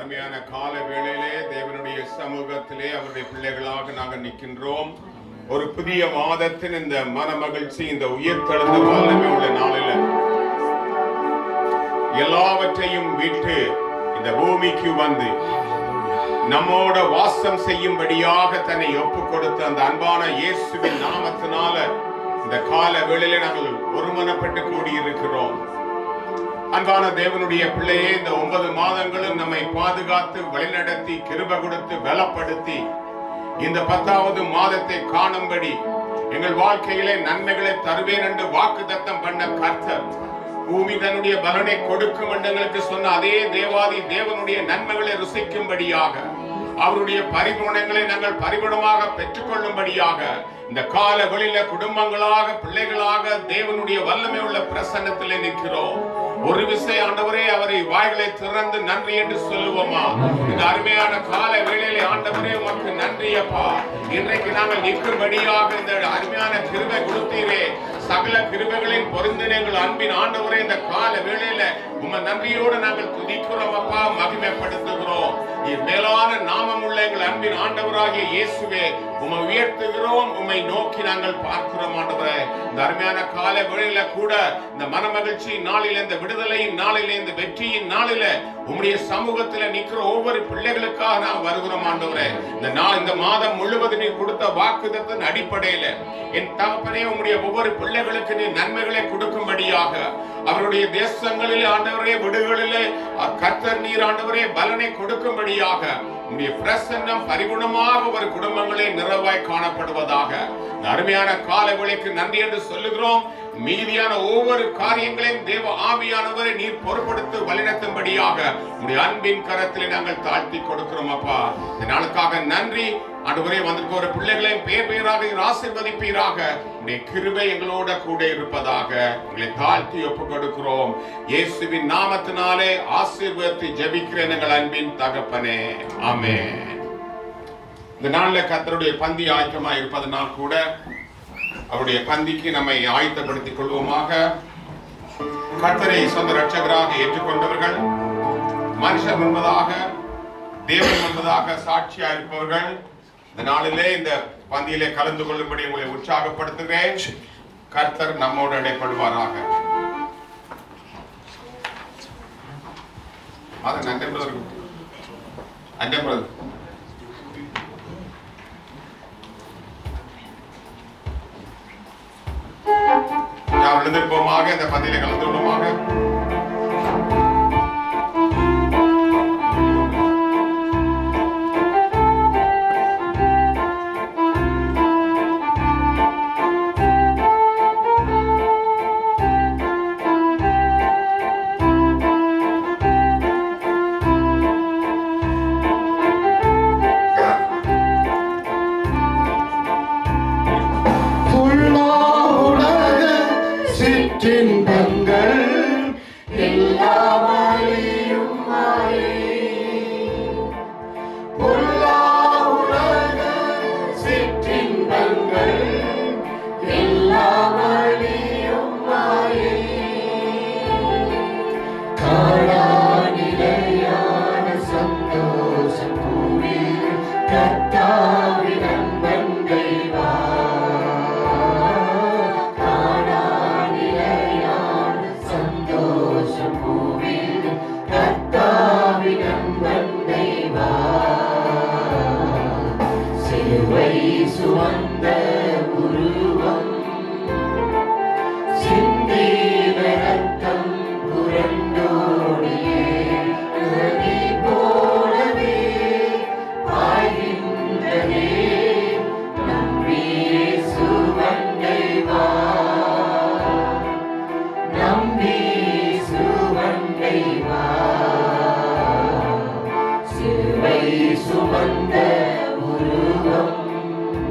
அருமையான கால வேளையிலே தேவனுடைய சமூகத்திலே அவருடைய பிள்ளைகளாக நாங்கள் நிற்கின்றோம் ஒரு புதிய மாதத்தின் இந்த மன மகிழ்ச்சி இந்த உயிர்த்தெழுந்த வல்லமை உள்ள நாளில் எல்லாவற்றையும் விட்டு இந்த பூமிக்கு வந்து நம்மோட வாசம் செய்யும்படியாக தன்னை ஒப்பு கொடுத்த அந்த அன்பான இயேசுவின் நாமத்தினால இந்த கால வேளையிலே நாங்கள் ஒருமனப்பட்டு கூடியிருக்கிறோம் அன்பான தேவனுடைய பிள்ளையே இந்த ஒன்பது மாதங்களும் நம்மை பாதுகாத்து வழிநடத்தி கிருப கொடுத்து பலப்படுத்தி இந்த பத்தாவது மாதத்தை காணும்படி எங்கள் வாழ்க்கையிலே நன்மைகளை தருவேன் என்று வாக்கு தத்தம் பண்ண கர்த்தர் பூமி தன்னுடைய பலனை கொடுக்கும் என்று எங்களுக்கு சொன்ன அதே தேவாதி தேவனுடைய நன்மைகளை ருசிக்கும்படியாக அவருடைய பரிபூரணங்களை நாங்கள் பரிபூரணமாக பெற்றுக்கொள்ளும்படியாக இந்த கால வெளியில குடும்பங்களாக பிள்ளைகளாக தேவனுடைய வல்லமை உள்ள பிரசன்னத்திலே நிற்கிறோம் ஒரு விசை ஆண்டவரே அவரை வாய்களை திறந்து நன்றி என்று சொல்லுவோமா இந்த அருமையான கால வேளையிலே ஆண்டவரே உமக்கு நன்றி அப்பா இன்றைக்கு நாங்கள் நிற்கும்படியாக இந்த அருமையான கிருபை கொடுத்தீரே சகல கிருபைகளின் பொருந்தினங்கள் அன்பின் ஆண்டவரே இந்த கால வேளையில உம நன்றியோடு நாங்கள் துதிக்கிறோம் அப்பா மகிமைப்படுத்துகிறோம் நீர் மேலான நாமம் உள்ள எங்கள் அன்பின் ஆண்டவராகிய இயேசுவே உம்மை உயர்த்துகிறோம் உம்மை நோக்கி நாங்கள் பார்க்கிறோம் ஆண்டவரே இந்த அருமையான கால வேளையில கூட இந்த மனமகிழ்ச்சி நாளில இந்த விடுதலையின் நாளில இந்த வெற்றியின் நாளில உம்முடைய சமூகத்துல நிக்கிற ஒவ்வொரு பிள்ளைகளுக்காக நான் வருகிறோம் ஆண்டவரே இந்த நாள் இந்த மாதம் முழுவதும் நீ கொடுத்த வாக்குதத்தின் அடிப்படையில என் தகப்பனே உம்முடைய ஒவ்வொரு பிள்ளைகளுக்கு நீ நன்மைகளை கொடுக்கும்படியாக அவருடைய தேசங்களிலே ஆண்டவரே விடுகளிலே கர்த்தர் நீர் ஆண்டவரே பலனை கொடுக்கும்படியாக உம்முடைய பிரசன்னம் பரிகுணமாக ஒரு குடும்பங்களே நிறைவாய் காணப்படுவதாக இந்த அருமையான கால வேளைக்கு நன்றி என்று சொல்லுகிறோம் மீதியான ஒவ்வொரு காரியங்களையும் தேவ ஆவியானவரை நீர் பொறுப்படுத்தி வழிநடத்தும்படியாக உடைய அன்பின் கரத்திலே நாங்கள் தாழ்த்தி கொடுக்கிறோம் அப்பா இந்த நாளுக்காக நன்றி ஆண்டவரே வந்திருக்க ஒரு பிள்ளைகளையும் பேர் பேராக நீர் ஆசீர்வதிப்பீராக உடைய கிருபை எங்களோட கூட இருப்பதாக உங்களை தாழ்த்தி ஒப்பு கொடுக்கிறோம் இயேசுவின் நாமத்தினாலே ஆசீர்வதித்து ஜெபிக்கிறேன் எங்கள் அன்பின் தகப்பனே ஆமென் இந்த நாள்ல கர்த்தருடைய பந்தி ஆயத்தமா இருப்பதனால் கூட அவருடைய பந்திக்கு நம்மை ஆயத்தப்படுத்திக் கொள்வோமாக கர்த்தரை சொந்த ரட்சகராக ஏற்றுக்கொண்டவர்கள் மனுஷன் என்பதாக தேவன் என்பதாக சாட்சியா இருப்பவர்கள் இந்த நாளிலே இந்த பந்தியிலே கலந்து கொள்ளும்படி உங்களை உற்சாகப்படுத்துகிறேன் கர்த்தர் நம்மோடு இடைப்படுவாராக அது நன்றி பிரதர் நன்றி பிரதர் நாம் எழுந்திருப்போமாக இந்த பந்தியிலே கலந்து கொள்வோமாக உள்ளா உலக சிற்றின்பங்கள் எல்லாம் அழியும் மாயை. உள்ளா உலக சிற்றின்பங்கள் எல்லாம் அழியும் மாயை. காணா நிலையான சந்தோஷம் பூவில் கர்த்தாவின் அன்பன் தெய்வா காணா நிலையான சந்தோஷம் பூவில் கர்த்தாவின் அன்பன் தெய்வா சிலுவை சுமந்த உருவம் சிந்தின ரத்தம் புரண்டோடியே நதி போலவே பாய்கின்றதே நம்பியே சுவண்டை வா நம்பி சுவண்டை வா சிலுவை சுமந்த உருவம்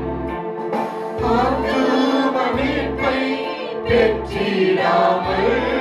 ஆத்தும மீட்பை பெற்றிடாமல்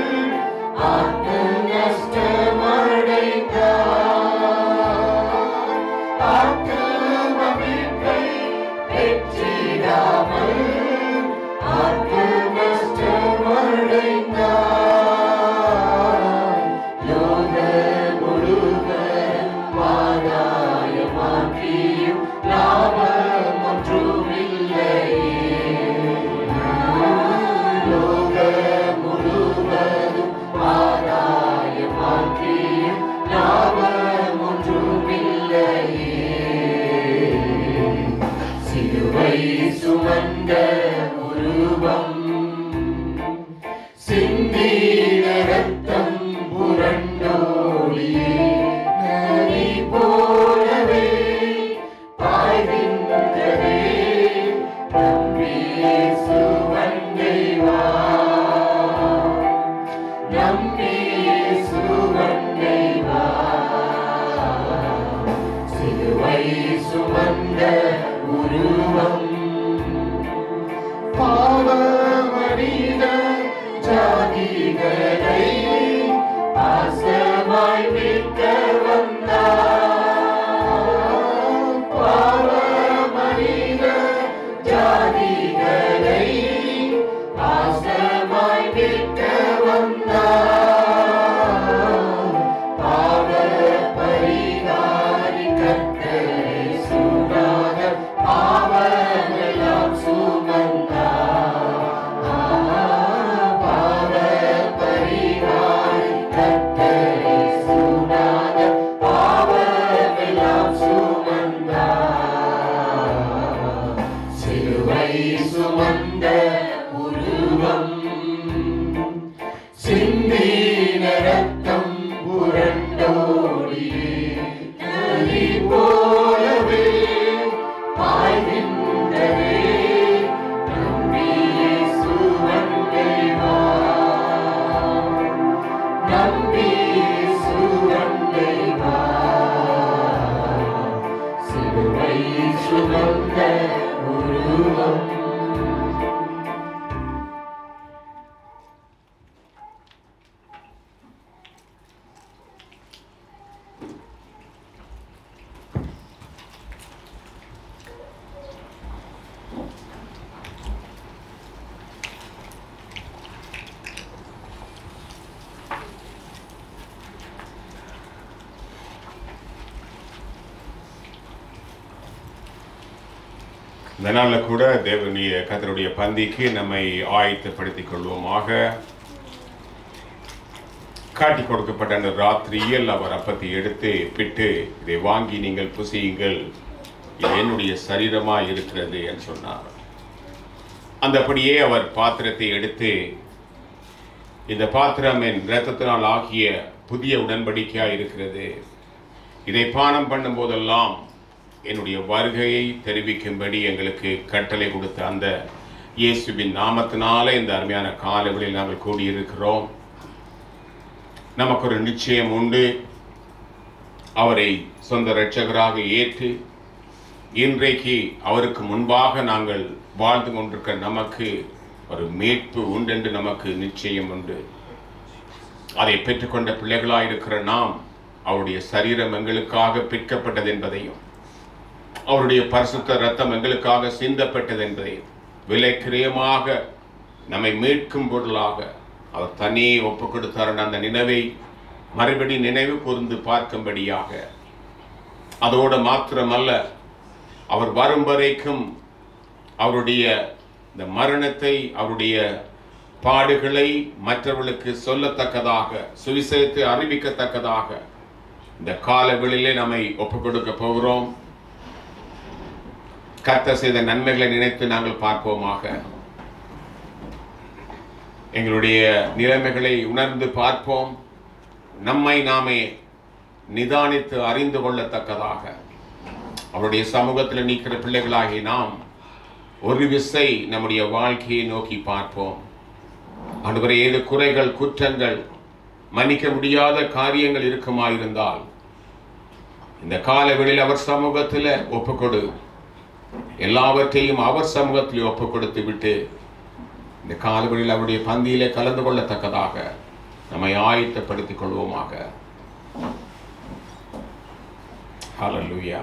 சுமந்த உருவம் பாவ மனித ஜாதிகளை பாசமாய் மீட்க வந்தார் பாவ மனித ஜாதிகளை பாசமாய் மீட்க வந்தார் பாவ பரிகாரி கத்தரை சூடாத பாவமெல்லாம் சுமந்தார் பாவ பரிகாரி கத்தரை சூடாத பாவமெல்லாம் சுமந்தார் சிலுவை சுமந்த உருவம் சிந்தின ரத்தம் புரண்டோடி நதி போலவே பாய்கின்றதே நம்பியே சுவண்டை வா நம்பியே சுவண்டை வா சிலுவை சுமந்த உருவம் இந்த நாளில் கூட தேவனுடைய கத்தருடைய பந்திக்கு நம்மை ஆயத்தப்படுத்திக் கொள்வோமாக காட்டி கொடுக்கப்பட்ட அந்த ராத்திரியில் அவர் அப்பத்தை எடுத்து பிட்டு இதை வாங்கி நீங்கள் புசியுங்கள் இது என்னுடைய சரீரமா இருக்கிறது என்று சொன்னார் அந்தபடியே அவர் பாத்திரத்தை எடுத்து இந்த பாத்திரம் என் இரத்தத்தினால் ஆகிய புதிய உடன்படிக்கையா இருக்கிறது இதை பானம் பண்ணும் போதெல்லாம் என்னுடைய வருகையை தெரிவிக்கும்படி எங்களுக்கு கட்டளை கொடுத்த அந்த இயேசுவின் நாமத்தினால இந்த அருமையான காலவெளியில் நாங்கள் கூடியிருக்கிறோம் நமக்கு ஒரு நிச்சயம் உண்டு அவரை சொந்த இரட்சகராக ஏற்று இன்றைக்கு அவருக்கு முன்பாக நாங்கள் வாழ்ந்து கொண்டிருக்கிற நமக்கு ஒரு மீட்பு உண்டென்று நமக்கு நிச்சயம் உண்டு அதை பெற்றுக்கொண்ட பிள்ளைகளாயிருக்கிற நாம் அவருடைய சரீரம் எங்களுக்காக பிற்கப்பட்டது என்பதையும் அவருடைய பரிசுத்த ரத்தம் எங்களுக்காக சிந்தப்பட்டது என்பதையும் விலைக்கிரியமாக நம்மை மீட்கும் பொருளாக அவர் தனியே ஒப்பு கொடுத்தார் அந்த நினைவை மறுபடி நினைவு கூர்ந்து பார்க்கும்படியாக அதோடு மாத்திரமல்ல அவர் வரும் வரைக்கும் அவருடைய இந்த மரணத்தை அவருடைய பாடுகளை மற்றவர்களுக்கு சொல்லத்தக்கதாக சுவிசேஷத்தை அறிவிக்கத்தக்கதாக இந்த காலவெளியிலே நம்மை ஒப்புக் கொடுக்க போகிறோம் கர்த்தர் செய்த நன்மைகளை நினைத்து நாங்கள் பார்ப்போமாக எங்களுடைய நிலைமைகளை உணர்ந்து பார்ப்போம் நம்மை நாமே நிதானித்து அறிந்து கொள்ளத்தக்கதாக அவருடைய சமூகத்தில் நிற்கிற பிள்ளைகளாகி நாம் ஒரு விசை நம்முடைய வாழ்க்கையை நோக்கி பார்ப்போம் ஆண்டவரே ஏது குறைகள் குற்றங்கள் மன்னிக்க முடியாத காரியங்கள் இருக்குமாயிருந்தால் இந்த காலவெளியில் அவர் சமூகத்தில் ஒப்புக்கொடு எல்லாவற்றையும் அவர் சமூகத்தில் ஒப்புக் கொடுத்து விட்டு இந்த காலவெளியில் அவருடைய பந்தியிலே கலந்து கொள்ளத்தக்கதாக நம்மை ஆயத்தப்படுத்திக் கொள்வோமாக ஹalleluya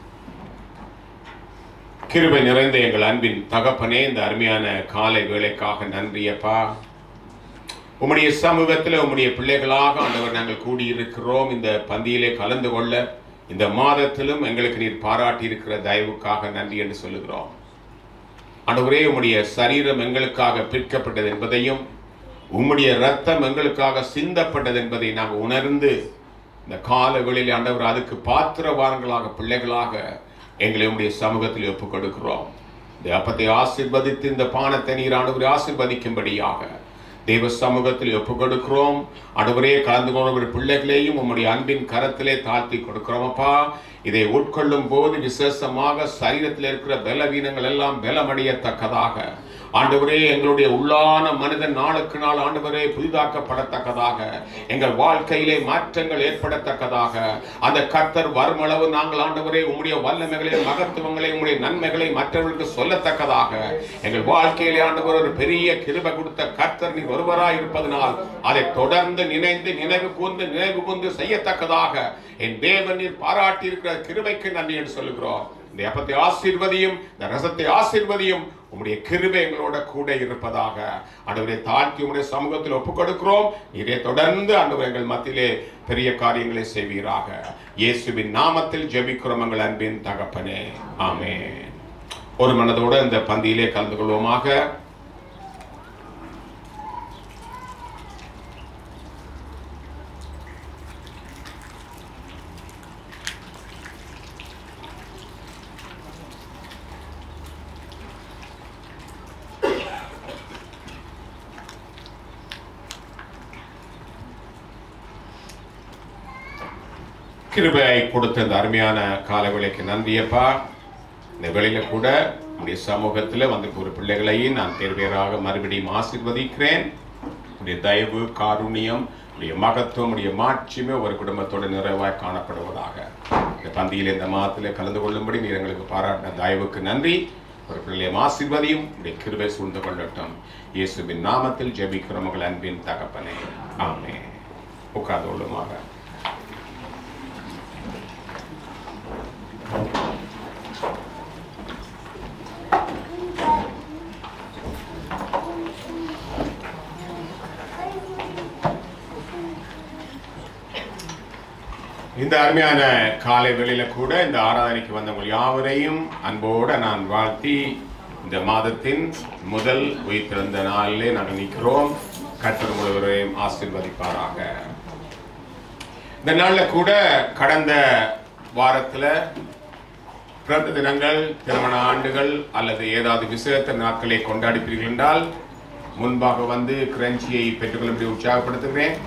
கிருபை நிறைந்த எங்கள் அன்பின் தகப்பனே இந்த அருமையான காலை வேலைக்காக நன்றியப்பா உம்முடைய சமூகத்தில் உம்முடைய பிள்ளைகளாக ஆண்டவர் நாங்கள் கூடியிருக்கிறோம் இந்த பந்தியிலே கலந்து கொள்ள இந்த மாதத்திலும் எங்களுக்கு நீர் பாராட்டி இருக்கிற தயவுக்காக நன்றி என்று சொல்லுகிறோம் ஆண்டவரே உம்முடைய சரீரம் எங்களுக்காக பிற்கப்பட்டது என்பதையும் உம்முடைய ரத்தம் எங்களுக்காக சிந்தப்பட்டது என்பதை நாங்கள் உணர்ந்து இந்த காலங்களில் ஆண்டவர் அதுக்கு பாத்திரவான்களாக பிள்ளைகளாக எங்களை உம்முடைய சமூகத்தில் ஒப்புக் கொடுக்கிறோம் இந்த அப்பத்தை ஆசிர்வதித்து இந்த பானத்தை நீர் ஆண்டவரை ஆசிர்வதிக்கும்படியாக தெய்வ சமூகத்தில் ஒப்புக் கொடுக்கிறோம் ஆண்டவரே கலந்து கொண்ட பிள்ளைகளையும் உம்முடைய அன்பின் கரத்திலே தாழ்த்தி கொடுக்கிறோம் அப்பா இதை உட்கொள்ளும் போது விசேஷமாக சரீரத்தில் இருக்கிற பலவீனங்கள் எல்லாம் பலமடையத்தக்கதாக ஆண்டவரே எங்களுடைய உள்ளான மனிதன் நாளுக்கு நாள் ஆண்டவரே புதிதாக்கப்படத்தக்கதாக எங்கள் வாழ்க்கையிலே மாற்றங்கள் ஏற்படத்தக்கதாக அந்த கர்த்தர் வருமளவு நாங்கள் ஆண்டவரே உம்முடைய வல்லமைகளை மகத்துவங்களை உம்முடைய நன்மைகளை மற்றவர்களுக்கு சொல்லத்தக்கதாக எங்கள் வாழ்க்கையிலே ஆண்டவர் ஒரு பெரிய கிருபை கொடுத்த கர்த்தர் நீ ஒருவராய் இருப்பதனால் அதை தொடர்ந்து நினைந்து நினைவு கூர்ந்து நினைவு கூர்ந்து செய்யத்தக்கதாக என் தேவன் நீர் பாராட்டி இருக்கிற கிருபைக்கு நன்றி என்று சொல்லுகிறோம் இந்த அப்பத்தை ஆசீர்வதியும் இந்த ரசத்தை ஆசீர்வதியும் உம்முடைய கிருபை எங்களோட கூட இருப்பதாக ஆண்டவரை தாழ்த்தி உம்முடைய சமூகத்தில் ஒப்புக் கொடுக்கிறோம் நீரே தொடர்ந்து ஆண்டவர் எங்கள் மத்தியிலே பெரிய காரியங்களை செய்வீராக இயேசுவின் நாமத்தில் ஜெபிக்கிறோம் எங்கள் அன்பின் தகப்பனே ஆமென் ஒரு மனதோடு இந்த பந்தியிலே கலந்து கொள்வோமாக கிருபையை கொடுத்த இந்த அருமையான கால வேளைக்கு நன்றியப்பா இந்த வேளையில கூட உடைய சமூகத்தில் வந்து ஒரு பிள்ளைகளையும் நான் பேர் பேராக மறுபடியும் ஆசீர்வதிக்கிறேன் உடைய தயவு காருண்யம் உடைய மகத்துவம் உடைய மாட்சியுமே ஒரு குடும்பத்தோட நிறைவாய் காணப்படுவதாக இந்த பந்தியில் இந்த மாதத்தில் கலந்து கொள்ளும்படி நீர் எங்களுக்கு பாராட்டின தயவுக்கு நன்றி ஒரு பிள்ளையை ஆசீர்வதியும் உடைய கிருபை சூழ்ந்து கொள்ளட்டும் இயேசுவின் நாமத்தில் ஜெபிக்கிறோம் உங்கள் அன்பின் தகப்பனே ஆமே உட்கார்ந்து கொள்ளுமாக இந்த அருமையான காலை வேளையில கூட இந்த ஆராதனைக்கு வந்தவங்க யாவரையும் அன்போடு நான் வாழ்த்தி இந்த மாதத்தின் முதல் உயிர்த்திருந்த நாளிலே நாங்கள் நிற்கிறோம் கர்த்தர் முழுவதையும் ஆசீர்வதிப்பாராக இந்த நாள்ல கூட கடந்த வாரத்துல பிறந்த தினங்கள் திருமண ஆண்டுகள் அல்லது ஏதாவது விசேஷ நாட்களை கொண்டாடிப்பீர்கள் என்றால் முன்பாக வந்து கிரஞ்சியை பெற்றுக்கொள்ளும்படி உற்சாகப்படுத்துகிறேன்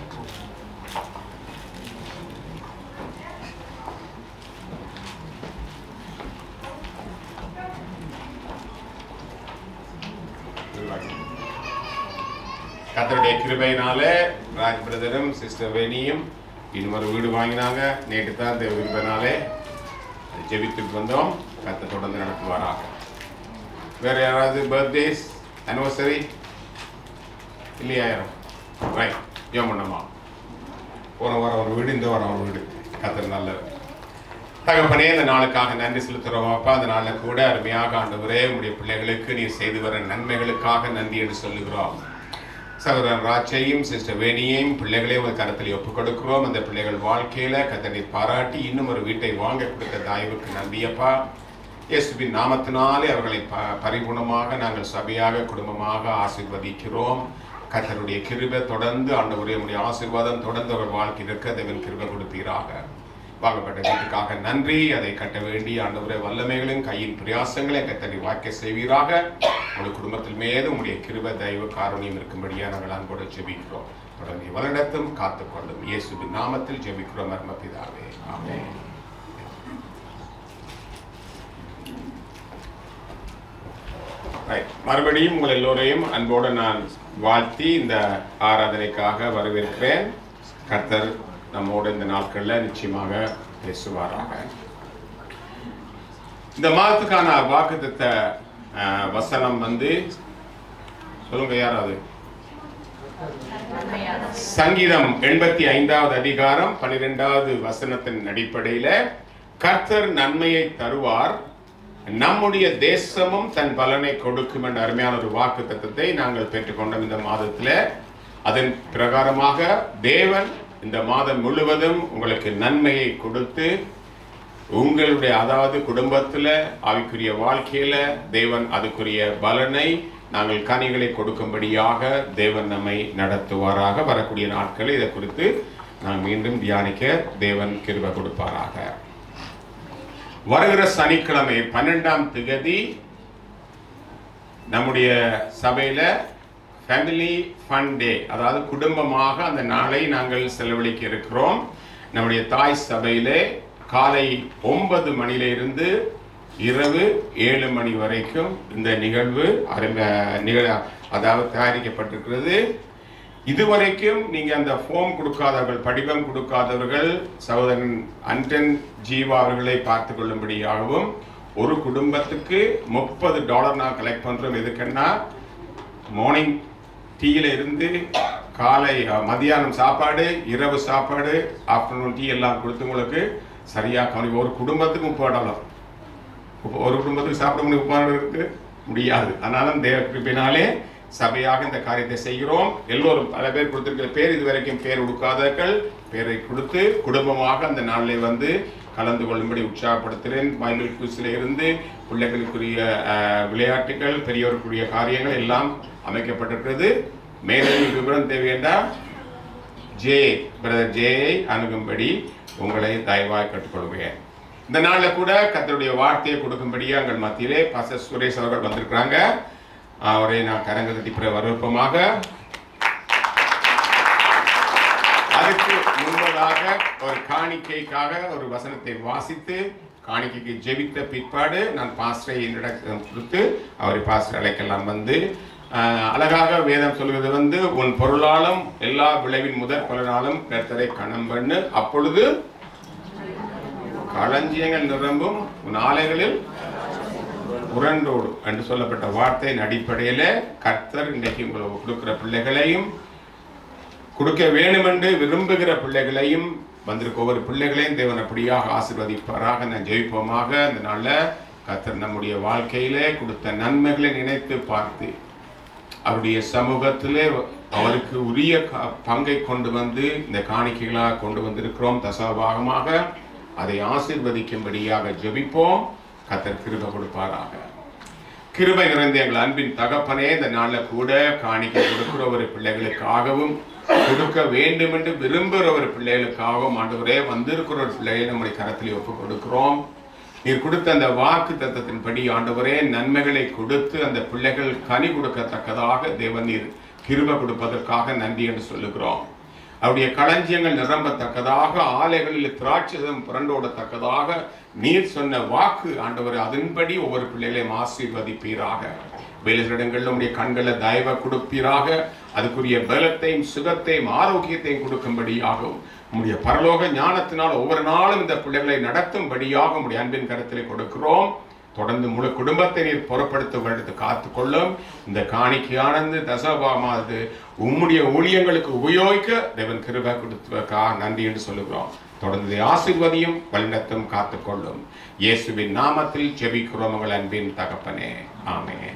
கத்தருடைய கிருபையினால ராஜ் பிரதரும் சிஸ்டர் வேணியும் இன்னொரு வீடு வாங்கினாங்க நேற்று தான் இந்த கிருபையினாலே அது ஜெபித்துட்டு வந்தோம் கத்தை தொடர்ந்து நடத்துவாராக வேற யாராவது பர்த்டேஸ் அனிவர்சரி இல்லையா யாரும் ரைட் ஏன் பண்ணமா போன வாரம் ஒரு வீடு இந்த வாரம் ஒரு வீடு கத்தர் நல்லது தகப்பனே இந்த நாளுக்காக நன்றி செலுத்துறோம் அப்பா அந்த நாளில் கூட அருமையாக ஆண்டவரே உடைய பிள்ளைகளுக்கு நீ செய்து வர நன்மைகளுக்காக நன்றி என்று சொல்லுகிறோம் சகோதரன் ராஜையும் சிஸ்டர் வேணியையும் பிள்ளைகளையும் ஒரு கருத்தில் ஒப்புக் கொடுக்கிறோம் அந்த பிள்ளைகள் வாழ்க்கையில கத்தனை பாராட்டி இன்னும் ஒரு வீட்டை வாங்க கொடுத்த தாய்வுக்கு நன்றியப்பா இயேசுவின் நாமத்தினாலே அவர்களை ப பரிபூர்ணமாக நாங்கள் சபையாக குடும்பமாக ஆசீர்வதிக்கிறோம் கத்தருடைய கிருபை தொடர்ந்து ஆண்டவரே உடைய ஆசீர்வாதம் தொடர்ந்து அவர் வாழ்க்கை இருக்க தேவன் கிருபை கொடுப்பீராக வாங்கப்பட்ட வீட்டுக்காக நன்றி அதை கட்ட வேண்டிய ஆண்டவரே வல்லமைகளையும் கையின் பிரயாசங்களை கத்தனை வாக்கிய செய்வீராக உங்கள் குடும்பத்தில் மீது உங்களுடைய கிருப தெய்வ காரணியம் இருக்கும்படியா நாங்கள் அன்போடு ஜெபிக்கிறோம் தொடர்ந்து வருடத்தும் காத்துக்கொள்ளும் இயேசுவின் நாமத்தில் ஜெபிக்கிறோம் மர்ம பிதாவே ஆமென் Right. மறுபடியும் உங்கள் எல்லோரையும் அன்போடு நான் வாழ்த்தி இந்த ஆராதனைக்காக வரவேற்கிறேன் கர்த்தர் நம்மோடு இந்த நாட்களில் நிச்சயமாக பேசுவாராக இந்த மாதத்துக்கான வாக்குத்தத்த அஹ், வசனம் வந்து சொல்லுங்க யாராவது சங்கீதம் எண்பத்தி ஐந்தாவது அதிகாரம் பன்னிரெண்டாவது வசனத்தின் அடிப்படையில கர்த்தர் நன்மையை தருவார் நம்முடைய தேசமும் தன் பலனை கொடுக்கும் என்ற அருமையான ஒரு வாக்கு தத்துவத்தை நாங்கள் பெற்றுக்கொண்டோம் இந்த மாதத்துல அதன் பிரகாரமாக தேவன் இந்த மாதம் முழுவதும் உங்களுக்கு நன்மையை கொடுத்து உங்களுடைய அதாவது குடும்பத்துல ஆவிக்குரிய வாழ்க்கையில தேவன் அதுக்குரிய பலனை நாங்கள் கனிகளை கொடுக்கும்படியாக தேவன் நம்மை நடத்துவாராக வரக்கூடிய நாட்களில் இதை குறித்து நான் மீண்டும் தியானிக்க தேவன் கிருபை கொடுப்பாராக வருகிற சனிக்கிழமை பன்னெண்டாம் திகதி நம்முடைய சபையில ஃபேமிலி ஃபன் டே அதாவது குடும்பமாக அந்த நாளை நாங்கள் செலவழிக்க இருக்கிறோம் நம்முடைய தாய் சபையிலே காலை ஒன்பது மணியிலிருந்து இரவு ஏழு மணி வரைக்கும் இந்த நிகழ்வு அரும நிகழ அதாவது தயாரிக்கப்பட்டிருக்கிறது இதுவரைக்கும் நீங்க அந்த ஃபோம் கொடுக்காதவர்கள் படிவம் கொடுக்காதவர்கள் சகோதரன் அன்டன் ஜீவா அவர்களை பார்த்து கொள்ளும்படியாகவும் ஒரு குடும்பத்துக்கு முப்பது டாலர் நான் கலெக்ட் பண்றோம் எதுக்குன்னா மார்னிங் டீயில இருந்து காலை அஹ், மதியானம் சாப்பாடு இரவு சாப்பாடு ஆஃப்டர்நூன் டீ எல்லாம் கொடுத்து உங்களுக்கு சரியா கவனி ஒரு குடும்பத்துக்கு முப்பது டாலர் இப்போ ஒரு குடும்பத்துக்கு சாப்பிட முடியும் முப்பது இருக்கு முடியாது அதனால தேவ கிருப்பினாலே சபையாக இந்த காரியத்தை செய்கிறோம் எல்லோரும் பல பேர் கொடுத்திருக்கிற பேர் இதுவரைக்கும் பேர் கொடுக்காதவர்கள் பேரை கொடுத்து குடும்பமாக அந்த நாளில் வந்து கலந்து கொள்ளும்படி உற்சாகப்படுத்துகிறேன் பைபிள் குவிஸில் இருந்து பிள்ளைகளுக்குரிய அஹ், விளையாட்டுகள் பெரியவருக்குரிய காரியங்கள் எல்லாம் அமைக்கப்பட்டிருக்கிறது மேலும் விவரம் தேவையென்றா ஜே பிரதர் ஜேயை அணுகும்படி உங்களை தயவாய் கற்றுக்கொள்வேன் இந்த நாள்ல கூட கர்த்தருடைய வார்த்தையை கொடுக்கும்படியா எங்கள் மத்தியிலே பாச சுரேஷ் அவர்கள் வந்திருக்கிறாங்க அவரை நான் கரங்க தட்டி பிற வரவேற்பமாக அதுக்கு முன்பதாக ஒரு காணிக்கைக்காக ஒரு வசனத்தை வாசித்து காணிக்கைக்கு ஜெபித்த பிற்பாடு நான் பாஸ்டரை என்னிடம் கொடுத்து அவரை பாஸ்டர் அழைக்கலாம் வந்து ஆஹ், அழகாக வேதம் சொல்வது வந்து உன் பொருளாலும் எல்லா விளைவின் முதற் பலனாலும் கர்த்தரை கணம் பண்ணு அப்பொழுது களஞ்சியங்கள் நிரம்பும் உன் ஆலைகளில் உரண்டோடு என்று சொல்லப்பட்ட வார்த்தையின் அடிப்படையில கர்த்தர் இன்றைக்கு உங்களுக்கு கொடுக்கிற பிள்ளைகளையும் கொடுக்க வேணுமென்று விரும்புகிற பிள்ளைகளையும் வந்திருக்க ஒவ்வொரு பிள்ளைகளையும் தேவன் அப்படியாக ஆசீர்வதிப்பாராக நான் ஜெயிப்போமாக இந்த நாள்ல கர்த்தர் நம்முடைய வாழ்க்கையிலே கொடுத்த நன்மைகளை நினைத்து பார்த்து அவருடைய சமூகத்திலே அவருக்கு உரிய க- பங்கை கொண்டு வந்து இந்த காணிக்கைகளாக கொண்டு வந்திருக்கிறோம் தசபாகமாக அதை ஆசீர்வதிக்கும்படியாக ஜெபிப்போம் கர்த்தர் கிருபை கொடுப்பாராக கிருபை நிறைந்த எங்கள் அன்பின் தகப்பனே இந்த நாள்ல கூட காணிக்கை கொடுக்கிற ஒரு பிள்ளைகளுக்காகவும் கொடுக்க வேண்டும் என்று விரும்புகிற ஒரு பிள்ளைகளுக்காகவும் ஆண்டவரே வந்திருக்கிற ஒரு பிள்ளையை நம்முடைய கரத்தில் ஒப்பு கொடுக்கிறோம் நீர் கொடுத்த அந்த வாக்கு தத்தத்தின்படி ஆண்டவரே நன்மைகளை கொடுத்து அந்த பிள்ளைகள் கனி கொடுக்கத்தக்கதாக தேவன் நீர் கிருபை கொடுப்பதற்காக நன்றி என்று சொல்லுகிறோம் அவருடைய களஞ்சியங்கள் நிரம்பத்தக்கதாக ஆலைகளில் திராட்சதம் புரண்டோடத்தக்கதாக நீர் சொன்ன வாக்கு ஆண்டவர் அதன்படி ஒவ்வொரு பிள்ளைகளையும் ஆசீர்வதிப்பீராக வேலைகளிடங்களில் உடைய கண்களை தயவை கொடுப்பீராக அதுக்குரிய பலத்தையும் சுகத்தையும் ஆரோக்கியத்தையும் கொடுக்கும்படியாகவும் உம்முடைய பரலோக ஞானத்தினால் ஒவ்வொரு நாளும் இந்த பிள்ளைகளை நடத்தும்படியாக உம்முடைய அன்பின் கருத்திலே கொடுக்கிறோம் தொடர்ந்து முழு குடும்பத்தை நீர் பொறுப்படுத்த வேண்டது காத்துக்கொள்ளும் இந்த காணிக்கையானது தசபாமானது உம்முடைய ஊழியங்களுக்கு உபயோகிக்க தேவன் கிருபை கொடுத்ததற்காக நன்றி என்று சொல்லுகிறோம் தொடர்ந்து இதை ஆசீர்வதியும் வழிநடத்தும் காத்துக்கொள்ளும் இயேசுவின் நாமத்தில் ஜெபிக்கிறோம் உங்கள் அன்பின் தகப்பனே ஆமென்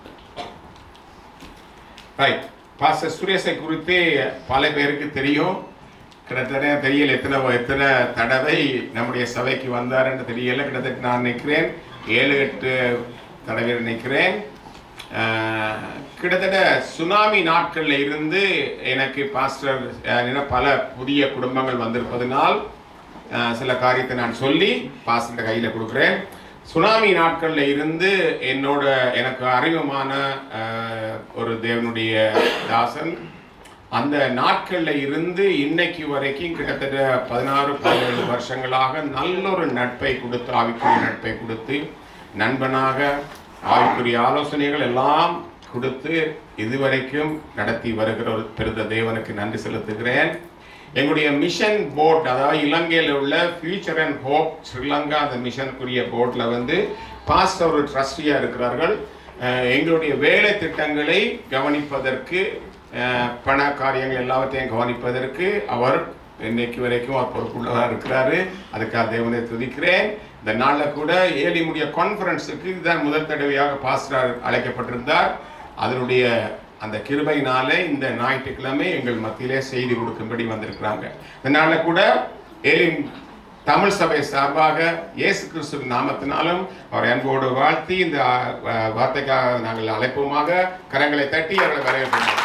ரைட் பாஸ்டர் சுரேஷை குறித்து பல பேருக்கு தெரியும் கிட்டத்தட்ட தெரியல எத்தனை எத்தனை தடவை நம்முடைய சபைக்கு வந்தாருன்னு தெரியல கிட்டத்தட்ட நான் நினைக்கிறேன் ஏழு எட்டு தடவை நினைக்கிறேன் ஆஹ், கிட்டத்தட்ட சுனாமி நாட்கள்ல இருந்து எனக்கு பாஸ்டர் ஆஹ், என்ன பல புதிய குடும்பங்கள் வந்திருப்பதனால் ஆஹ், சில காரியத்தை நான் சொல்லி பாஸ்டர் கையில் கொடுக்குறேன் சுனாமி நாட்கள்ல இருந்து என்னோட எனக்கு அறிமுகமான ஆஹ், ஒரு தேவனுடைய தாசன் அந்த நாட்கள்ல இருந்து இன்னைக்கு வரைக்கும் கிட்டத்தட்ட பதினாறு பதினேழு வருஷங்களாக நல்ல ஒரு நட்பை கொடுத்து ஆவிக்குரிய நட்பை கொடுத்து நண்பனாக ஆவிக்குரிய ஆலோசனைகள் எல்லாம் கொடுத்து இதுவரைக்கும் நடத்தி வருகிற ஒரு பெருத தேவனுக்கு நன்றி செலுத்துகிறேன் எங்களுடைய மிஷன் போர்ட் அதாவது இலங்கையில் உள்ள ஃபியூச்சர் அண்ட் ஹோப் ஸ்ரீலங்கா அந்த மிஷனுக்குரிய போர்ட்ல வந்து பாஸ்ட் ஒரு ட்ரஸ்டியா இருக்கிறார்கள் அஹ் எங்களுடைய வேலை திட்டங்களை கவனிப்பதற்கு அஹ் பண காரியங்கள் எல்லாவற்றையும் கவனிப்பதற்கு அவர் இன்னைக்கு வரைக்கும் அவர் பொறுப்புள்ளதாக இருக்கிறாரு அதுக்காக தேவனை துதிக்கிறேன் இந்த நாளில் கூட ஏலிமுடைய கான்ஃபரன்ஸுக்கு இதுதான் முதல் தடவையாக பாஸ்டர் அழைக்கப்பட்டிருந்தார் அதனுடைய அந்த கிருபையினாலே இந்த ஞாயிற்றுக்கிழமை எங்கள் மத்தியிலே செய்தி கொடுக்கும்படி வந்திருக்கிறாங்க இந்த நாளில் கூட ஏலிம் தமிழ் சபை சார்பாக இயேசு கிறிஸ்துவின் நாமத்தினாலும் அவரை அன்போடு வாழ்த்தி இந்த அஹ், வார்த்தைக்காக நாங்கள் அழைப்போமாக கரங்களை தட்டி அவர்களை வரவேற்போம்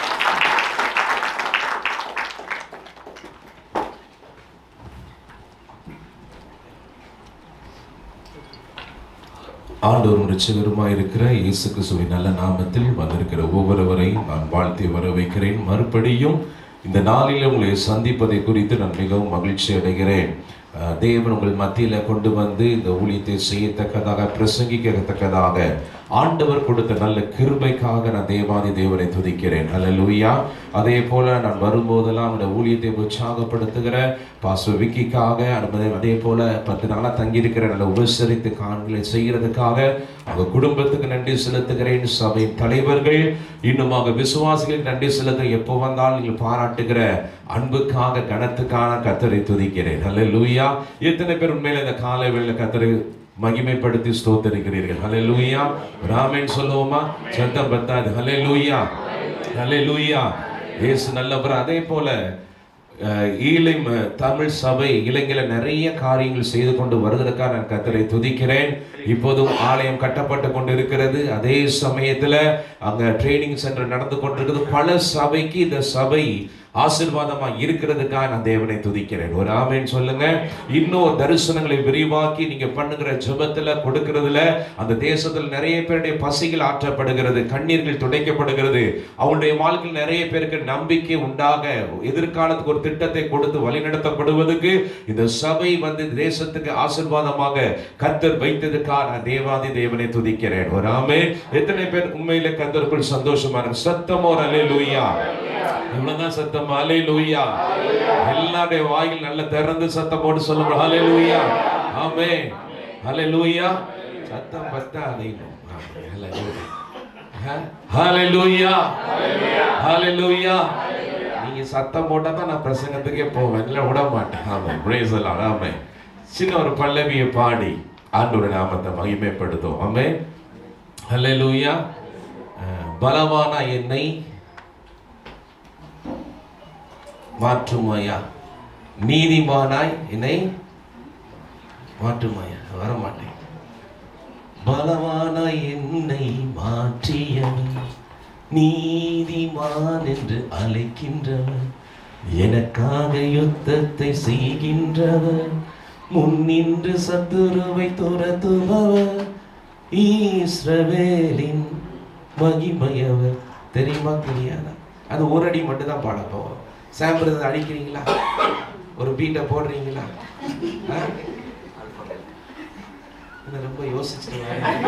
ஆண்டவரும் ரட்சகருமாய் இருக்கிற இயேசு கிறிஸ்துவின் நல்ல நாமத்தில் வந்திருக்கிற ஒவ்வொருவரையும் நான் வாழ்த்தி வர வைக்கிறேன் மறுபடியும் இந்த நாளில் உங்களை சந்திப்பதை குறித்து நான் மிகவும் மகிழ்ச்சி அடைகிறேன் அஹ், தேவன் உங்கள் மத்தியில் கொண்டு வந்து இந்த ஊழியத்தை செய்யத்தக்கதாக பிரசங்கிக்கத்தக்கதாக ஆண்டவர் கொடுத்த நல்ல கிருபைக்காக நான் தேவாதி தேவனை துதிக்கிறேன் ஹalleluya அதே போல நான் வரும்போதெல்லாம் இந்த ஊழியத்தை உற்சாகப்படுத்துகிற பாஸ்டர் விக்கிக்காக அனுமதி அதே போல பத்து நாளா தங்கியிருக்கிற நல்ல உபசரித்து காண்களை செய்கிறதுக்காக அவங்க குடும்பத்துக்கு நன்றி செலுத்துகிறேன் சபை தலைவர்கள் இன்னுமாக விசுவாசிகளுக்கு நன்றி செலுத்த எப்போ வந்தாலும் நீங்கள் பாராட்டுகிற அன்புக்காக கனத்துக்கான கத்தரை துதிக்கிறேன் ஹalleluya எத்தனை பேர் உண்மையில இந்த காலை வேளையில கத்தரை மகிமைப்படுத்தி ஸ்தோத்தரிக்கிறீர்கள் ஹalleluya ராமேன் சொல்லுவோமா சத்தம் பத்தாது ஹalleluya ஹalleluya இயேசு நல்லவர் அதே போல அஹ், ஈலிம் அஹ், தமிழ் சபை இலங்கையில நிறைய காரியங்கள் செய்து கொண்டு வருவதற்காக நான் கத்தரை துதிக்கிறேன் இப்போதும் ஆலயம் கட்டப்பட்டு கொண்டு இருக்கிறது அதே சமயத்துல அங்க ட்ரைனிங் சென்டர் நடந்து கொண்டிருக்கிறது பல சபைக்கு இந்த சபை ஆசீர்வாதமா இருக்கிறதுக்காக நான் தேவனை துதிக்கிறேன் ஒரு ஆமேன் சொல்லுங்க இன்னும் தரிசனங்களை விரிவாக்கி நீங்க பண்ணுகிற ஜெபத்துல கொடுக்கிறதுல அந்த தேசத்துல நிறைய பேருடைய பசிகள் ஆற்றப்படுகிறது கண்ணீர்கள் துடைக்கப்படுகிறது அவங்களுடைய வாழ்க்கையில் நிறைய பேருக்கு நம்பிக்கை உண்டாக எதிர்காலத்துக்கு ஒரு திட்டத்தை கொடுத்து வழிநடத்தப்படுவதற்கு இந்த சபை வந்து இந்த தேசத்துக்கு ஆசீர்வாதமாக கத்தர் வைத்ததுக்காக நான் தேவாதி தேவனை துதிக்கிறேன் ஒரு ஆமே எத்தனை பேர் உண்மையில கத்தருக்குள் சந்தோஷமா இருக்கு சத்தமோ ஒரு அலையிலூயா இவ்வளவுதான் சத்தம் அலை லூயா எல்லாருடைய வாயில் நல்ல திறந்து சத்தம் போட்டு சொல்லுங்க ஹலே லூயா ஆமே ஹலே லூயா சத்தம் பத்தா அதையும் ஹலே லூயா ஹலே லூயா நீங்க சத்தம் போட்டா தான் நான் பிரசங்கத்துக்கே போவேன் இல்லை விட மாட்டேன் ஆமே பிரேஸ் எல்லாம் ஆமே சின்ன ஒரு பல்லவியை பாடி ஆண்டோட நாமத்தை மகிமைப்படுத்தும் ஆமே ஹலே லூயா பலவான என்னை மாற்றுமாயா நீதிமானாய் என்னை மாற்றுமாயா வர மாட்டேன் பலவானாய் என்னை மாற்றியவன் நீதிமான் என்று அழைக்கின்றவன் எனக்காக யுத்தத்தை செய்கின்றவர் முன்னின்று சத்துருவை துரத்துபவர் ஈஸ்ரவேலின் மகிமையவர் தெரியுமா தெரியாதா அது ஒரு அடி மட்டும் தான் பாட போவோம் சாம்பிள் அடிக்கிறீங்களா ஒரு பீட்டை போடுறீங்களா ஆ? என்ன ரொம்ப யோசிச்சுட்டு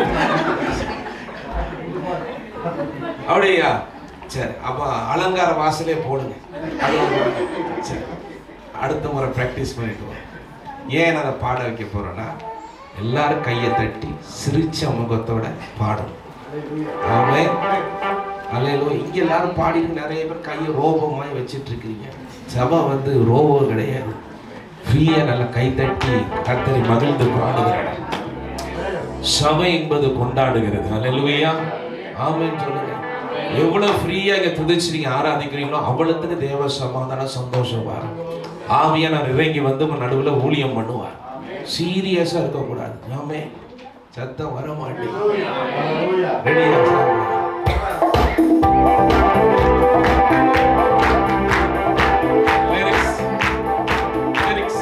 அப்படியா சரி அப்ப அலங்கார வாசலே போடுங்க அது ஒரு- சரி அடுத்த முறை ப்ராக்டிஸ் பண்ணிட்டு வரோம் ஏன் நான் அதை பாட வைக்க போறேன்னா எல்லாரும் கையை தட்டி சிரிச்ச முகத்தோட பாடணும் ஆமே அலையிலோ இங்க எல்லாரும் பாடிட்டு நிறைய பேர் கையை ரோபமாய் வச்சிட்டு இருக்கிறீங்க சபை வந்து ரோபம் கிடையாது ஃப்ரீயா நல்லா கை தட்டி கத்தரை மகிழ்ந்து பாடுகிறார் சபை என்பது கொண்டாடுகிறது அல்லேலூயா ஆமென் சொல்லுங்க எவ்வளவு ஃப்ரீயா இங்க துதிச்சு நீங்க ஆராதிக்கிறீங்களோ அவ்வளவுக்கு தேவ சமாதானம் சந்தோஷம் வரும் ஆவியானவர் இறங்கி வந்து உங்க நடுவுல ஊழியம் பண்ணுவார் சீரியஸா இருக்கக்கூடாது ஆமே சத்தம் வர மாட்டேங்குது ரெடியா லிரிக்ஸ் லிரிக்ஸ்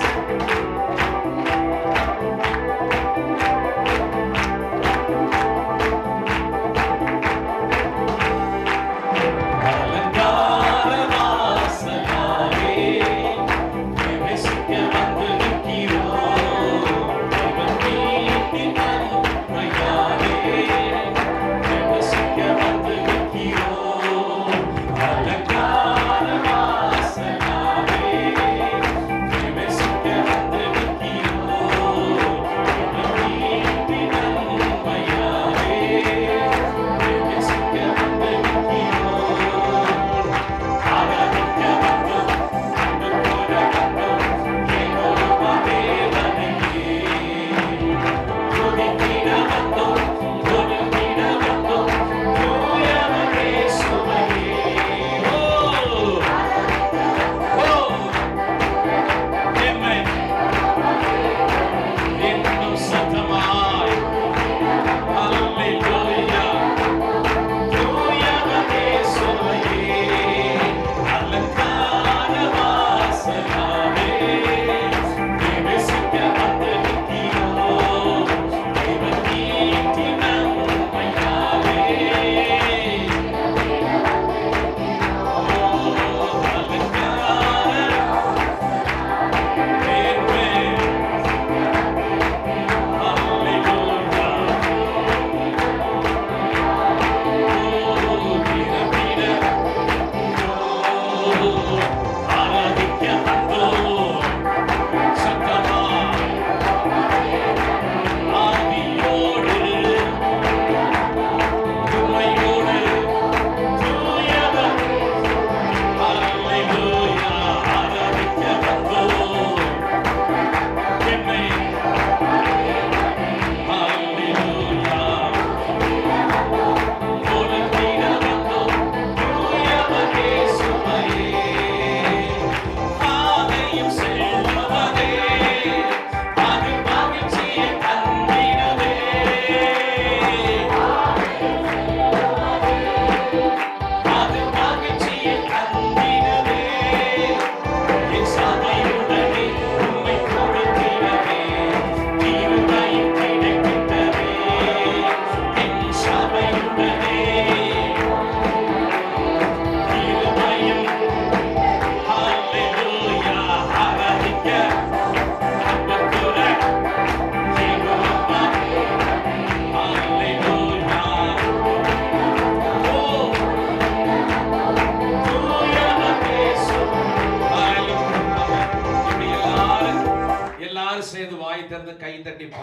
Yeah.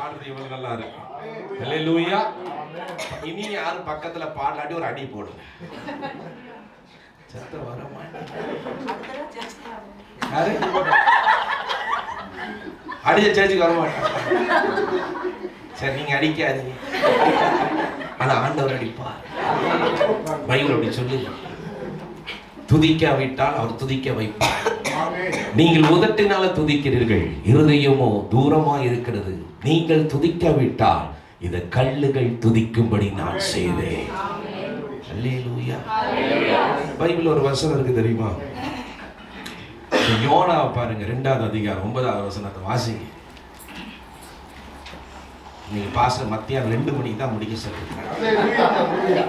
பாடுறது இவ்வளவு நல்லா இருக்கு ஹalleluya இனி யாரும் பக்கத்துல பாடலாட்டி ஒரு அடி போடுங்க சத்தம் வர மாட்டேங்குது. யாரு அடிச்ச சேர்ச்சுக்கு வர மாட்டேன் சரி நீங்க அடிக்காதீங்க ஆனா ஆண்டவர் அடிப்பார் பைபிள் அப்படி சொல்லுங்க துதிக்காவிட்டால் அவர் துதிக்க வைப்பார் நீங்கள் உதட்டினால துதிக்கிறீர்கள் இருதயமோ தூரமா இருக்கிறது நீங்கள் துதிக்காவிட்டால் இந்த கல்லுகள் துதிக்கும்படி நான் செய்தேன் அல்லேலூயா பைபிள் ஒரு வசனம் இருக்கு தெரியுமா இந்த யோனாவை பாருங்க ரெண்டாவது அதிகாரம் ஒன்பதாவது வசனத்தை வாசிங்க நீங்க பாச மத்தியானம் ரெண்டு மணிக்கு தான் முடிக்க சொல்லிருக்காங்க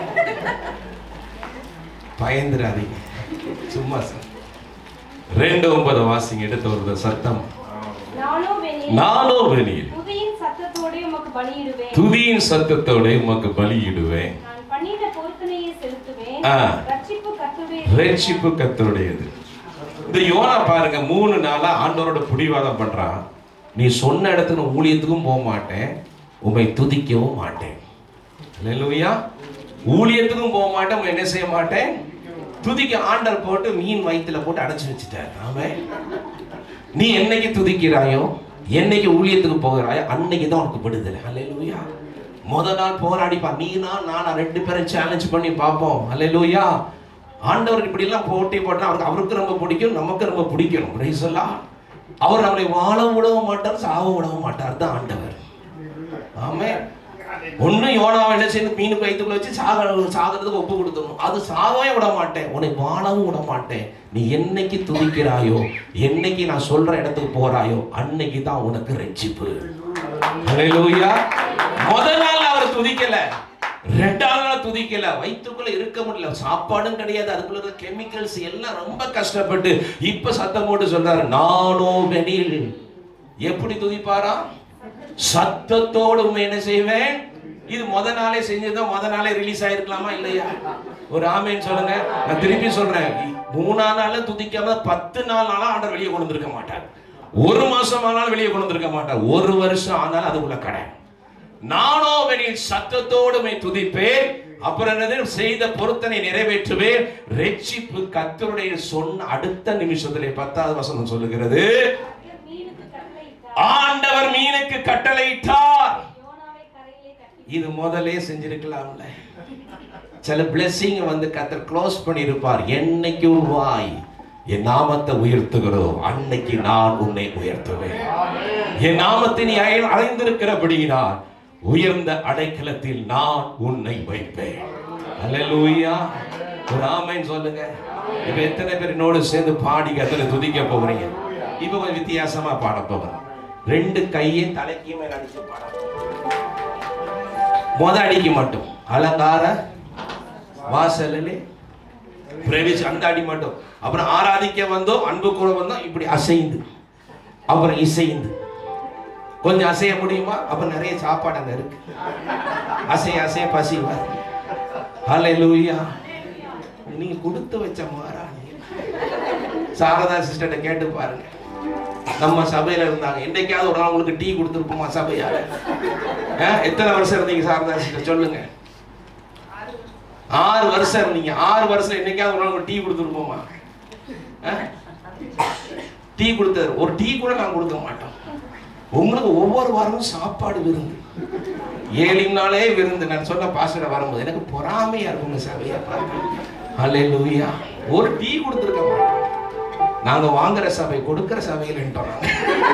பயந்துராதீங்க சும்மா சார் ரெண்டு ஒன்பது வாசிங்க எடுத்து வருது சத்தம் நானோ வெனில் நானோ வெளியில் புதியின் சத்தத்தோடே உமக்கு பலியிடுவேன் துதியின் சத்தத்தோட உமக்கு பலியிடுவேன் நான் பண்ணின பொருத்தனையை செலுத்துவேன் ஆ. ரட்சிப்பு கத்துவே ரட்சிப்பு கத்தருடையது இந்த யோனா பாருங்க மூணு நாளா ஆண்டவரோட பிடிவாதம் பண்றான் நீ சொன்ன இடத்துக்கு நான் ஊழியத்துக்கும் போக மாட்டேன் உம்மை துதிக்கவும் மாட்டேன் அல்லேலூயா ஊழியத்துக்கும் போக மாட்டேன் உம்மை என்ன செய்ய மாட்டேன் துதிக்க ஆண்டர் போட்டு மீன் வயித்துல போட்டு அடைச்சு வச்சுட்டார் ஆமே நீ என்னைக்கு துதிக்கிறாயோ என்னைக்கு ஊழியத்துக்கு போகிறாயோ அன்னைக்கு தான் உனக்கு விடுதலை அல்லேலூயா முத நாள் போராடிப்பா நீனா நானா ரெண்டு பேரும் சேலஞ்ச் பண்ணி பார்ப்போம் அல்லேலூயா ஆண்டவர் இப்படி எல்லாம் போட்டி போட்டா அவருக்கு அவருக்கு ரொம்ப பிடிக்கும் நமக்கு ரொம்ப பிடிக்கணும் பிரைஸ் எல்லாம் அவர் நம்மளை வாழ விடவும் மாட்டார் சாவ விடவும் மாட்டார் தான் ஆண்டவர் ஆமே ஒண்ணு யோனாவை என்ன செய்யணும் மீன் வயிற்றுக்குள்ள வச்சு சாக சாகிறதுக்கு ஒப்பு கொடுத்துடணும் அது சாகவே விட மாட்டேன் உன்னை வாழவும் விட மாட்டேன் நீ என்னைக்கு துதிக்கிறாயோ என்னைக்கு நான் சொல்ற இடத்துக்கு போறாயோ அன்னைக்கு தான் உனக்கு ரட்சிப்பு ஹalleluya முதல் நாள் அவர் துதிக்கல ரெண்டாவது நாள் துதிக்கல வயிற்றுக்குள்ள இருக்க முடியல சாப்பாடும் கிடையாது அதுக்குள்ள இருக்க கெமிக்கல்ஸ் எல்லாம் ரொம்ப கஷ்டப்பட்டு இப்ப சத்தம் போட்டு சொல்றாரு நானோ வெளியில் எப்படி துதிப்பாரா சத்தத்தோடு உண்மை என்ன செய்வேன் இது முத நாளே செஞ்சதுதான் முத நாளே ரிலீஸ் ஆயிருக்கலாமா இல்லையா ஒரு ஆமேன்னு சொல்லுங்க நான் திருப்பி சொல்றேன் மூணா நாள்ல துதிக்காம பத்து நாள் நாளா ஆண்டவர் வெளியே கொண்டு வந்திருக்க மாட்டார் ஒரு மாசம் ஆனாலும் வெளியே கொண்டு வந்திருக்க மாட்டார் ஒரு வருஷம் ஆனாலும் அதுக்குள்ள கடை நானோ வெளியில் சத்தத்தோடு உம்மை துதிப்பேன் அப்புறம் என்னது செய்த பொருத்தனை நிறைவேற்றுவேன் ரெட்சிப்பு கத்தருடைய சொன்ன அடுத்த நிமிஷத்திலே பத்தாவது வசனம் சொல்லுகிறது மீனுக்கு கட்டளையிட்டார் ஆண்டவர் மீனுக்கு கட்டளையிட்டார் யோனாவை கரையிலே கட்டி இது முதலே செஞ்சிருக்கலாம்ல சில blessing வந்து கத்தர் க்ளோஸ் பண்ணியிருப்பார் என்னைக்கு வாய் என் நாமத்தை உயர்த்துகிறோம் அன்னைக்கு நான் உன்னை உயர்த்துவேன் என் நாமத்தை நீ அழை- அடைந்திருக்கிறபடியினால் உயர்ந்த அடைக்கலத்தில் நான் உன்னை வைப்பேன் அல்லேலூயா ஒரு ஆமென் சொல்லுங்க இப்ப எத்தனை பேர் என்னோடு சேர்ந்து பாடி கத்தனை துதிக்க போகிறீங்க இப்ப கொஞ்சம் வித்தியாசமா பாட போகிறேன் ரெண்டு கையை தலைக்கு மேல அடிச்சு பாட போகிறேன். மொத அடிக்கு மட்டும் அலங்கார வாசலிலே பிரவேசி அந்த அடி மட்டும் அப்புறம் ஆராதிக்க வந்தோம் அன்பு கூட வந்தோம் இப்படி அசைந்து அப்புறம் இசைந்து கொஞ்சம் அசைய முடியுமா அப்புறம் நிறைய சாப்பாடு அங்க இருக்கு அசைய அசைய பசி வரும் ஹalleluya நீங்க கொடுத்து வச்ச மாறாணி சாரதா சிஸ்டர்ட்ட கேட்டு பாருங்க நம்ம சபையில இருந்தாங்க என்னைக்காவது ஒரு நாள் உங்களுக்கு டீ கொடுத்துருப்போமா சபையால ஆ, எத்தனை வருஷம் இருந்தீங்க சாரதா சிஸ்டர் சொல்லுங்க ஆறு வருஷம் இருந்தீங்க ஆறு வருஷம் என்னைக்காவது ஒரு நாள் உங்களுக்கு டீ கொடுத்துருப்போமா ஆ? டீ கொடுத்தாரு ஒரு டீ கூட நான் கொடுக்க மாட்டோம் உங்களுக்கு ஒவ்வொரு வாரமும் சாப்பாடு விருந்து ஏழு நாளே விருந்து நான் சொன்ன பாசட வரும்போது எனக்கு பொறாமையா இருக்குங்க சபையா பார்க்க அல்லேலூயா ஒரு டீ கொடுத்துருக்க மாட்டோம் நாங்க வாங்குற சபை கொடுக்கிற சபையில்ன்றோம் நாங்க.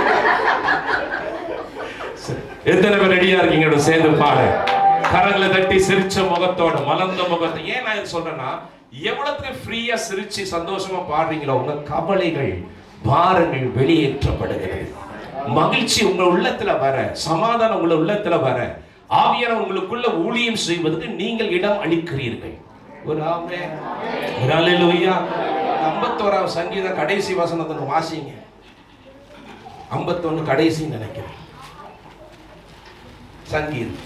சரி. எத்தனை பேர் ரெடியா இருக்கீங்க என்னோட சேர்ந்து பாட கரங்களை தட்டி சிரிச்ச முகத்தோட மலர்ந்த முகத்தை ஏன் நான் இது சொல்றேன்னா எவ்வளவுக்கு ஃப்ரீயா சிரிச்சு சந்தோஷமா பாடுறீங்களோ உங்க கவலைகள் பாரங்கள் வெளியேற்றப்படுகிறது மகிழ்ச்சி உங்க உள்ளத்துல வர சமாதானம் உங்க உள்ளத்துல வர ஆவியான உங்களுக்குள்ள ஊழியம் செய்வதற்கு நீங்கள் இடம் அளிக்கிறீர்கள் ஒரு ஆமே ஒரு அல்லேலூயா ஐம்பத்தோராம் சங்கீத கடைசி வசனத்தை வாசிங்க ஐம்பத்தொன்னு கடைசி நினைக்கிறேன் சங்கீதம்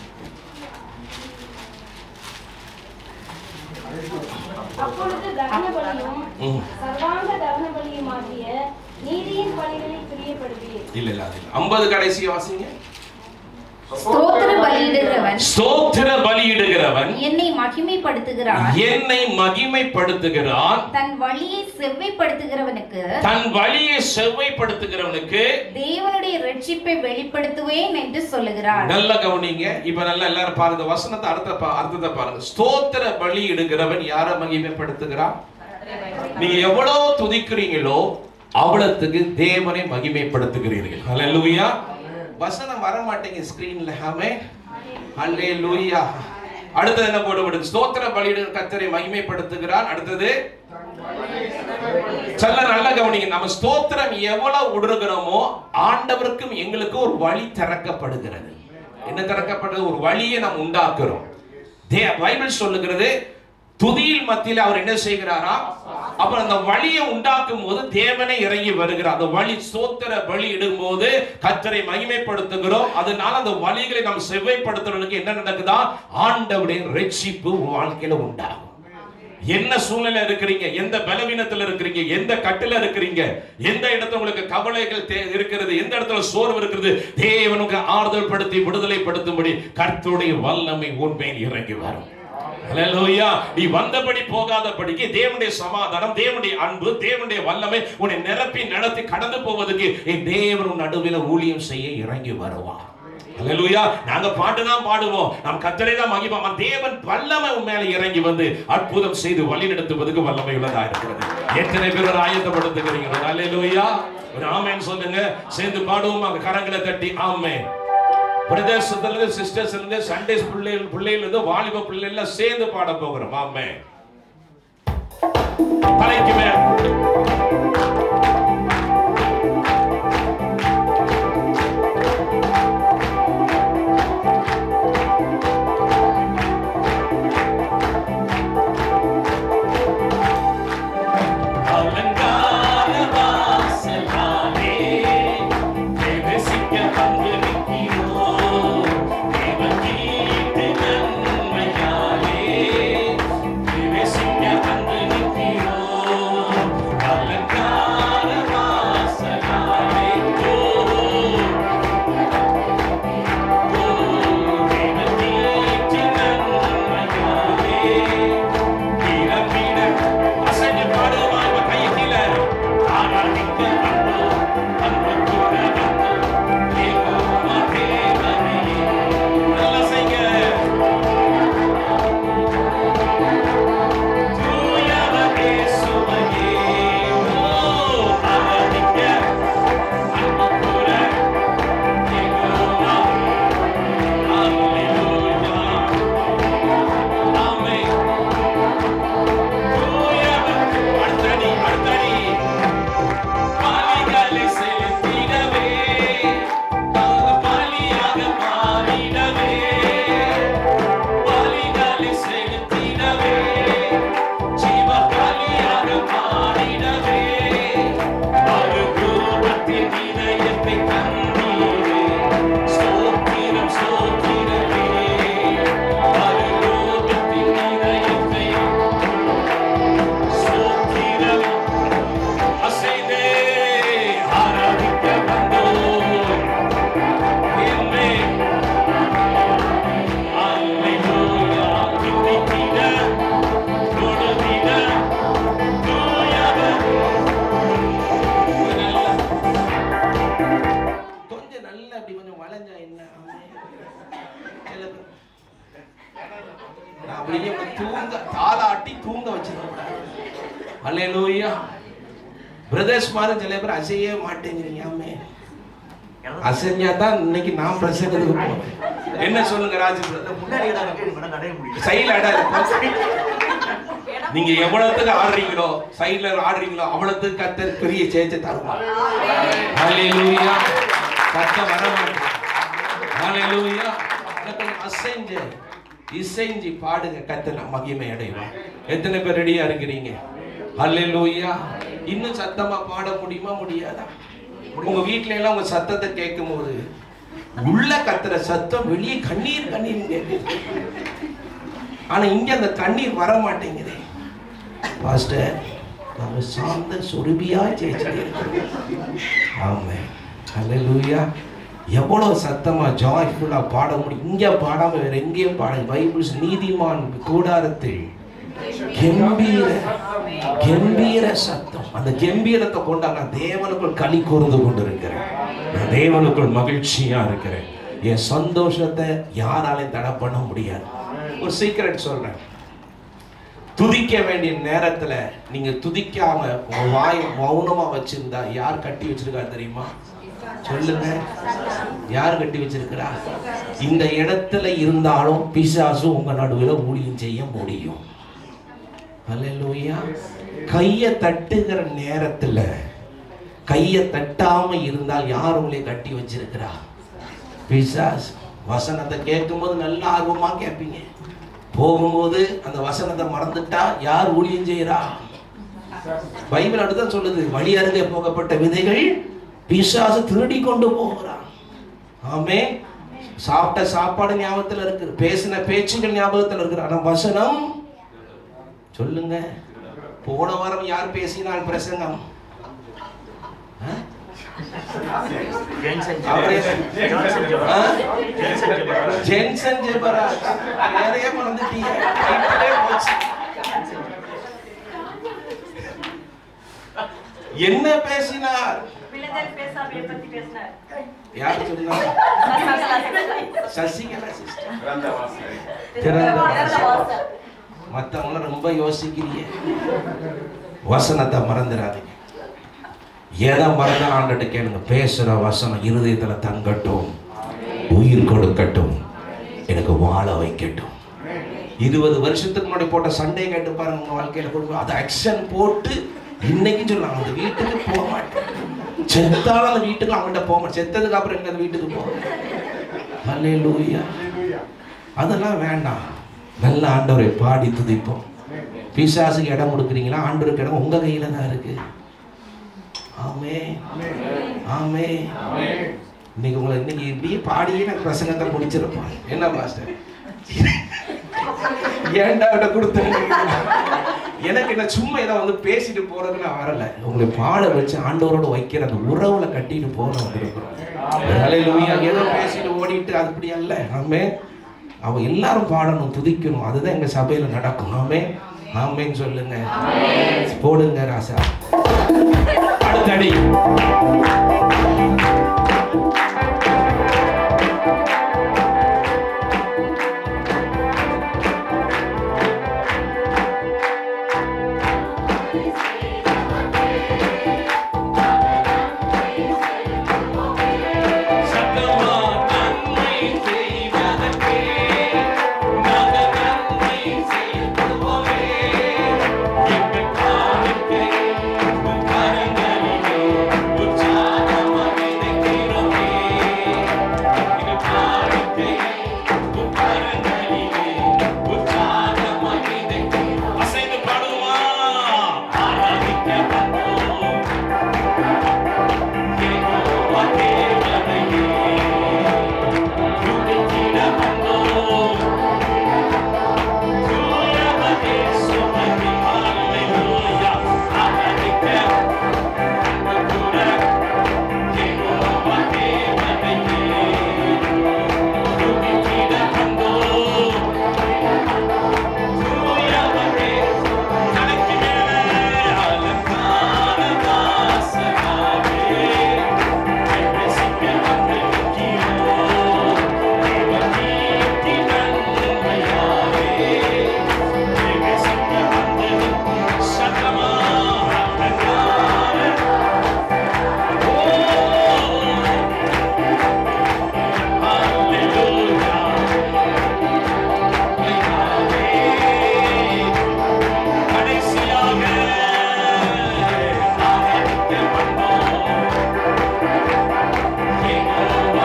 அப்பொழுது தகன பலியும் ம். சர்வாங்க தகன பலியுமாகிய நீதியின் பலிகளை பிரியப்படுவீர் இல்ல இல்ல அது இல்ல ஐம்பது கடைசி வாசிங்க ஸ்தோத்திர பலியிடுகிறவன் ஸ்தோத்திர பலியிடுகிறவன் என்னை மகிமைப்படுத்துகிறான் என்னை மகிமைப்படுத்துகிறான் தன் வழியை செவ்வைப்படுத்துகிறவனுக்கு தன் வழியை செவ்வைப்படுத்துகிறவனுக்கு தேவனுடைய ரட்சிப்பை வெளிப்படுத்துவேன் என்று சொல்லுகிறார் நல்ல கவனிங்க இப்ப நல்லா எல்லாரும் பாருங்க வசனத்தை அர்த்த பா- அர்த்தத்தை பாருங்க ஸ்தோத்திர பலி இடுகிறவன் யாரை மகிமைப்படுத்துகிறான் நீங்க எவ்வளவு துதிக்கிறீங்களோ அவ்வளவுக்கு தேவனை மகிமைப்படுத்துகிறீர்கள் ஹalleluya வசனம் வர மாட்டேங்க ஸ்கிரீன்ல ஆமே ஹalleluya அடுத்தது என்ன போடுவது ஸ்தோத்திர பலியிடுகிற கர்த்தரை மகிமைப்படுத்துகிறான் அடுத்தது சொல்ல நல்ல கவனிங்க நம்ம ஸ்தோத்திரம் எவ்வளவு விடுகிறோமோ ஆண்டவருக்கும் எங்களுக்கும் ஒரு வழி திறக்கப்படுகிறது என்ன திறக்கப்படுறது ஒரு வழியை நாம் உண்டாக்குறோம் தே பைபிள் சொல்லுகிறது துதியில் மத்தியில் அவர் என்ன செய்கிறாரா அப்புறம் அந்த வழியை உண்டாக்கும் போது தேவனை இறங்கி வருகிறார் அந்த வழி சோத்திர வழி இடும்போது கத்தரை மகிமைப்படுத்துகிறோம் அதனால அந்த வழிகளை நாம் செவ்வைப்படுத்துறதுக்கு என்ன நடக்குதா ஆண்டவருடைய ரட்சிப்பு உன் வாழ்க்கையில உண்டாகும் என்ன சூழ்நிலை இருக்கிறீங்க எந்த பலவீனத்துல இருக்கிறீங்க எந்த கட்டில இருக்கிறீங்க எந்த இடத்துல உங்களுக்கு கவலைகள் தே- இருக்கிறது எந்த இடத்துல சோர்வு இருக்கிறது தேவனுக்கு ஆறுதல் படுத்தி விடுதலை படுத்தும்படி கர்த்தருடைய வல்லமை உண்மையில் இறங்கி வரும் ஹalleluya நீ வந்தபடி போகாதபடிக்கு தேவனுடைய சமாதானம் தேவனுடைய அன்பு தேவனுடைய வல்லமை உன்னை நிரப்பி நடத்தி கடந்து போவதற்கு என் தேவன் உன் நடுவில் ஊழியம் செய்ய இறங்கி வருவார் ஹalleluya நாங்க பாட்டு தான் பாடுவோம் நாம் கத்தரை தான் மகிமை தேவன் வல்லமை உன் மேல இறங்கி வந்து அற்புதம் செய்து வழி நடத்துவதற்கு வல்லமை உள்ளதா இருக்கிறது எத்தனை பேர் ஆயத்தப்படுத்துகிறீங்க ஹalleluya ஒரு ஆமென் சொல்லுங்க சேர்ந்து பாடுவோம் அங்க கரங்களை தட்டி ஆமென் பிரதர்ஸ்ல இருந்து சிஸ்டர்ஸ் இருந்து சண்டேஸ் பிள்ளைகள் பிள்ளைகள் இருந்து வாலிப பிள்ளைகள் எல்லாம் சேர்ந்து பாட போகிறோம் ஆமென் தலைக்கு மேல் அலங்கார வாசலாலே தேவசிக்க வந்து நிற்கிறோம் தேவகீட்டு நன்மையாலே தேவசிக்க வந்து நிற்கிறோம் அலங்கார வாசலாலே ஓ தேவகீட்டு நன்மையாலே நிரம்பிட அசைஞ்சு பாடுமா இவ கையை கீழே ஆராதிக்க வந்தோம் அன்பு கூட வந்தோம் தேவோமா தேவனே நல்லா செய்ங்க தூயவரே சுவையே ஓ ஆராதிக்க அன்பு கூட தேவோமா Hallelujah. Amen. அடுத்தடி அடுத்தடி பாலிகளை செலுத்திடவே தாங்க பாலியாக மாறிடவே பாலிகளை செலுத்திடவே ஜீவ பாலியாக மாறிடவே மறுரூபத்தின் இதயத்தை தந்தீரே ஸ்தோத்திரம் ஸ்தோத்திரமே மறுரூபத்தின் இதயத்தை ஸ்தோத்திரம் அசைந்தே ஆராதிக்க வந்தோம் என்னே அல்லேலூயா துதித்திட தொழுதிட தூயவர் கொஞ்சம் நல்லா அப்படி கொஞ்சம் வளைஞ்சா என்ன சில பேர் நான் அப்படியே உங்களை தூங்க தாளாட்டி தூங்க வச்சிருக்கேன் அல்லேலூயா பிரதர்ஸ் மாதிரி சில பேர் அசையவே மாட்டேங்கிறீங்க ஆமே அசைஞ்சா தான் இன்னைக்கு நான் பிரசங்கத்துக்கு போறேன் என்ன சொல்லுங்க ராஜு முன்னாடி நடைய முடியும் சைடுல இடம் இருக்கு நீங்க எவ்வளவுக்கு ஆடுறீங்களோ சைடுல ஆடுறீங்களோ அவ்வளவுக்கு கத்தர் பெரிய சேச்சை தருவார் ஹalleluya கத்த வர மாட்டேன் ஹalleluya கொஞ்சம் அசைஞ்சு இசைஞ்சு பாடுங்க கத்தனை மகிமை அடைவார் எத்தனை பேர் ரெடியா இருக்கிறீங்க ஹalleluya இன்னும் சத்தமா பாட முடியுமா முடியாதா உங்க வீட்ல எல்லாம் உங்க சத்தத்தை கேட்கும் போது உள்ள கத்துற சத்தம் வெளியே கண்ணீர் கண்ணீர் கேட்குது ஆனா இங்க அந்த கண்ணீர் வர மாட்டேங்குது பாஸ்டர் நம்ம சாந்த சுருபியா ஜெயிச்சுட்டு இருக்கிறோம் ஆமே ஹalleluya எவ்வளவு சத்தமா ஜாய்ஃபுல்லா பாட முடியும் இங்க பாடாம வேற எங்கேயும் பாட பைபிள்ஸ் நீதிமான் கூடாரத்தில் கம்பீர கம்பீர சத்தம் அந்த கம்பீரத்தை கொண்டா நான் தேவனுக்குள் களி கூர்ந்து கொண்டிருக்கிறேன் நான் தேவனுக்குள் மகிழ்ச்சியா இருக்கிறேன் என் சந்தோஷத்தை யாராலையும் தடை பண்ண முடியாது ஒரு சீக்கிரட் சொல்றேன் துதிக்க வேண்டிய நேரத்துல நீங்க துதிக்காம உங்க வாய் மௌனமா வச்சிருந்தா யார் கட்டி வச்சிருக்கா தெரியுமா சொல்லுங்க யார் கட்டி வச்சிருக்கிறா இந்த இடத்துல இருந்தாலும் பிசாசு உங்க நடுவில் ஊழியம் செய்ய முடியும் அல்லேலூயா கையை தட்டுகிற நேரத்துல கையை தட்டாம இருந்தால் யார் உங்களை கட்டி வச்சிருக்கிறா பிசாஸ் வசனத்தை கேட்கும்போது நல்ல ஆர்வமா கேட்பீங்க போகும்போது அந்த வசனத்தை மறந்துட்டா யார் ஊழியம் செய்யறா பைபிள் அடுத்தான் சொல்லுது வழி அருகே போகப்பட்ட விதைகள் பிசாசு திருடி கொண்டு போகிறான் ஆமே சாப்பிட்ட சாப்பாடு ஞாபகத்துல இருக்கு பேசின பேச்சுகள் ஞாபகத்துல இருக்கு ஆனா வசனம் சொல்லுங்க போன வாரம் யார் பேசினால் பிரசங்கம் ஆ? ஜென்சன் அவரே- ஜான்சன் ஆ? ஜென்சன் ஜெபராஜ். ஜென்சன் ஜெபராஜ் நிறைய மறந்துட்டீங்க இப்படியே போச்சு. என்ன பேசினார் விழுதல் பேசாமையை பத்தி பேசினார் யார் சொன்னார் சசிகலா சிஸ்டர் பிறந்த வாசல் திறந்த திறந்த வாசல். மத்தவங்கள ரொம்ப யோசிக்கிறீங்க வசனத்தை மறந்துடாதீங்க எதை மறந்த ஆண்டுட்டு கேளுங்க பேசுற வசனம் இருதயத்துல தங்கட்டும் உயிர் கொடுக்கட்டும் எனக்கு வாழ வைக்கட்டும் இருபது வருஷத்துக்கு முன்னாடி போட்ட சண்டே கேட்டு பாருங்க உங்க வாழ்க்கையில கொடுக்கும் அது ஆக்ஷன் போட்டு இன்னைக்கு சொல்லலாம் அந்த வீட்டுக்கு போக மாட்டேன் செத்தாலும் அந்த வீட்டுக்கு அவங்கள்ட்ட போக மாட்டேன் செத்ததுக்கு அப்புறம் எங்க அந்த வீட்டுக்கு போக ஹalleluya அதெல்லாம் வேண்டாம் நல்ல ஆண்டவரை பாடி துதிப்போம் பிசாசுக்கு இடம் கொடுக்குறீங்களா ஆண்டவருக்கு இடம் உங்க கையில தான் இருக்கு ஆமே ஆமே இன்னைக்கு உங்களை இன்னைக்கு இப்படியே பாடியே நான் பிரசங்கத்தை முடிச்சிருப்போம் என்ன மாஸ்டர் ஏன்டா விட கொடுத்தீங்க எனக்கு என்ன சும்மா இதை வந்து பேசிட்டு போறதுக்கு நான் வரல உங்களை பாட வச்சு ஆண்டவரோட வைக்கிற அந்த உறவுல கட்டிட்டு போற வந்திருக்கிறோம் ஹalleluya ஏதோ பேசிட்டு ஓடிட்டு அது அப்படி அல்ல ஆமே அவ எல்லாரும் பாடணும் துதிக்கணும் அதுதான் எங்க சபையில நடக்கும் ஆமே ஆமேன்னு சொல்லுங்க போடுங்க ராசா அடுத்த அடி சத்தமா நன்மை செய்வதற்கே நாங்கள் நன்மை செலுத்துவோமே எங்கள் காணிக்கை உம் கரங்களிலே உற்சாகமாக விதைக்கிறோமே. எங்கள் காணிக்கை உம் கரங்களிலே உற்சாகமாக விதைக்கிறோம். அசைந்து பாடுவோமா? ஆராதிக்க வந்தோம். யெகோவா தேவனையே, துதித்திட வந்தோம். தூயவனே சுமதி, ஹல்லேலூயா. ஆராதிக்க வந்தோம். யெகோவா தேவனையே, துதித்திட வந்தோம். தூயவனே, தலைக்கு மேலே அலங்கார வாசனாவே, ரசிக்க வந்து நிற்கிறோம். தேவகீர்த்தி நன்மையாவே, ரசிக்க வந்து நிற்கிறோம். சத்தமா அலங்கார ஓ ஹalleluya கடைசியாக ஆராதிக்க வந்தோம். யெகோவா,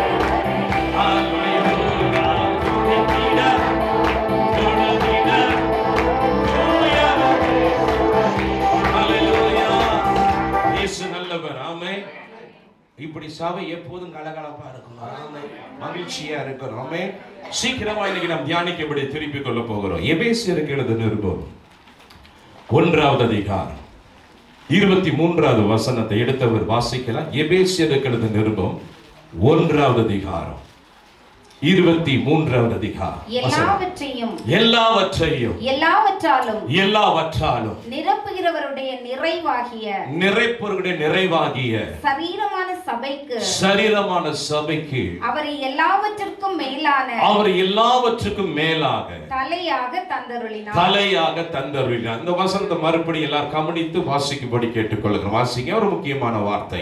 ஹல்லேலூயா. துதித்திட, தொழுதிட, தூயவரே. ஹல்லேலூயா. இயேசு நல்லவர் ஆமென் இப்படி சபை எப்போதும் கலகலப்பா இருக்கணும் ஆமே. மகிழ்ச்சியா இருக்கணும் ஆமே சீக்கிரமா இன்னைக்கு நாம் தியானிக்கபடி திருப்பிக் கொள்ள போகிறோம் எபேசியருக்கு எழுத நிருபம் ஒன்றாவது அதிகாரம் இருபத்தி மூன்றாவது வசனத்தை எடுத்தவர் வாசிக்கலாம் எபேசியருக்கு எழுத நிருபம் ஒன்றாவது அதிகாரம் இருபத்தி மூன்றாவது அதிகாரம் வசனம். எல்லாவற்றையும் எல்லாவற்றையும் எல்லாவற்றாலும் எல்லாவற்றாலும் நிரப்புகிறவருடைய நிறைவாகிய நிறைப்பொருடைய நிறைவாகிய சரீரமான சபைக்கு சரீரமான சபைக்கு அவரை எல்லாவற்றிற்கும் மேலான அவர் எல்லாவற்றுக்கும் மேலாக தலையாக தந்தருளினார் தலையாக தந்தருளினார் அந்த வசனத்தை மறுபடி எல்லாரும் கவனித்து வாசிக்கும்படி கேட்டுக்கொள்கிறோம் வாசிங்க ஒரு முக்கியமான வார்த்தை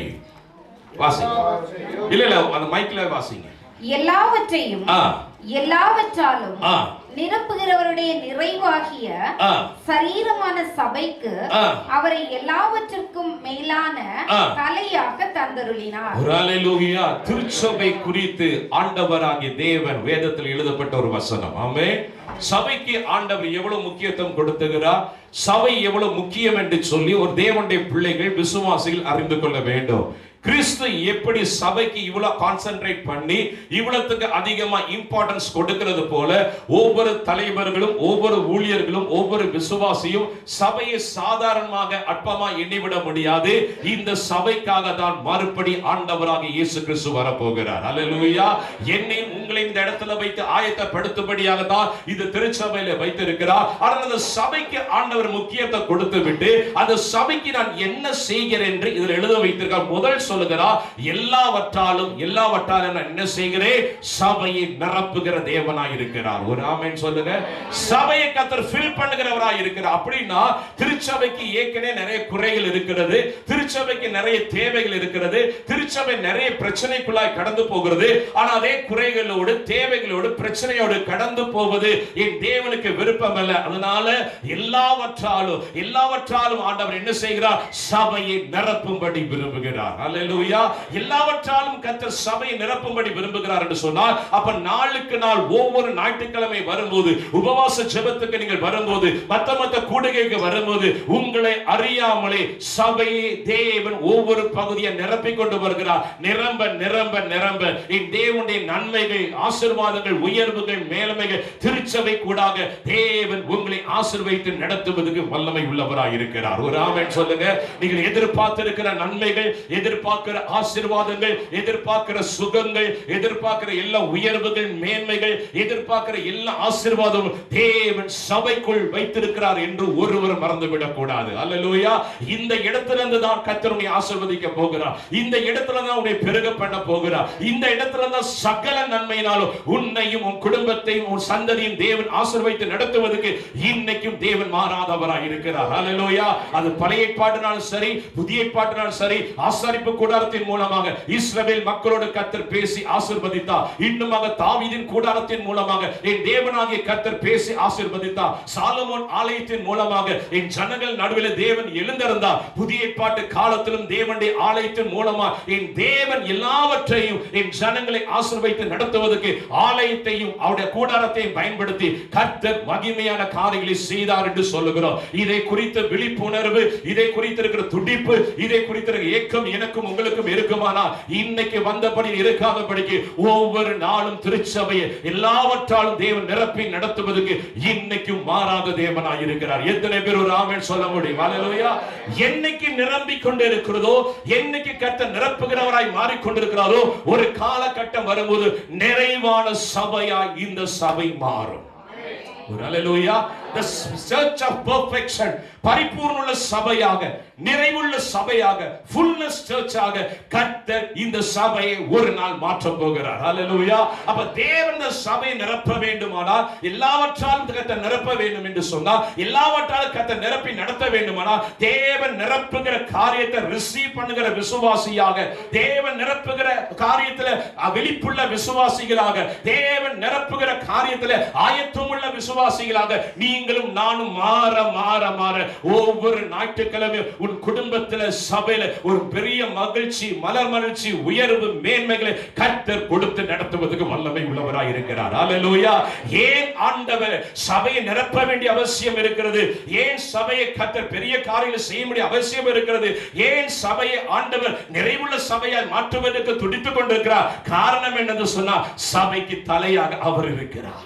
வாசிங்க இல்ல இல்ல அந்த மைக்ல வாசிங்க எல்லாவற்றையும் ஆ எல்லாவற்றாலும் ஆ நிரப்புகிறவருடைய நிறைவாகிய ஆ சரீரமான சபைக்கு ஆ. அவரை எல்லாவற்றிற்கும் மேலான ஆ. தலையாக தந்தருளினார் ஒரு அல்லேலூயா திருச்சபை குறித்து ஆண்டவராகிய தேவன் வேதத்தில் எழுதப்பட்ட ஒரு வசனம் ஆமே சபைக்கு ஆண்டவர் எவ்வளவு முக்கியத்துவம் கொடுத்துகிறார் சபை எவ்வளவு முக்கியம் என்று சொல்லி ஒரு தேவனுடைய பிள்ளைகள் விசுவாசிகள் அறிந்து கொள்ள வேண்டும் கிறிஸ்து எப்படி சபைக்கு இவ்வளவு கான்சென்ட்ரேட் பண்ணி இவ்வளவுக்கு அதிகமா இம்பார்ட்டன்ஸ் கொடுக்கிறது போல ஒவ்வொரு தலைவர்களும் ஒவ்வொரு ஊழியர்களும் ஒவ்வொரு விசுவாசியும் சபையை சாதாரணமாக அற்பமா எண்ணிவிட முடியாது இந்த சபைக்காக தான் மறுபடி ஆண்டவராக இயேசு கிறிஸ்து வரப்போகிறார் அல்லேலூயா என்னை உங்களை இந்த இடத்துல வைத்து ஆயத்தப்படுத்தும்படியாக தான் இந்த திருச்சபையில வைத்திருக்கிறார் ஆனால் அந்த சபைக்கு ஆண்டவர் முக்கியத்தை கொடுத்து விட்டு அந்த சபைக்கு நான் என்ன செய்கிறேன் என்று இதில் எழுத வைத்திருக்கார் முதல் சொல்லுகிறார் எல்லாவற்றாலும் எல்லாவற்றாலும் நான் என்ன செய்கிறேன் சபையை நிரப்புகிற தேவனாய் இருக்கிறார் ஒரு ஆமென் சொல்லுங்க சபையை கத்தர் ஃபில் பண்ணுகிறவராய் இருக்கிறார் அப்படின்னா திருச்சபைக்கு ஏற்கனவே நிறைய குறைகள் இருக்கிறது திருச்சபைக்கு நிறைய தேவைகள் இருக்கிறது திருச்சபை நிறைய பிரச்சனைக்குள்ளாய் கடந்து போகிறது ஆனா அதே குறைகளோடு தேவைகளோடு பிரச்சனையோடு கடந்து போவது என் தேவனுக்கு விருப்பம் அல்ல அதனால எல்லாவற்றாலும் எல்லாவற்றாலும் ஆண்டவர் என்ன செய்கிறார் சபையை நிரப்பும்படி விரும்புகிறார் அல்லேலூயா எல்லாவற்றாலும் கர்த்தர் சபையை நிரப்பும்படி விரும்புகிறார் என்று சொன்னால் அப்ப நாளுக்கு நாள் ஒவ்வொரு ஞாயிற்றுக்கிழமை வரும்போது உபவாச ஜெபத்துக்கு நீங்கள் வரும்போது மத்த மத்த கூடுகைக்கு வரும்போது உங்களை அறியாமலே சபையை தேவன் ஒவ்வொரு பகுதியை நிரப்பிக் கொண்டு வருகிறார் நிரம்ப நிரம்ப நிரம்ப என் தேவனுடைய நன்மைகள் ஆசீர்வாதங்கள் உயர்வுகள் மேலமைகள் திருச்சபை கூடாக தேவன் உங்களை ஆசீர்வைத்து நடத்துவதற்கு வல்லமை உள்ளவராய் இருக்கிறார் ஒரு ஆமென் சொல்லுங்க நீங்கள் எதிர்பார்த்திருக்கிற நன்மைகள் எதிர்பார்க்கிற ஆசீர்வாதங்கள் எதிர்பார்க்கிற சுகங்கள் எதிர்பார்க்கிற எல்லா உயர்வுகள் மேன்மைகள் எதிர்பார்க்கிற எல்லா ஆசீர்வாதமும் தேவன் சபைக்குள் வைத்திருக்கிறார் என்று ஒருவர் மறந்துவிடக் கூடாது அல்லேலூயா இந்த இடத்துல இருந்து தான் கர்த்தருடைய ஆசீர்வதிக்க போகிறார் இந்த இடத்துல தான் உன்னை பெருக பண்ண போகிறார் இந்த இடத்துல தான் சகல நன்மையினாலும் உன்னையும் உன் குடும்பத்தையும் உன் சந்ததியும் தேவன் ஆசீர்வைத்து நடத்துவதற்கு இன்னைக்கும் தேவன் மாறாதவராய் இருக்கிறார் அல்லேலூயா அது பழைய ஏற்பாட்டினாலும் சரி புதிய ஏற்பாட்டினாலும் சரி ஆசாரிப்பு கூடாரத்தின் மூலமாக இஸ்ரவேல் மக்களோடு கர்த்தர் பேசி ஆசீர்வதித்தார் இன்னுமாக தாவீதின் கூடாரத்தின் மூலமாக என் தேவனாகிய கர்த்தர் பேசி ஆசீர்வதித்தார் சாலமோன் ஆலயத்தின் மூலமாக என் ஜனங்கள் நடுவில் தேவன் எழுந்திருந்தார் புதிய ஏற்பாட்டு காலத்திலும் தேவனுடைய ஆலயத்தின் மூலமா என் தேவன் எல்லாவற்றையும் என் ஜனங்களை ஆசீர்வைத்து நடத்துவதற்கு ஆலயத்தையும் அவருடைய கூடாரத்தையும் பயன்படுத்தி கர்த்தர் மகிமையான காரியங்களை செய்தார் என்று சொல்லுகிறோம் இதை குறித்த விழிப்புணர்வு இதை குறித்து இருக்கிற துடிப்பு இதை குறித்த இருக்கிற ஏக்கம் எனக்கும் உங்களுக்கும் இருக்குமானா இன்னைக்கு வந்தபடி இருக்காதபடிக்கு ஒவ்வொரு நாளும் திருச்சபையை எல்லாவற்றாலும் தேவன் நிரப்பி நடத்துவதற்கு இன்னைக்கும் மாறாத தேவனாய் இருக்கிறார் எத்தனை பேர் ஒரு ஆமென் சொல்ல முடியும் அல்லேலூயா என்னைக்கு நிரம்பிக் கொண்டு இருக்கிறதோ என்னைக்கு கர்த்தர் நிரப்புகிறவராய் மாறிக்கொண்டிருக்கிறாரோ ஒரு காலகட்டம் வரும்போது நிறைவான சபையாய் இந்த சபை மாறும் ஒரு அல்லேலூயா the search of perfection பரிபூர்ண சபையாக நிறைவுள்ள சபையாக fullness சர்ச்சாக கர்த்தர் இந்த சபையை ஒரு நாள் மாற்ற போகிறார் அல்லேலூயா அப்ப தேவன் இந்த சபையை நிரப்ப வேண்டுமானால் எல்லாவற்றாலும் கர்த்தர் நிரப்ப வேண்டும் என்று சொன்னால் எல்லாவற்றாலும் கர்த்தர் நிரப்பி நடத்த வேண்டுமானால் தேவன் நிரப்புகிற காரியத்தை ரிசீவ் பண்ணுகிற விசுவாசியாக தேவன் நிரப்புகிற காரியத்துல வெளிப்புள்ள விசுவாசிகளாக தேவன் நிரப்புகிற காரியத்துல ஆயத்தமுள்ள விசுவாசிகளாக நீங்களும் நானும் மாற மாற மாற ஒவ்வொரு ஞாயிற்றுக்கிழமை உன் குடும்பத்துல சபையில ஒரு பெரிய மகிழ்ச்சி மலர் மகிழ்ச்சி உயர்வு மேன்மைகளை கர்த்தர் கொடுத்து நடத்துவதற்கு வல்லமை உள்ளவராய் இருக்கிறார் அல்லேலூயா ஏன் ஆண்டவர் சபையை நிரப்ப வேண்டிய அவசியம் இருக்கிறது ஏன் சபையை கர்த்தர் பெரிய காரியங்களை செய்ய வேண்டிய அவசியம் இருக்கிறது ஏன் சபையை ஆண்டவர் நிறைவுள்ள சபையாய் மாற்றுவதற்கு துடித்துக் கொண்டிருக்கிறார் காரணம் என்னன்னு சொன்னா சபைக்கு தலையாக அவர் இருக்கிறார்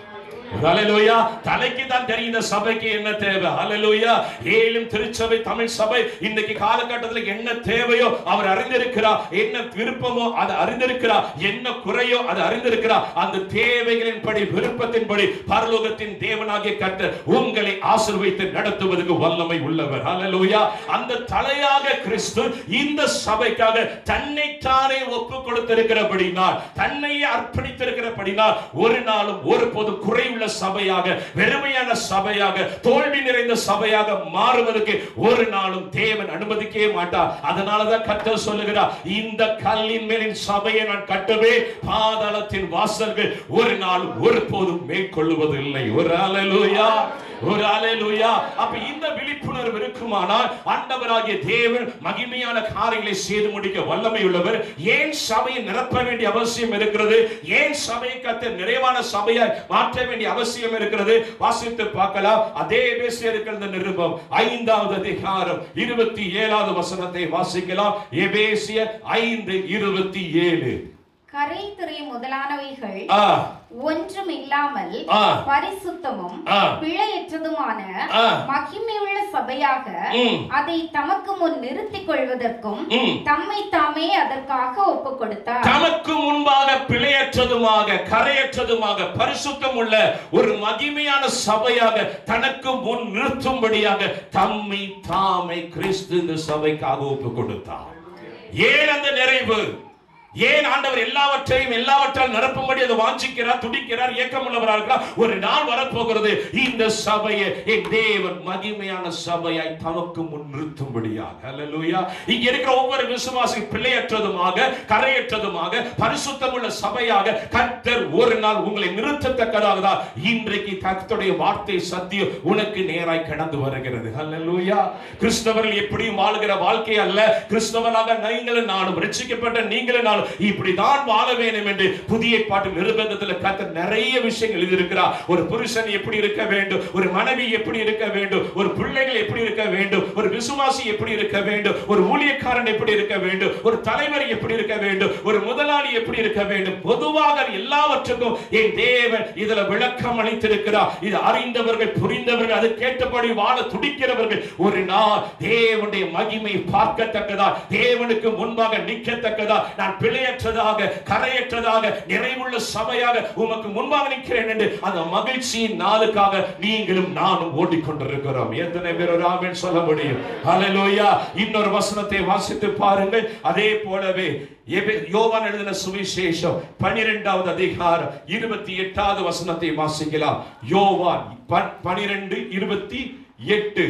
ஹalleluya தலைக்கு தான் தெரியும் இந்த சபைக்கு என்ன தேவை ஹalleluya ஏழும் திருச்சபை தமிழ் சபை இன்னைக்கு காலகட்டத்தில் என்ன தேவையோ அவர் அறிந்திருக்கிறார் என்ன விருப்பமோ அது அறிந்திருக்கிறார் என்ன குறையோ அது அறிந்திருக்கிறார் அந்த தேவைகளின்படி விருப்பத்தின்படி பரலோகத்தின் தேவனாகிய கர்த்தர் உங்களை ஆசீர்வதித்து நடத்துவதற்கு வல்லமை உள்ளவர் ஹalleluya அந்த தலையாக கிறிஸ்து இந்த சபைக்காக தன்னைத்தானே ஒப்பு கொடுத்திருக்கிறபடினால் தன்னை அர்ப்பணித்திருக்கிறபடினால் ஒரு நாளும் ஒருபோதும் குறைவுள்ள சபையாக வெறுமையான சபையாக தோல்வி நிறைந்த சபையாக மாறுவதற்கு ஒரு நாளும் தேவன் அனுமதிக்கவே மாட்டார் அதனாலதான் கர்த்தர் சொல்லுகிறார் இந்த கல்லின் மேலின் சபையை நான் கட்டவே பாதாளத்தின் வாசல்கள் ஒரு நாளும் ஒருபோதும் மேற்கொள்ளுவதில்லை ஒரு அலலுயா ஒரு அலலுயா அப்ப இந்த விழிப்புணர்வு இருக்குமானால் ஆண்டவராகிய தேவன் மகிமையான காரியங்களை செய்து முடிக்க வல்லமை உள்ளவர் ஏன் சபையை நிரப்ப வேண்டிய அவசியம் இருக்கிறது ஏன் சபையை கத்த நிறைவான சபையை மாற்ற வேண்டிய அவசியம் இருக்கிறது வாசித்து பார்க்கலாம் அதே பேசி இருக்கிற நிருபம் ஐந்தாவது அதிகாரம் இருபத்தி ஏழாவது வசனத்தை வாசிக்கலாம் எபேசியர் ஐந்து இருபத்தி ஏழு கரை திரை முதலானவைகள் ஆ ஒன்றும் இல்லாமல் ஆ. பரிசுத்தமும் ஆ. பிழையற்றதுமான ஆ. மகிமையுள்ள சபையாக ம். அதை தமக்கு முன் நிறுத்திக் கொள்வதற்கும் ம். தம்மை தாமே அதற்காக ஒப்பு கொடுத்தார் தமக்கு முன்பாக பிழையற்றதுமாக கரையற்றதுமாக பரிசுத்தம் உள்ள ஒரு மகிமையான சபையாக தனக்கு முன் நிறுத்தும்படியாக தம்மை தாமை கிறிஸ்து இந்த சபைக்காக ஒப்பு கொடுத்தார் ஏன் அந்த நிறைவு ஏன் ஆண்டவர் எல்லாவற்றையும் எல்லாவற்றால் நிரப்பும்படி அதை வாஞ்சிக்கிறார் துடிக்கிறார் ஏக்கமுள்ளவராக இருக்கிறார் ஒரு நாள் வரப்போகிறது இந்த சபையை என் தேவன் மகிமையான சபையாய் தமக்கு முன் நிறுத்தும்படியாக அல்லேலூயா இங்க இருக்கிற ஒவ்வொரு விசுவாசி பிழையற்றதுமாக கரையற்றதுமாக பரிசுத்தமுள்ள சபையாக கர்த்தர் ஒரு நாள் உங்களை நிறுத்தத்தக்கதாக தான் இன்றைக்கு கர்த்தருடைய வார்த்தை சத்தியம் உனக்கு நேராய் கடந்து வருகிறது அல்லேலூயா கிறிஸ்தவர்கள் எப்படியும் வாழுகிற வாழ்க்கை அல்ல கிறிஸ்தவனாக நீங்களும் நானும் ரட்சிக்கப்பட்ட நீங்களும் நானும் இப்படிதான் வாழ வேண்டும் என்று புதிய பாட்டு நிருபந்தத்தில் கர்த்தர் நிறைய விஷயங்கள் எழுதியிருக்கிறார் ஒரு புருஷன் எப்படி இருக்க வேண்டும் ஒரு மனைவி எப்படி இருக்க வேண்டும் ஒரு பிள்ளைகள் எப்படி இருக்க வேண்டும் ஒரு விசுவாசி எப்படி இருக்க வேண்டும் ஒரு ஊழியக்காரன் எப்படி இருக்க வேண்டும் ஒரு தலைவர் எப்படி இருக்க வேண்டும் ஒரு முதலாளி எப்படி இருக்க வேண்டும் பொதுவாக எல்லாவற்றுக்கும் என் தேவன் இதுல விளக்கம் அளித்திருக்கிறார் இது அறிந்தவர்கள் புரிந்தவர்கள் அது கேட்டபடி வாழ துடிக்கிறவர்கள் ஒரு நாள் தேவனுடைய மகிமை பார்க்கத்தக்கதா தேவனுக்கு முன்பாக நிற்கத்தக்கதா நான் பிழையற்றதாக கரையற்றதாக நிறைவுள்ள சபையாக உமக்கு முன்பாக நிற்கிறேன் என்று அந்த மகிழ்ச்சியின் நாளுக்காக நீங்களும் நானும் ஓடிக்கொண்டிருக்கிறோம் எத்தனை பேர் ஒரு ஆமென் சொல்ல முடியும் ஹalleluya இன்னொரு வசனத்தை வாசித்து பாருங்கள் அதே போலவே எபே- யோவான் எழுதின சுவிசேஷம் பனிரெண்டாவது அதிகாரம் இருபத்தி எட்டாவது வசனத்தை வாசிக்கலாம் யோவான் ப- பனிரெண்டு இருபத்தி எட்டு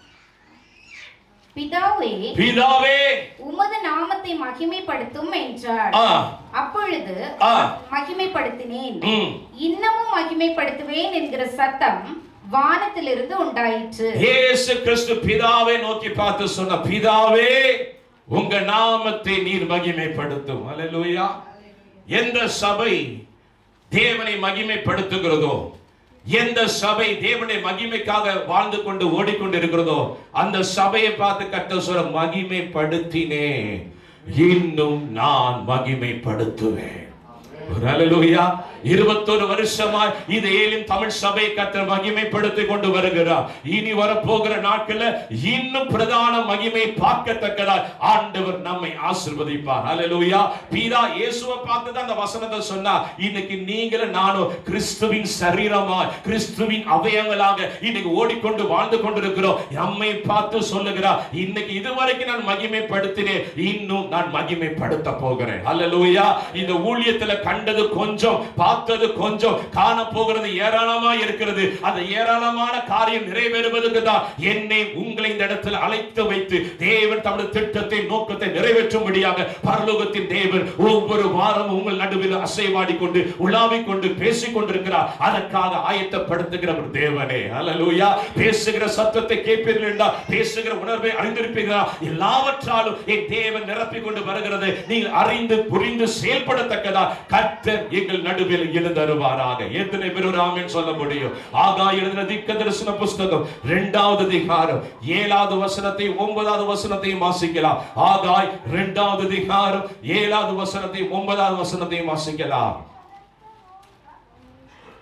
பிதாவே பிதாவே உமது நாமத்தை மகிமைப்படுத்தும் என்றார் ஆ அப்பொழுது ஆ. மகிமைப்படுத்தினேன் ம் இன்னமும் மகிமைப்படுத்துவேன் என்கிற சத்தம் வானத்திலிருந்து உண்டாயிற்று இயேசு கிறிஸ்து பிதாவை நோக்கி பார்த்து சொன்ன பிதாவே உங்க நாமத்தை நீர் மகிமைப்படுத்தும் அல்லேலூயா எந்த சபை தேவனை மகிமைப்படுத்துகிறதோ எந்த சபை தேவனுடைய மகிமைக்காக வாழ்ந்து கொண்டு ஓடிக்கொண்டு இருக்கிறதோ அந்த சபையை பார்த்து கட்ட சொல்ல மகிமைப்படுத்தினே இன்னும் நான் மகிமைப்படுத்துவேன் ஒரு அல்லேலூயா இருபத்தொரு வருஷமாய் இது ஏலின் தமிழ் சபை கத்தர் மகிமைப்படுத்தி கொண்டு வருகிறார் இனி வரப்போகிற நாட்கள்ல இன்னும் பிரதான மகிமை பார்க்கத்தக்கதாய் ஆண்டவர் நம்மை ஆசிர்வதிப்பார் அல்லேலூயா பீதா இயேசுவை பார்த்து தான் அந்த வசனத்தை சொன்னா இன்னைக்கு நீங்களும் நானும் கிறிஸ்துவின் சரீரமாய் கிறிஸ்துவின் அவயங்களாக இன்னைக்கு ஓடிக்கொண்டு வாழ்ந்து கொண்டிருக்கிறோம் நம்மை பார்த்து சொல்லுகிறார் இன்னைக்கு இதுவரைக்கும் நான் மகிமைப்படுத்தினேன் இன்னும் நான் மகிமைப்படுத்த போகிறேன் அல்லேலூயா இந்த ஊழியத்துல கண்டது கொஞ்சம் பார்த்தது கொஞ்சம் காண போகிறது ஏராளமா இருக்கிறது அந்த ஏராளமான காரியம் நிறைவேறுவதற்கு தான் என்னை உங்களை இந்த இடத்தில் அழைத்து வைத்து தேவன் தமது திட்டத்தை நோக்கத்தை நிறைவேற்றும்படியாக பரலோகத்தின் தேவன் ஒவ்வொரு வாரமும் உங்கள் நடுவில் அசைவாடி கொண்டு உலாவிக் கொண்டு பேசிக் கொண்டிருக்கிறார் அதற்காக ஆயத்தப்படுத்துகிற ஒரு தேவனே அல்லேலூயா பேசுகிற சத்தத்தை கேட்பீர்கள் என்றால் பேசுகிற உணர்வை அறிந்திருப்பீர்களா எல்லாவற்றாலும் என் தேவன் நிரப்பிக் கொண்டு வருகிறது நீங்கள் அறிந்து புரிந்து செயல்படத்தக்கதா கர்த்தர் எங்கள் நடுவில் எழுந்தருவாராக எத்தனை பேர் ஒரு ஆமென் சொல்ல முடியும் ஆகா எழுதின திக்க தரிசன புஸ்தகம் இரண்டாவது அதிகாரம் ஏழாவது வசனத்தையும் ஒன்பதாவது வசனத்தையும் வாசிக்கலாம் ஆகாய் இரண்டாவது அதிகாரம் ஏழாவது வசனத்தையும் ஒன்பதாவது வசனத்தையும் வாசிக்கலாம்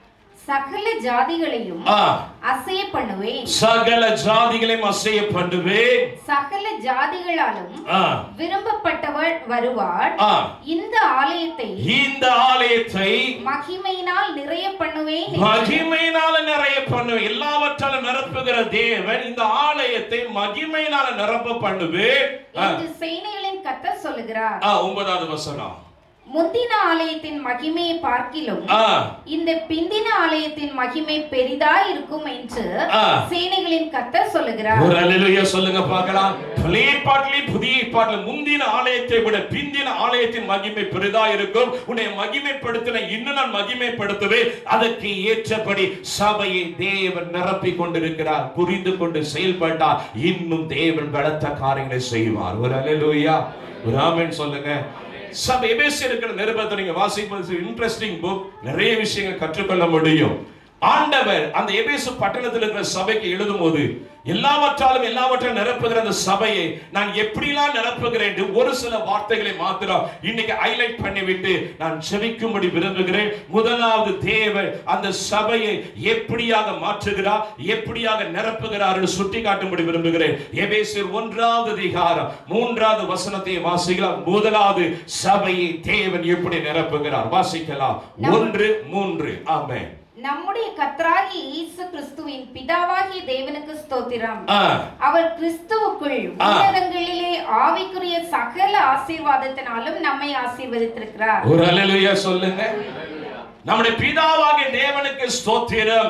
சகல ஜாதிகளையும் ஆ, அசைய பண்ணுவேன் சகல ஜாதிகளையும் அசைய பண்ணுவேன் சகல ஜாதிகளாலும் ஆ, விரும்பப்பட்டவர் வருவார் ஆ. இந்த ஆலயத்தை இந்த ஆலயத்தை மகிமையினால் நிறைய பண்ணுவேன் மகிமையினால நிறைய பண்ணுவேன் எல்லாவற்றாலும் நிரப்புகிற தேவன் இந்த ஆலயத்தை மகிமையினால நிரப்ப பண்ணுவேன் ஆ, என்று சேனைகளின் கர்த்தர் சொல்லுகிறார் ஆ, ஒன்பதாவது வசனம் முந்தின ஆலயத்தின் மகிமையை பார்க்கிலும் ஆ, இந்த பிந்தின ஆலயத்தின் மகிமை பெரிதா இருக்கும் என்று ஆ. சேனைகளின் கர்த்தர் சொல்லுகிறார் ஒரு அல்லேலூயா சொல்லுங்க பார்க்கலாம் பழைய பாட்டிலையும் புதிய பாட்டிலும் முந்தின ஆலயத்தை விட பிந்தின ஆலயத்தின் மகிமை பெரிதா இருக்கும் உன்னை மகிமைப்படுத்தின இன்னும் நான் மகிமைப்படுத்துவேன் அதற்கு ஏற்றபடி சபையை தேவன் நிரப்பிக் கொண்டிருக்கிறார் புரிந்து கொண்டு செயல்பட்டார் இன்னும் தேவன் பலத்த காரியங்களை செய்வார் ஒரு அல்லேலூயா ஒரு ஆமென் சொல்லுங்க சபை எபேசி இருக்கிற நிருபத்தை நீங்க வாசிப்பது இன்ட்ரெஸ்டிங் புக் நிறைய விஷயங்கள் கற்றுக்கொள்ள முடியும் ஆண்டவர் அந்த எபேசு பட்டணத்தில் இருக்கிற சபைக்கு எழுதும் போது எல்லாவற்றாலும் எல்லாவற்றையும் நிரப்புகிற அந்த சபையை நான் எப்படிலாம் நிரப்புகிறேன் என்று ஒரு சில வார்த்தைகளை மாத்திரம் இன்னைக்கு ஹைலைட் பண்ணிவிட்டு நான் செவிக்கும்படி விரும்புகிறேன் முதலாவது தேவன் அந்த சபையை எப்படியாக மாற்றுகிறார் எப்படியாக நிரப்புகிறார் என்று சுட்டி காட்டும்படி விரும்புகிறேன் எபேசியர் ஒன்றாவது அதிகாரம் மூன்றாவது வசனத்தை வாசிக்கலாம் முதலாவது சபையை தேவன் எப்படி நிரப்புகிறார் வாசிக்கலாம் ஒன்று மூன்று ஆமென் நம்முடைய கர்த்தராகிய இயேசு கிறிஸ்துவின் பிதாவாகிய தேவனுக்கு ஸ்தோத்திரம் ஆ அவர் கிறிஸ்துவுக்குள் ஆ. உன்னதங்களிலே ஆவிக்குரிய சகல ஆசீர்வாதத்தினாலும் நம்மை ஆசீர்வதித்திருக்கிறார் ஒரு அல்லேலூயா சொல்லுங்க நம்முடைய பிதாவாகிய தேவனுக்கு ஸ்தோத்திரம்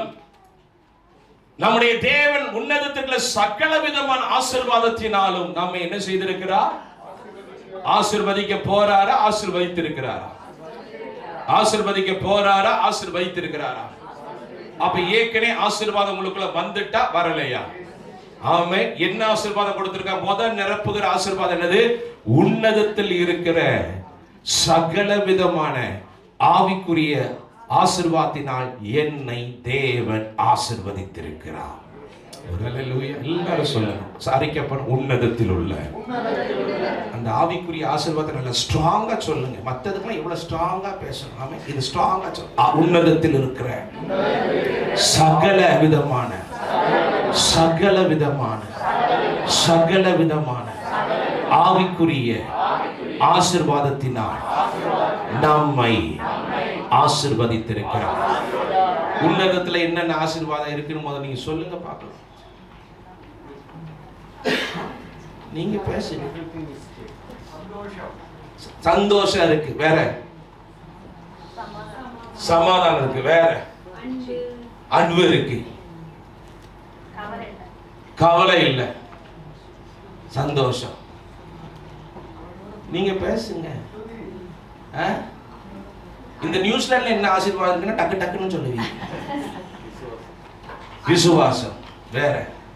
நம்முடைய தேவன் உன்னதத்துக்குள்ள சகல விதமான ஆசீர்வாதத்தினாலும் நம்மை என்ன செய்திருக்கிறார் ஆசீர்வதிக்க போறாரா ஆசீர்வதித்திருக்கிறாரா ஆசீர்வதிக்க போறாரா ஆசீர்வதித்திருக்கிறாரா அப்ப ஏற்கனவே ஆசீர்வாதம் உங்களுக்குள்ள வந்துட்டா வரலையா ஆமே என்ன ஆசீர்வாதம் கொடுத்திருக்கா முதல் நிரப்புகிற ஆசீர்வாதம் என்னது உன்னதத்தில் இருக்கிற சகல விதமான ஆவிக்குரிய ஆசீர்வாதத்தினால் என்னை தேவன் ஆசீர்வதித்திருக்கிறார் ஒரு அல்லேலூயா. எல்லாரும் சொல்லணும் சாரிக்கப்படும் உன்னதத்தில் உள்ள அந்த ஆவிக்குரிய ஆசீர்வாதத்தை நல்லா ஸ்ட்ராங்கா சொல்லுங்க மத்ததுக்கெல்லாம் இவ்வளவு ஸ்ட்ராங்கா பேசணும் ஆமே இது ஸ்ட்ராங்கா சொல்லு ஆ, உன்னதத்தில் இருக்கிற சகல விதமான சகல விதமான சகல விதமான ஆவிக்குரிய ஆசிர்வாதத்தினால் நம்மை ஆசிர்வதித்திருக்கிறார் உன்னதத்துல என்னென்ன ஆசீர்வாதம் இருக்குன்னு முதல்ல நீங்க சொல்லுங்க பார்க்கலாம் நீங்க பேசுங்க சந்தோஷம் இருக்கு வேற சமாதானம் இருக்கு வேற அன்பு இருக்கு கவலை இல்லை சந்தோஷம் நீங்க பேசுங்க ஆ? இந்த நியூசிலாந்துல என்ன ஆசீர்வாதம் இருக்குன்னா டக்கு டக்குன்னு சொல்லுவீங்க விசுவாசம் வேற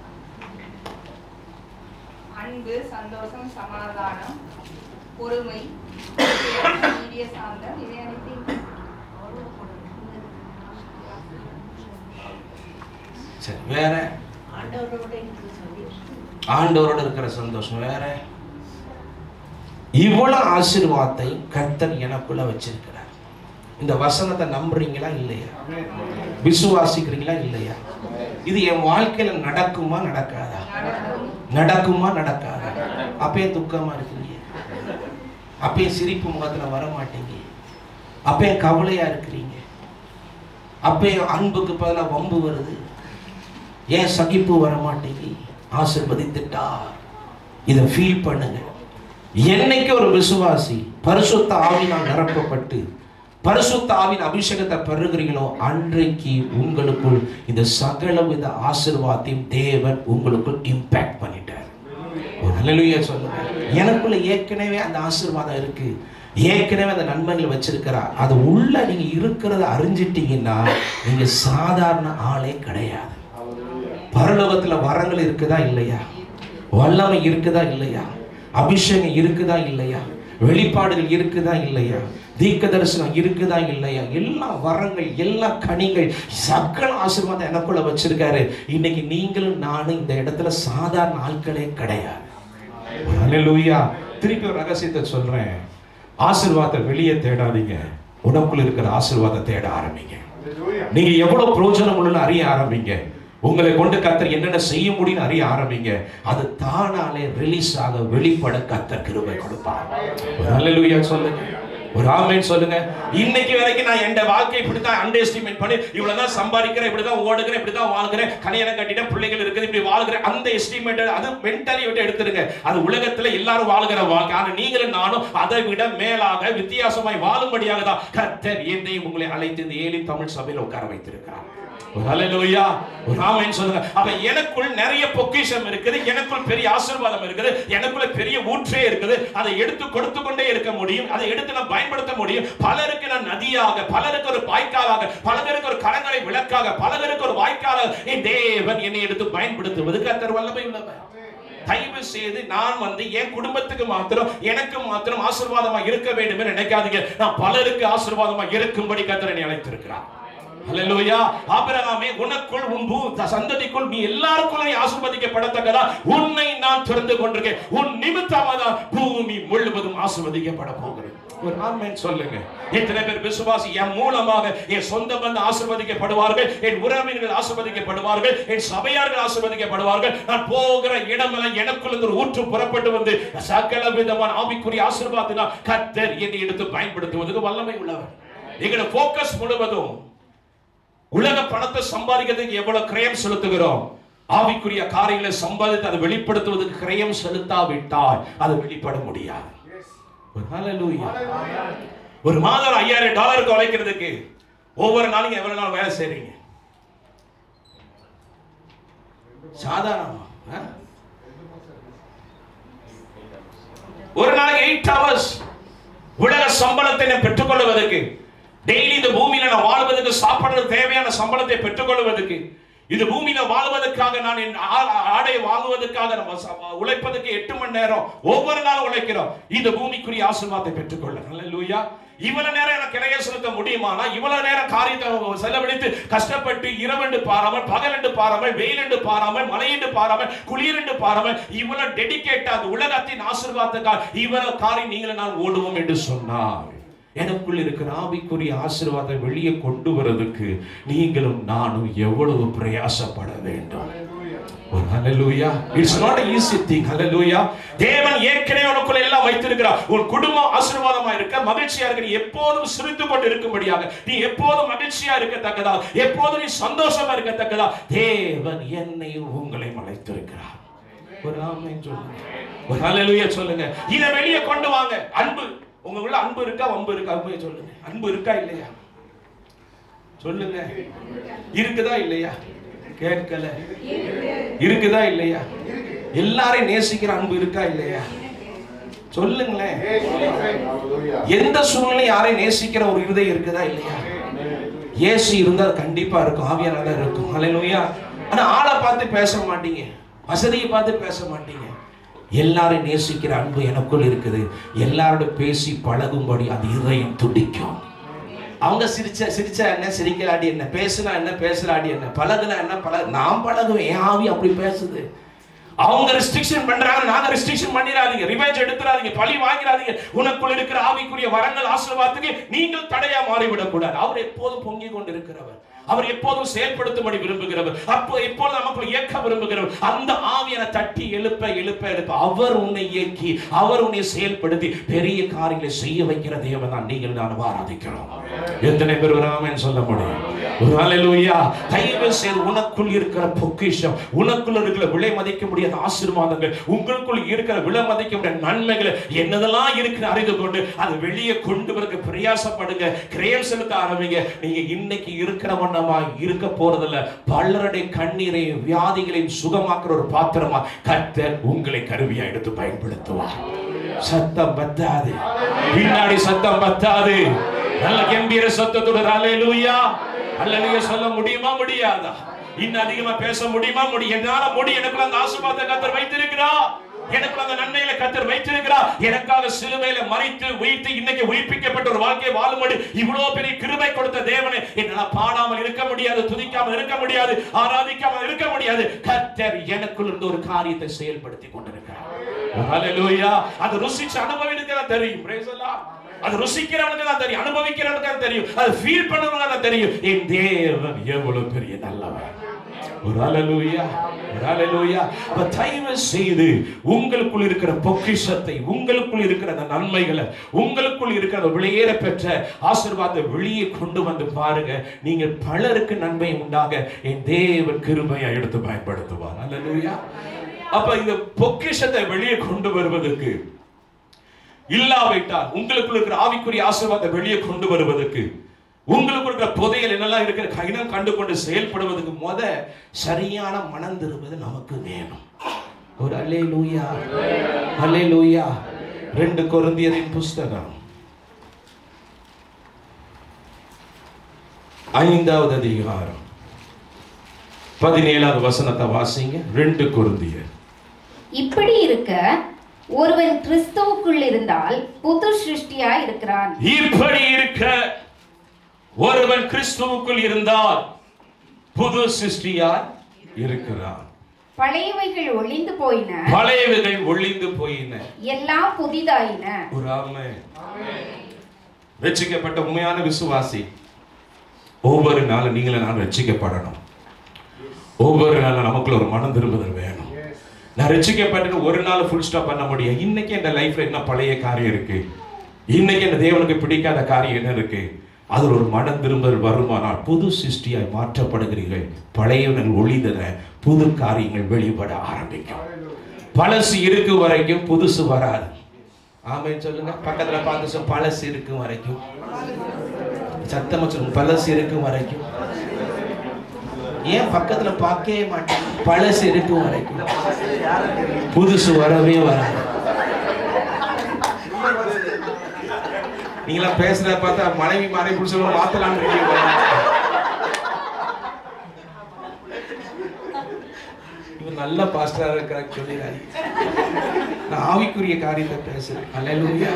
அன்பு சந்தோஷம் சமாதானம் பொறுமை நீடிய சாந்தம் இவை அனைத்தையும் சரி வேற ஆண்டவரோட இருக்கிற சந்தோஷம் வேற இவ்வளவு ஆசீர்வாதத்தை கர்த்தர் எனக்குள்ள வச்சிருக்கிறார் இந்த வசனத்தை நம்புறீங்களா இல்லையா விசுவாசிக்கிறீங்களா இல்லையா இது என் வாழ்க்கையில நடக்குமா நடக்காதா நடக்குமா நடக்காதா அப்பயே துக்கமா இருக்கீங்க அப்பயே சிரிப்பு முகத்துல வர மாட்டீங்க அப்பயே கவலையா இருக்கிறீங்க அப்பயே அன்புக்கு பதிலா வம்பு வருது ஏன் சகிப்பு வர மாட்டேங்கி ஆசிர்வதித்துட்டார் இதை ஃபீல் பண்ணுங்க என்னைக்கு ஒரு விசுவாசி பரிசுத்த ஆவினால் நிரப்பப்பட்டு பரிசுத்த ஆவின் அபிஷேகத்தை பெறுகிறீங்களோ அன்றைக்கு உங்களுக்குள் இந்த சகலவித ஆசீர்வாதத்தையும் தேவன் உங்களுக்குள் இம்பாக்ட் பண்ணிட்டார் ஒரு ஹalleluya சொல்லுங்க எனக்குள்ள ஏற்கனவே அந்த ஆசீர்வாதம் இருக்கு ஏற்கனவே அந்த நன்மைகள் வச்சிருக்கிறா அது உள்ள நீங்க இருக்கிறத அறிஞ்சிட்டீங்கன்னா நீங்க சாதாரண ஆளே கிடையாது பரலோகத்துல வரங்கள் இருக்குதா இல்லையா வல்லமை இருக்குதா இல்லையா அபிஷேகம் இருக்குதா இல்லையா வெளிப்பாடுகள் இருக்குதா இல்லையா தீர்க்க தரிசனம் இருக்குதா இல்லையா எல்லா வரங்கள் எல்லா கனிகள் சகல ஆசீர்வாதம் எனக்குள்ள வச்சிருக்காரு இன்னைக்கு நீங்களும் நானும் இந்த இடத்துல சாதாரண ஆட்களே கிடையாது ஹalleluya திருப்பி ஒரு ரகசியத்தை சொல்றேன் ஆசீர்வாதத்தை வெளியே தேடாதீங்க உனக்குள்ள இருக்கிற ஆசீர்வாதத்தை தேட ஆரம்பிங்க நீங்க எவ்வளவு பிரயோஜனம் உள்ளன்னு அறிய ஆரம்பிங்க உங்களை கொண்டு கத்தர் என்னென்ன செய்ய முடியும்னு அறிய ஆரம்பிங்க அது தானாலே ரிலீஸ் ஆக வெளிப்பட கத்தர் கிருபை கொடுப்பார் ஒரு ஹalleluya சொல்லுங்க ஒரு ஆமென் சொல்லுங்க இன்னைக்கு வரைக்கும் நான் என் வாழ்க்கை இப்படி தான் அண்டர் எஸ்டிமேட் பண்ணி இவ்வளவு தான் சம்பாதிக்கிறேன் இப்படி தான் ஓடுகிறேன் இப்படி தான் வாழ்கிறேன் கல்யாணம் கட்டிட்டேன் பிள்ளைகள் இருக்குது இப்படி வாழ்கிறேன் அந்த எஸ்டிமேட் அது மென்டலி விட்டு எடுத்துருங்க அது உலகத்துல எல்லாரும் வாழ்கிற வாழ்க்கை ஆனா நீங்களும் நானும் அதை விட மேலாக வித்தியாசமாய் வாழும்படியாக தான் கர்த்தர் என்னை உங்களை அழைத்து இந்த ஏழி தமிழ் சபையில் உட்கார வைத்திருக்கிறார் ஒரு ஹalleluya ஒரு ஆமென் சொல்லுங்க அப்ப எனக்குள் நிறைய பொக்கிஷம் இருக்குது எனக்குள் பெரிய ஆசீர்வாதம் இருக்குது எனக்குள்ள பெரிய ஊற்றே இருக்குது அதை எடுத்து கொடுத்து கொண்டே இருக்க முடியும் அதை எடுத்து நான் பயன்படுத்த முடியும் பலருக்கு நான் நதியாக பலருக்கு ஒரு வாய்க்காலாக பலருக்கு ஒரு கரங்களை விளக்காக பலருக்கு ஒரு வாய்க்காலாக என் தேவன் என்னை எடுத்து பயன்படுத்துவது கர்த்தர் வல்லமை உள்ளவர் தயவு செய்து நான் வந்து என் குடும்பத்துக்கு மாத்திரம் எனக்கு மாத்திரம் ஆசீர்வாதமா இருக்க வேண்டும் என்று நினைக்காதீங்க நான் பலருக்கு ஆசீர்வாதமா இருக்கும்படி கர்த்தர் என்னை அழைத்திருக்கிறார் ஹalleluya ஆபிரகாமே உனக்குள் உன் பூ த- சந்ததிக்குள் நீ எல்லாருக்குள்ள நீ ஆசீர்வதிக்கப்படத்தக்கதா உன்னை நான் திறந்து கொண்டிருக்கேன் உன் நிமித்தமாக தான் பூமி முழுவதும் ஆசீர்வதிக்கப்பட போகிறது ஒரு ஆமென் சொல்லுங்க எத்தனை பேர் விசுவாசி என் மூலமாக என் சொந்த பந்த ஆசீர்வதிக்கப்படுவார்கள் என் உறவினர்கள் ஆசீர்வதிக்கப்படுவார்கள் என் சபையார்கள் ஆசீர்வதிக்கப்படுவார்கள் நான் போகிற இடமெல்லாம் எனக்குள்ள இருந்து ஒரு ஊற்று புறப்பட்டு வந்து சகல விதமான ஆவிக்குரிய ஆசீர்வாதத்தினால் கர்த்தர் என்னை எடுத்து பயன்படுத்துவதற்கு வல்லமை உள்ளவர் எங்களோட போக்கஸ் முழுவதும் உலக பணத்தை சம்பாதிக்கிறதுக்கு எவ்வளவு கிரயம் செலுத்துகிறோம் ஆவிக்குரிய காரியங்களை சம்பாதித்து அதை வெளிப்படுத்துவதற்கு கிரயம் செலுத்தாவிட்டால் அது வெளிப்பட முடியாது ஒரு hallelujah. ஒரு மாதம் ஐயாயிரம் டாலருக்கு உழைக்கிறதுக்கு ஒவ்வொரு நாளும் எவ்வளவு நாள் வேலை செய்றீங்க சாதாரணமா ஆ? ஒரு நாளைக்கு எயிட் ஹவர்ஸ் உலக சம்பளத்தை நான் பெற்றுக்கொள்வதற்கு டெய்லி இந்த பூமியில நான் வாழ்வதற்கு சாப்பிடுறது தேவையான சம்பளத்தை பெற்றுக்கொள்வதற்கு இந்த பூமியில வாழ்வதற்காக நான் என் ஆ- ஆடை வாங்குவதற்காக நம்ம ச- உழைப்பதற்கு எட்டு மணி நேரம் ஒவ்வொரு நாளும் உழைக்கிறோம் இந்த பூமிக்குரிய ஆசீர்வாதத்தை பெற்றுக்கொள்ள அல்லேலூயா இவ்வளவு நேரம் எனக்கு கிரைய செலுத்த முடியுமானா இவ்வளவு நேரம் காரியத்தை செலவழித்து கஷ்டப்பட்டு இரவெண்டு பாராமல் பகலெண்டு பாராமல் வெயிலெண்டு பாராமல் மழையெண்டு பாராமல் குளிரெண்டு பாராமல் இவ்வளவு டெடிகேட் அந்த உலகத்தின் ஆசீர்வாதத்துக்காக இவ்வளவு காரியம் நீங்களும் நான் ஓடுவோம் என்று சொன்னார் எனக்குள் இருக்கிற ஆவிக்குரிய ஆசீர்வாதம் வெளியே கொண்டு வரதுக்கு நீங்களும் நானும் எவ்வளவு பிரயாசப்பட வேண்டும் ஒரு hallelujah it's not a easy thing hallelujah தேவன் ஏற்கனவே உனக்குள்ள எல்லாம் வைத்திருக்கிறார் உன் குடும்பம் ஆசீர்வாதமா இருக்க மகிழ்ச்சியா இருக்க நீ எப்போதும் சிரித்து கொண்டு இருக்கும்படியாக நீ எப்போதும் மகிழ்ச்சியா இருக்கத்தக்கதா எப்போதும் நீ சந்தோஷமா இருக்கத்தக்கதா தேவன் என்னை உங்களை அழைத்திருக்கிறார் ஒரு ஆமென் சொல்லுங்க ஒரு ஹalleluya சொல்லுங்க இத வெளியே கொண்டு வாங்க அன்பு உங்களுக்குள்ள அன்பு இருக்கா வம்பு இருக்கா உண்மையை சொல்லுங்க அன்பு இருக்கா இல்லையா சொல்லுங்க இருக்குதா இல்லையா கேட்கல இருக்குதா இல்லையா எல்லாரையும் நேசிக்கிற அன்பு இருக்கா இல்லையா சொல்லுங்களேன் எந்த சூழ்நிலை யாரையும் நேசிக்கிற ஒரு இருதயம் இருக்குதா இல்லையா இயேசு இருந்தா அது கண்டிப்பா இருக்கும் ஆவியானதா இருக்கும் ஹalleluya ஆனா ஆளை பார்த்து பேச மாட்டீங்க வசதியை பார்த்து பேச மாட்டீங்க எல்லாரையும் நேசிக்கிற அன்பு எனக்குள் இருக்குது எல்லாரோட பேசி பழகும்படி அந்த இதயம் துடிக்கும் அவங்க சிரிச்ச சிரிச்சா என்ன சிரிக்கலாடி என்ன பேசுனா என்ன பேசுறாடி என்ன பழகுனா என்ன பழகு நான் பழகுவேன் என் ஆவி அப்படி பேசுது அவங்க ரெஸ்ட்ரிக்ஷன் பண்றாங்க நாங்க ரெஸ்ட்ரிக்ஷன் பண்ணிடாதீங்க ரிவெஞ்ச் எடுத்துறாதீங்க பழி வாங்கிடாதீங்க உனக்குள் இருக்கிற ஆவிக்குரிய வரங்கள் ஆசீர்வாதத்துக்கு நீங்கள் தடையா மாறிவிடக் கூடாது அவர் எப்போதும் பொங்கி கொண்டு இருக்கிறவர் அவர் எப்போதும் செயல்படுத்தும்படி விரும்புகிறவர் அப்போ எப்போதும் நமக்குள்ள இயக்க விரும்புகிறவர் அந்த ஆவியனை தட்டி எழுப்ப எழுப்ப எழுப்ப அவர் உன்னை இயக்கி அவர் உன்னை செயல்படுத்தி பெரிய காரியங்களை செய்ய வைக்கிற தேவன் தான் நீங்கள் நான் ஆராதிக்கிறோம் எத்தனை பேர் வராமன்னு சொல்ல முடியும் ஒரு ஹalleluya தயவு செய்து உனக்குள் இருக்கிற பொக்கிஷம் உனக்குள் இருக்கிற விலை மதிக்க முடியாத ஆசீர்வாதங்கள் உங்களுக்குள் இருக்கிற விலை மதிக்க முடியாத நன்மைகள் என்னதெல்லாம் இருக்கு அறிந்து கொண்டு அதை வெளியே கொண்டு வரக்கு பிரயாசப்படுங்க கிரயம் செலுத்த ஆரம்பிங்க நீங்க இன்னைக்கு இருக்கிற வண்ணமா இருக்க போறதில்ல பலருடைய கண்ணீரையும் வியாதிகளையும் சுகமாக்குற ஒரு பாத்திரமா கர்த்தர் உங்களை கருவியா எடுத்து பயன்படுத்துவார் சத்தம் பத்தாது பின்னாடி சத்தம் பத்தாது நல்ல கம்பீர சத்தத்தோட ஹalleluya ஹalleluya சொல்ல முடியுமா முடியாதா இன்னும் அதிகமா பேச முடியுமா முடியும் என்னால முடியும் எனக்குள்ள அந்த ஆசீர்வாதத்தை கர்த்தர் வைத்திருக்கிறா எனக்குள்ள அந்த நன்மையில கர்த்தர் வைத்திருக்கிறா எனக்காக சிலுவையில மறித்து உயிர்த்து இன்னைக்கு உயிர்ப்பிக்கப்பட்ட ஒரு வாழ்க்கையை வாழும்படி இவ்வளவு பெரிய கிருபை கொடுத்த தேவனை என்னால பாடாமல் இருக்க முடியாது துதிக்காமல் இருக்க முடியாது ஆராதிக்காமல் இருக்க முடியாது கர்த்தர் எனக்குள்ள இருந்து ஒரு காரியத்தை செயல்படுத்தி கொண்டிருக்கிறார் ஹalleluya அது ருசிச்சு அனுபவிக்க தெரியும் praise the Lord. அது ருசிக்கிறவனுக்கு தான் தெரியும் அனுபவிக்கிறவனுக்கு தான் தெரியும் அது ஃபீல் பண்ணவனுக்கு தான் தெரியும் என் தேவன் எவ்வளவு பெரிய நல்லவன் ஒரு அலலூயா ஒரு அலலூயா அப்ப தயவு செய்து உங்களுக்குள் இருக்கிற பொக்கிஷத்தை உங்களுக்குள் இருக்கிற அந்த நன்மைகளை உங்களுக்குள் இருக்கிற அந்த வெளியேற பெற்ற ஆசீர்வாதத்தை வெளியே கொண்டு வந்து பாருங்க நீங்க பலருக்கு நன்மை உண்டாக என் தேவன் கிருபையா எடுத்து பயன்படுத்துவார் அல்லேலூயா அப்ப இந்த பொக்கிஷத்தை வெளியே கொண்டு வருவதற்கு இல்லாவிட்டால் உங்களுக்குள் இருக்கிற ஆவிக்குரிய ஆசீர்வாதத்தை வெளியே கொண்டு வருவதற்கு உங்களுக்கு இருக்கிற புதையல் என்னெல்லாம் இருக்கிற கைனம் கண்டு கொண்டு செயல்படுவதற்கு முத சரியான மனம் திரும்புவது நமக்கு வேணும் ஒரு அல்லே லூயா அல்லே லூயா ரெண்டு கொருந்தியரின் புஸ்தகம் ஐந்தாவது அதிகாரம் பதினேழாவது வசனத்தை வாசிங்க ரெண்டு கொருந்தியர் இப்படி இருக்க ஒருவன் கிறிஸ்துவுக்குள் இருந்தால் புது சிருஷ்டியா இருக்கிறான் இப்படி இருக்க ஒருவன் கிறிஸ்துவுக்குள் இருந்தால் புது சிருஷ்டியார் இருக்கிறார் பழையவைகள் ஒளிந்து போயின பழையவைகள் ஒளிந்து போயின எல்லாம் புதிதாயின ஒரு ஆமை ரட்சிக்கப்பட்ட உண்மையான விசுவாசி ஒவ்வொரு நாளும் நீங்களும் நான் ரட்சிக்கப்படணும் ஒவ்வொரு நாளும் நமக்குள்ள ஒரு மனம் திரும்புதல் வேணும் நான் ரட்சிக்கப்பட்டு ஒரு நாள் ஃபுல் ஸ்டாப் பண்ண முடியும் இன்னைக்கு என் லைஃப்ல என்ன பழைய காரியம் இருக்கு இன்னைக்கு என்ன தேவனுக்கு பிடிக்காத காரியம் என்ன இருக்கு அதில் ஒரு மனம் திரும்பல் வருமானால் புது சிருஷ்டியாய் மாற்றப்படுகிறீர்கள் பழையவர்கள் ஒளிந்தன புது காரியங்கள் வெளிப்பட ஆரம்பிக்கும் பழசு இருக்கு வரைக்கும் புதுசு வராது ஆமென் சொல்லுங்க பக்கத்துல பார்த்து சொல்லுங்க, பழசு இருக்கும் வரைக்கும் சத்தமா சொல்லுங்க பழசு இருக்கும் வரைக்கும் ஏன் பக்கத்துல பார்க்கவே மாட்டேன் பழசு இருக்கும் வரைக்கும் புதுசு வரவே வராது நீங்களா பேசுறத பார்த்தா மனைவி மாறி புடிச்சவங்க மாத்தலாம்னு ரெடி இவர் நல்ல பாஸ்டரா இருக்கிற சொல்லிடாரு நான் ஆவிக்குரிய காரியத்தை பேசுறேன் அல்லேலூயா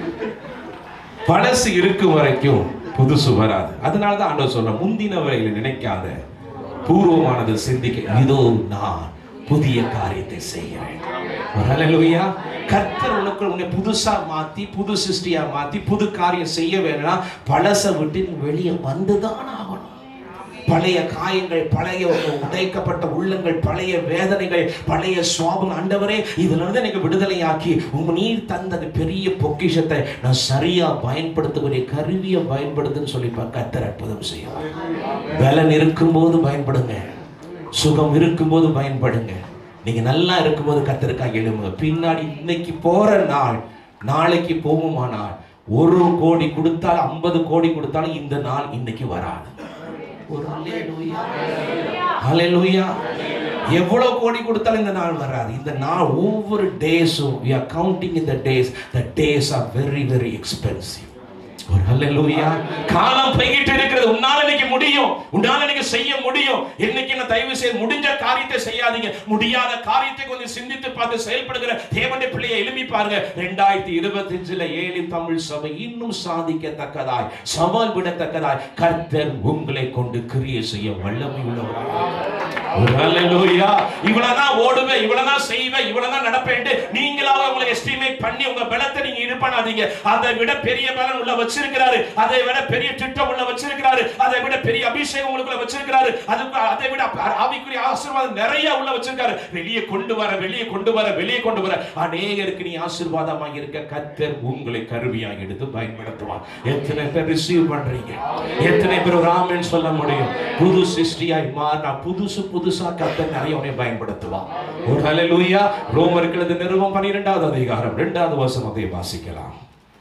பழசு இருக்கும் வரைக்கும் புதுசு வராது அதனால தான் ஆண்டவர் சொல்ற முந்தினவரையில நினைக்காத பூர்வமானது சிந்திக்க இதோ நான் புதிய காரியத்தை செய்கிறேன் ஹalleluya கர்த்தர் உனக்கு உன்னை புதுசா மாத்தி புது சிருஷ்டியா மாத்தி புது காரியம் செய்ய வேணும்னா பழச விட்டு நீ வெளியே வந்துதான் ஆகணும் பழைய காயங்கள் பழைய உடைக்கப்பட்ட உள்ளங்கள் பழைய வேதனைகள் பழைய சுவாபம் ஆண்டவரே இதுல இருந்து எனக்கு விடுதலையாக்கி உங்க நீர் தந்த அந்த பெரிய பொக்கிஷத்தை நான் சரியா பயன்படுத்தக்கூடிய கருவியை பயன்படுத்துன்னு சொல்லி கத்தர் அற்புதம் செய்யும் பலன் இருக்கும்போது பயன்படுங்க சுகம் இருக்கும்போது பயன்படுங்க நீங்க நல்லா இருக்கும்போது கத்தருக்காக எழுமுங்க பின்னாடி இன்னைக்கு போற நாள் நாளைக்கு போகுமானால் ஒரு கோடி கொடுத்தால் ஐம்பது கோடி கொடுத்தாலும் இந்த நாள் இன்னைக்கு வராது ஒரு அல்லேலூயா அல்லேலூயா எவ்வளவு கோடி கொடுத்தாலும் இந்த நாள் வராது இந்த நாள் ஒவ்வொரு டேஸும் we are counting in the days the days are very very expensive ஒரு அல்லேலூயா காலம் போய்கிட்டு இருக்கிறது உன்னால இன்னைக்கு முடியும் உன்னால இன்னைக்கு செய்ய முடியும் இன்னைக்கு என்ன தயவு செய்து முடிஞ்ச காரியத்தை செய்யாதீங்க முடியாத காரியத்தை கொஞ்சம் சிந்தித்து பார்த்து செயல்படுகிற தேவனுடைய பிள்ளையை எழுப்பி பாருங்க ரெண்டாயிரத்தி இருபத்தி அஞ்சுல ஏழு தமிழ் சபை இன்னும் சாதிக்கத்தக்கதாய் சவால் விடத்தக்கதாய் கர்த்தர் உங்களை கொண்டு கிரியை செய்ய வல்லமை உள்ளவராக ஹalleluya இவ்வளவுதான் ஓடுவேன் இவ்வளவுதான் செய்வேன் இவ்வளவுதான் நடப்பேன் நீங்களாக உங்களை எஸ்டிமேட் பண்ணி உங்க பலத்தை நீங்க இது பண்ணாதீங்க அதை விட பெரிய பலன் உள்ள வச்சிருக்கிறாரு அதை விட பெரிய திட்டம் உள்ள வச்சிருக்கிறாரு அதை விட பெரிய அபிஷேகம் உங்களுக்குள்ள வச்சிருக்கிறாரு அதுக்கு அதை விட ஆ- ஆவிக்குரிய ஆசீர்வாதம் நிறைய உள்ள வச்சிருக்காரு வெளியே கொண்டு வர வெளியே கொண்டு வர வெளியே கொண்டு வர அநேகருக்கு நீ ஆசீர்வாதமாக இருக்க கர்த்தர் உங்களை கருவியாக எடுத்து பயன்படுத்துவார் எத்தனை பேர் ரிசீவ் பண்றீங்க எத்தனை பேர் ஒரு ஆமென் சொல்ல முடியும் புது சிருஷ்டியாய் மாறினா புதுசு புதுசா கர்த்தர் நிறைய உன்னை பயன்படுத்துவார் ஒரு ஹalleluya ரோமருக்கு எழுதின நிருபம் 12வது அதிகாரம் 2வது வசனத்தை வாசிக்கலாம்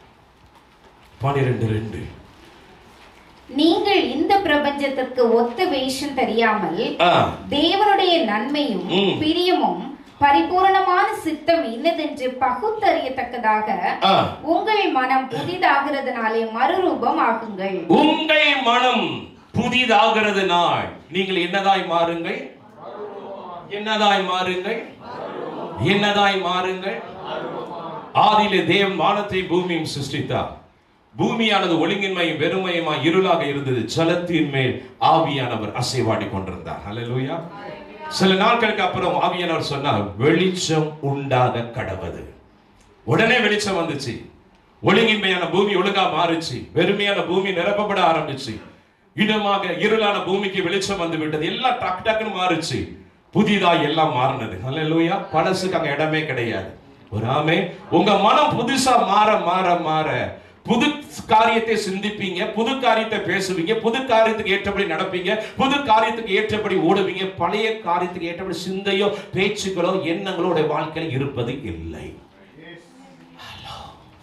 12 ரெண்டு நீங்கள் இந்த பிரபஞ்சத்திற்கு ஒத்த வேஷம் தெரியாமல் ஆ தேவனுடைய நன்மையும் ம். பிரியமும் பரிபூரணமான சித்தம் இன்னதென்று பகுத்தறியத்தக்கதாக ஆ. உங்கள் மனம் புதிதாகிறதுனாலே மறுரூபம் ஆகுங்கள் உங்கள் மனம் புதிதாகிறது நாள் நீங்கள் என்னதாய் மாறுங்கள் என்னதாய் மாறுங்கள் என்னதாய் மாறுங்கள் ஆதியிலே தேவன் வானத்தை பூமியும் சிருஷ்டித்தார் பூமியானது ஒழுங்கின்மையும் வெறுமையுமாய் இருளாக இருந்தது ஜலத்தின் மேல் ஆவியானவர் அசைவாடி கொண்டிருந்தார் ஹalleluya சில நாட்களுக்கு அப்புறம் ஆவியானவர் சொன்னார் வெளிச்சம் உண்டாக கடவது உடனே வெளிச்சம் வந்துச்சு ஒழுங்கின்மையான பூமி ஒழுங்கா மாறுச்சு வெறுமையான பூமி நிரப்பப்பட ஆரம்பிச்சு இடமாக இருளான பூமிக்கு வெளிச்சம் வந்து விட்டது எல்லாம் டக் டக்குன்னு மாறுச்சு புதிதா எல்லாம் மாறினது அல்லேலூயா பழசுக்கு அங்க இடமே கிடையாது ஒரு ஆமே உங்க மனம் புதுசா மாற மாற மாற புது காரியத்தை சிந்திப்பீங்க புது காரியத்தை பேசுவீங்க புது காரியத்துக்கு ஏற்றபடி நடப்பீங்க புது காரியத்துக்கு ஏற்றபடி ஓடுவீங்க பழைய காரியத்துக்கு ஏற்றபடி சிந்தையோ பேச்சுக்களோ எண்ணங்களோ உடைய வாழ்க்கையில் இருப்பது இல்லை ஹலோ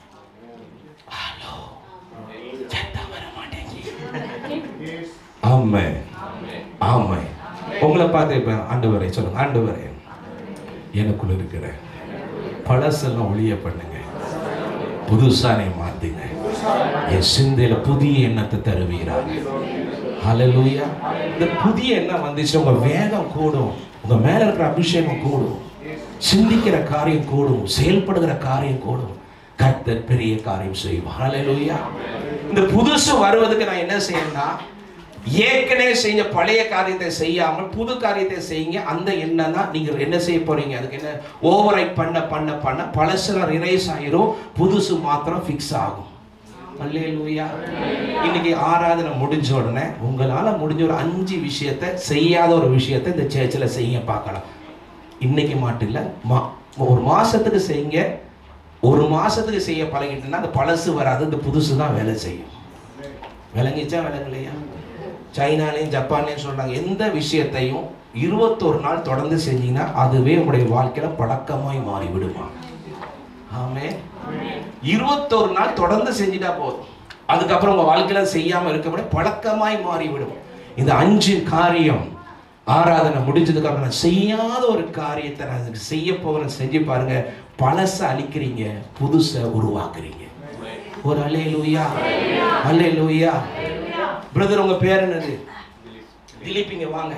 ஹலோ சத்தம் வர மாட்டேங்குது ஆமை ஆமை உங்களை பார்த்து இப்ப ஆண்டவரை சொல்லுங்க ஆண்டவரே எனக்குள்ள இருக்கிற பழசெல்லாம் ஒளிய பண்ணுங்க புதுசா நீ மாத்துங்க என் சிந்தையில புதிய எண்ணத்தை தருவீராங்க ஹalleluya இந்த புதிய எண்ணம் வந்துச்சு உங்க வேகம் கூடும் உங்க மேல இருக்கிற அபிஷேகம் கூடும் சிந்திக்கிற காரியம் கூடும் செயல்படுகிற காரியம் கூடும் கர்த்தர் பெரிய காரியம் செய்வார் ஹalleluya இந்த புதுசு வருவதுக்கு நான் என்ன செய்யணும்னா ஏற்கனவே செஞ்ச பழைய காரியத்தை செய்யாமல் புது காரியத்தை செய்யுங்க அந்த எண்ணம் தான் நீங்க என்ன செய்ய போறீங்க அதுக்கு என்ன ஓவர் பண்ண பண்ண பண்ண பழசுலாம் ரிரைஸ் ஆயிரும் புதுசு மாத்திரம் ஃபிக்ஸ் ஆகும் அல்லேலூயா இன்னைக்கு ஆராதனை முடிஞ்ச உடனே உங்களால முடிஞ்ச ஒரு அஞ்சு விஷயத்தை செய்யாத ஒரு விஷயத்தை இந்த சேர்ச்சில் செய்ய பார்க்கலாம் இன்னைக்கு மட்டும் இல்ல மா ஒரு மாசத்துக்கு செய்யுங்க ஒரு மாசத்துக்கு செய்ய பழகிட்டுன்னா அந்த பழசு வராது இந்த புதுசு தான் வேலை செய்யும் விளங்கிச்சா விளங்கலையா சைனாலையும் ஜப்பான்லையும் சொல்றாங்க எந்த விஷயத்தையும் இருபத்தொரு நாள் தொடர்ந்து செஞ்சீங்கன்னா அதுவே உங்களுடைய வாழ்க்கையில பழக்கமாய் மாறி விடுமா ஆமே இருபத்தொரு நாள் தொடர்ந்து செஞ்சுட்டா போதும் அதுக்கப்புறம் உங்க வாழ்க்கையில செய்யாம இருக்கப்பட பழக்கமாய் மாறிவிடும் இந்த அஞ்சு காரியம் ஆராதனை முடிஞ்சதுக்கு அப்புறம் நான் செய்யாத ஒரு காரியத்தை நான் இதுக்கு செய்ய போகிறேன் செஞ்சு பாருங்க பழச அழிக்கிறீங்க புதுசை உருவாக்குறீங்க ஒரு அலே லூயா அலே லூயா பிரதர் உங்க பேர் என்னது திலீப் இங்க வாங்க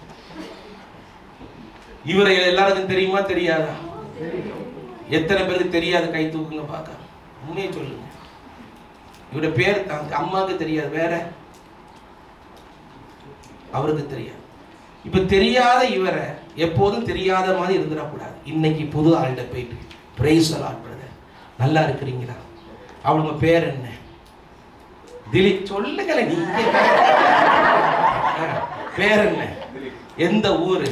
இவரை எல்லாருக்கும் தெரியுமா தெரியாதா எத்தனை பேருக்கு தெரியாது கை தூக்குங்க பார்க்க உண்மையை சொல்லுங்க இவருடைய பேர் தான் அம்மாவுக்கு தெரியாது வேற அவருக்கு தெரியாது இப்ப தெரியாத இவரை எப்போதும் தெரியாத மாதிரி இருந்துடக்கூடாது இன்னைக்கு புது ஆள்கிட்ட போயிட்டு பிரைஸ் அலாட் பிரதர் நல்லா இருக்கிறீங்களா அவளுங்க பேர் என்ன திலீப் சொல்லுங்களே நீங்க ஆ, பேர் என்ன எந்த ஊரு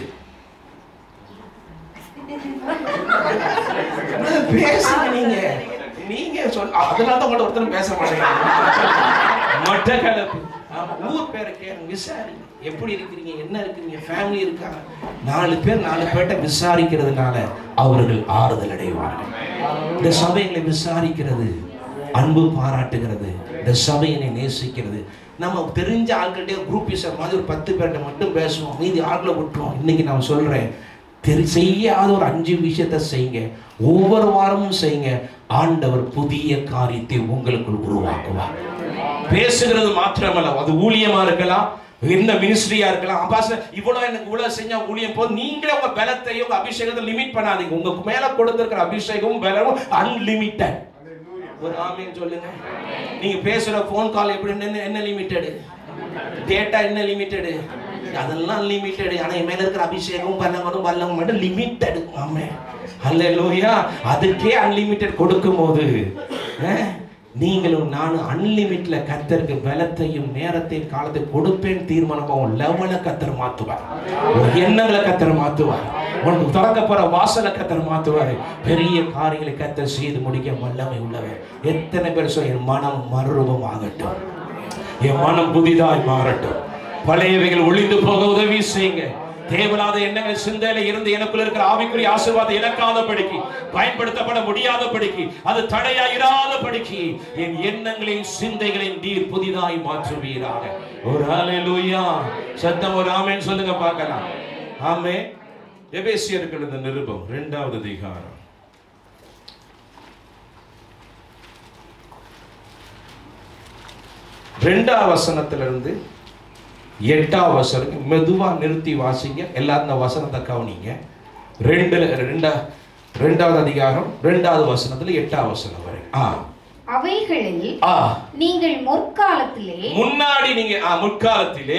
பேசுங்க நீங்க நீங்க சொல் அதனால தான் உங்கள்ட்ட ஒருத்தரும் பேச மாட்டேங்க மட்டக்களப்பு ஆமா, ஊர் பேரை கேளுங்க விசாரிங்க எப்படி இருக்கிறீங்க என்ன இருக்கிறீங்க ஃபேமிலி இருக்காங்க நாலு பேர் நாலு பேர்ட்ட விசாரிக்கிறதுனால அவர்கள் ஆறுதல் அடைவார்கள் இந்த சபைகளை விசாரிக்கிறது அன்பு பாராட்டுகிறது இந்த சபையினை நேசிக்கிறது நம்ம தெரிஞ்ச ஆட்கள்கிட்ட குரூப்பிசம் மாதிரி ஒரு பத்து பேர்கிட்ட மட்டும் பேசுவோம் மீதி ஆட்களை விட்டுருவோம் இன்னைக்கு நான் சொல்றேன் தெரி செய்யாத ஒரு அஞ்சு விஷயத்தை செய்யுங்க ஒவ்வொரு வாரமும் செய்யுங்க ஆண்டவர் புதிய காரியத்தை உங்களுக்குள் உருவாக்குவார் பேசுகிறது மாத்திரமல்ல அது ஊழியமா இருக்கலாம் என்ன மினிஸ்ட்ரியா இருக்கலாம் அப்பாஸ் இவ்வளவு எனக்கு இவ்வளவு செஞ்சா ஊழியம் போது நீங்களே உங்க பலத்தையும் உங்க அபிஷேகத்தை லிமிட் பண்ணாதீங்க உங்க மேல கொடுத்திருக்கிற அபிஷேகமும் பலமும் அன்லிமிட்டட் ஒரு ஆமீன் சொல்லுங்க நீங்க பேசுற ஃபோன் கால் எப்படி என்ன என்ன லிமிட்டெடு டேட்டா என்ன லிமிட்டெடு அதெல்லாம் லிமிட்டெடு ஆனா என் மேல இருக்கிற அபிஷேகம் பல்லவரும் வல்லவரும் மட்டும் லிமிட்டெடு ஆமே அல்லேலூயா அதுக்கே அன்லிமிட்டெட் கொடுக்கும் போது அஹ், நீங்களும் நானும் அன்லிமிட்ல கத்தருக்கு பலத்தையும் நேரத்தையும் காலத்தை கொடுப்பேன் தீர்மானமா உன் லெவலை கத்தர் மாத்துவார் உன் எண்ணங்களை கத்தர் மாத்துவார் உனக்கு திறக்க போற வாசலை கத்தர் மாத்துவாரு பெரிய காரியங்களை கத்தர் செய்து முடிக்க வல்லமை உள்ளவர் எத்தனை பேர் சொல்ல என் மனம் மறுரூபம் ஆகட்டும் என் மனம் புதிதாய் மாறட்டும் பழையவைகள் ஒளிந்து போக உதவி செய்யுங்க தேவையில்லாத எண்ணங்கள் சிந்தையில இருந்து எனக்குள்ள இருக்கிற ஆவிக்குரிய ஆசீர்வாதம் இழக்காதபடிக்கு பயன்படுத்தப்பட முடியாதபடிக்கு அது தடையா இராதபடிக்கு என் எண்ணங்களையும் சிந்தைகளையும் நீர் புதிதாய் மாற்றுவீராக ஒரு ஹalleluya சத்தம் ஒரு ஆமென் சொல்லுங்க பார்க்கலாம் ஆமே எபேசியர்கள் இந்த நிருபம் இரண்டாவது அதிகாரம் ரெண்டாம் வசனத்திலிருந்து எட்டாம் வசனம் மெதுவா நிறுத்தி வாசிங்க எல்லாரும் இந்த வசனத்தை கவனிங்க ரெண்டுல ரெண்டா ரெண்டாவது அதிகாரம் ரெண்டாவது வசனத்துல எட்டாம் வசனம் வரை ஆ அவைகளில் ஆ நீங்கள் முற்காலத்திலே முன்னாடி நீங்க ஆ, முற்காலத்திலே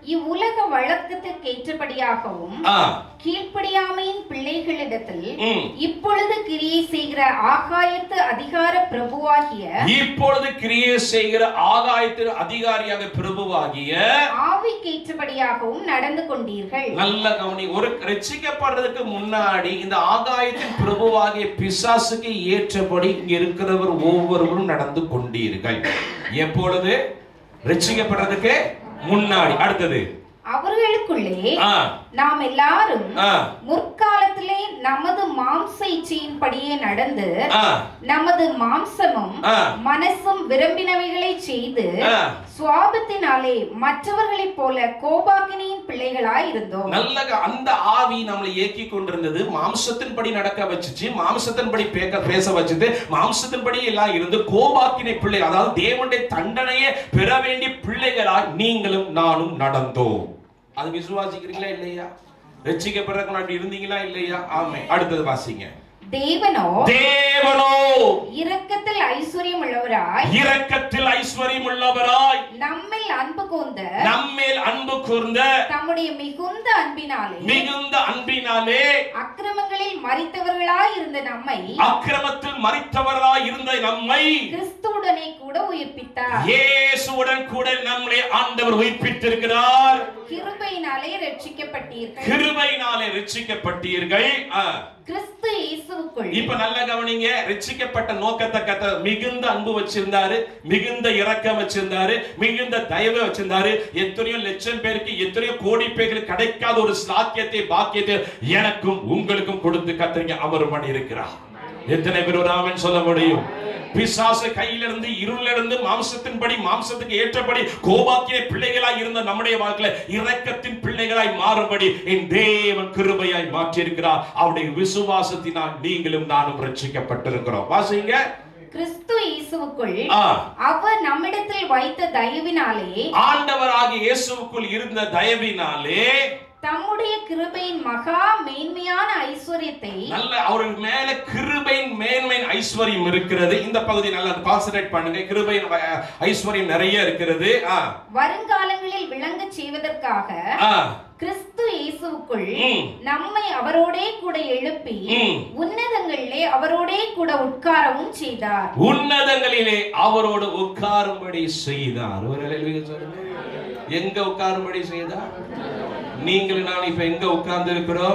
இவ்வுலக வழக்கத்திற்கு ஏற்றபடியாகவும் ஆ கீழ்ப்படியாமையின் பிள்ளைகளிடத்தில் ம். இப்பொழுது கிரியை செய்கிற ஆகாயத்து அதிகார பிரபுவாகிய இப்பொழுது கிரியை செய்கிற ஆகாயத்தின் அதிகாரியாக பிரபுவாகிய ஆவிக்கேற்றபடியாகவும் நடந்து கொண்டீர்கள் நல்ல கவனி ஒரு ரட்சிக்கப்படுறதுக்கு முன்னாடி இந்த ஆகாயத்தின் பிரபுவாகிய பிசாசுக்கு ஏற்றபடி இங்க இருக்கிறவர் ஒவ்வொருவரும் நடந்து கொண்டீர்கள் எப்பொழுது ரட்சிக்கப்படுறதுக்கு முன்னாடி அடுத்தது அவர்களுக்குள்ளே ஆ நாம் எல்லாரும் ஆ முற்காலத்திலே நமது மாம்ச இச்சையின்படியே நடந்து ஆ நமது மாம்சமும் ஆ. மனசும் விரும்பினவைகளை செய்து ஆ. சுவாபத்தினாலே மற்றவர்களைப் போல கோபாக்கினியின் பிள்ளைகளாய் இருந்தோம் நல்ல க- அந்த ஆவி நம்மளை இயக்கி கொண்டிருந்தது மாம்சத்தின்படி நடக்க வச்சுச்சு மாம்சத்தின்படி பேக்க பேச வச்சது மாம்சத்தின்படி எல்லாம் இருந்து கோபாக்கினை பிள்ளை அதாவது தேவனுடைய தண்டனையை பெற வேண்டிய பிள்ளைகளாய் நீங்களும் நானும் நடந்தோம் அது விசுவாசிக்கிறீங்களா இல்லையா ரட்சிக்கப்படுறதுக்கு முன்னாடி இருந்தீங்களா இல்லையா ஆமை அடுத்தது வாசிங்க தேவனோ தேவனோ இரக்கத்தில் ஐஸ்வர்யம் உள்ளவராய் இரக்கத்தில் ஐஸ்வர்யம் உள்ளவராய் நம்மில் அன்பு கூர்ந்த நம்மேல் அன்பு கூர்ந்த தம்முடைய மிகுந்த அன்பினாலே மிகுந்த அன்பினாலே அக்கிரமங்களில் மறித்தவர்களாய் இருந்த நம்மை அக்கிரமத்தில் மறித்தவராய் இருந்த நம்மை கிறிஸ்துவுடனே கூட உயிர்ப்பித்தார் இயேசுவுடன் கூட நம்மளை ஆண்டவர் உயிர்ப்பித்திருக்கிறார் கிருபையினாலே ரட்சிக்கப்பட்டீர்கள் கிருபையினாலே ரட்சிக்கப்பட்டீர்கள் ஆ. கிறிஸ்து இயேசுவுக்குள் இப்ப நல்ல கவனிங்க ரட்சிக்கப்பட்ட நோக்கத்தை கத்த மிகுந்த அன்பு வச்சிருந்தாரு மிகுந்த இரக்கம் வச்சிருந்தாரு மிகுந்த தயவு வச்சிருந்தாரு எத்தனையோ லட்சம் பேருக்கு எத்தனையோ கோடி பேருக்கு கிடைக்காத ஒரு சாக்கியத்தை பாக்கியத்தை எனக்கும் உங்களுக்கும் கொடுத்து கத்தரிங்க அவர் பண்ணி இருக்கிறார் எத்தனை பேர் ஒரு ஆமென் சொல்ல முடியும் பிசாசு கையிலிருந்து இருளிலிருந்து மாம்சத்தின்படி மாம்சத்துக்கு ஏற்றபடி கோபாக்கிய பிள்ளைகளாய் இருந்த நம்முடைய வாழ்க்கையில இரக்கத்தின் பிள்ளைகளாய் மாறும்படி என் தேவன் கிருபையாய் மாற்றியிருக்கிறார் அவருடைய விசுவாசத்தினால் நீங்களும் நானும் ரட்சிக்கப்பட்டிருக்கிறோம் வாசிங்க கிறிஸ்து இயேசுவுக்குள் ஆ. அவர் நம்மிடத்தில் வைத்த தயவினாலே ஆண்டவராகிய இயேசுவுக்குள் இருந்த தயவினாலே தம்முடைய கிருபையின் மகா மேன்மையான ஐஸ்வர்யத்தை நல்ல அவர்கள் மேல கிருபையின் மேன்மையின் ஐஸ்வர்யம் இருக்கிறது இந்த பகுதி நல்லா கான்சென்ட்ரேட் பண்ணுங்க கிருபையின் வ- ஐஸ்வர்யம் நிறைய இருக்கிறது ஆ வருங்காலங்களில் விளங்கச் செய்வதற்காக ஆ கிறிஸ்து இயேசுவுக்குள் ம். நம்மை அவரோடே கூட எழுப்பி ம். உன்னதங்களிலே அவரோடே கூட உட்காரவும் செய்தார் உன்னதங்களிலே அவரோடு உட்காரும்படி செய்தார் ஒரு அல்லேலூயா சொல்லுங்க எங்க உட்காரும்படி செய்தார் நீங்களும் நான் இப்ப எங்க உட்கார்ந்து இருக்கிறோம்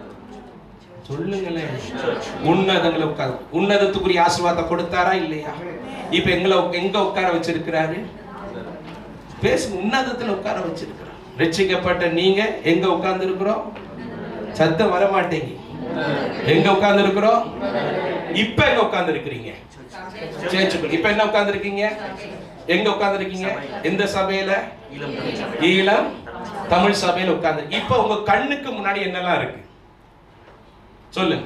சொல்லுங்களேன் உன்னதங்களை உட்கார் உன்னதத்துக்குரிய ஆசீர்வாதத்தை கொடுத்தாரா இல்லையா இப்ப எங்களை உக்- எங்க உட்கார வச்சிருக்கிறாரு பேசுங்க உன்னதத்துல உட்கார வச்சிருக்கிறோம் ரட்சிக்கப்பட்ட நீங்க எங்க உட்கார்ந்து இருக்கிறோம் சத்தம் வர மாட்டேங்க எங்க உட்கார்ந்து இருக்கிறோம் இப்ப எங்க உட்கார்ந்து இருக்கிறீங்க சேர்ச்சுக்குள்ள இப்ப என்ன உட்கார்ந்து இருக்கீங்க எங்க உட்கார்ந்து இருக்கீங்க எந்த சபையில ஈழம் தமிழ் சபையில உட்கார்ந்து இப்ப உங்க கண்ணுக்கு முன்னாடி என்னெல்லாம் இருக்கு சொல்லுங்க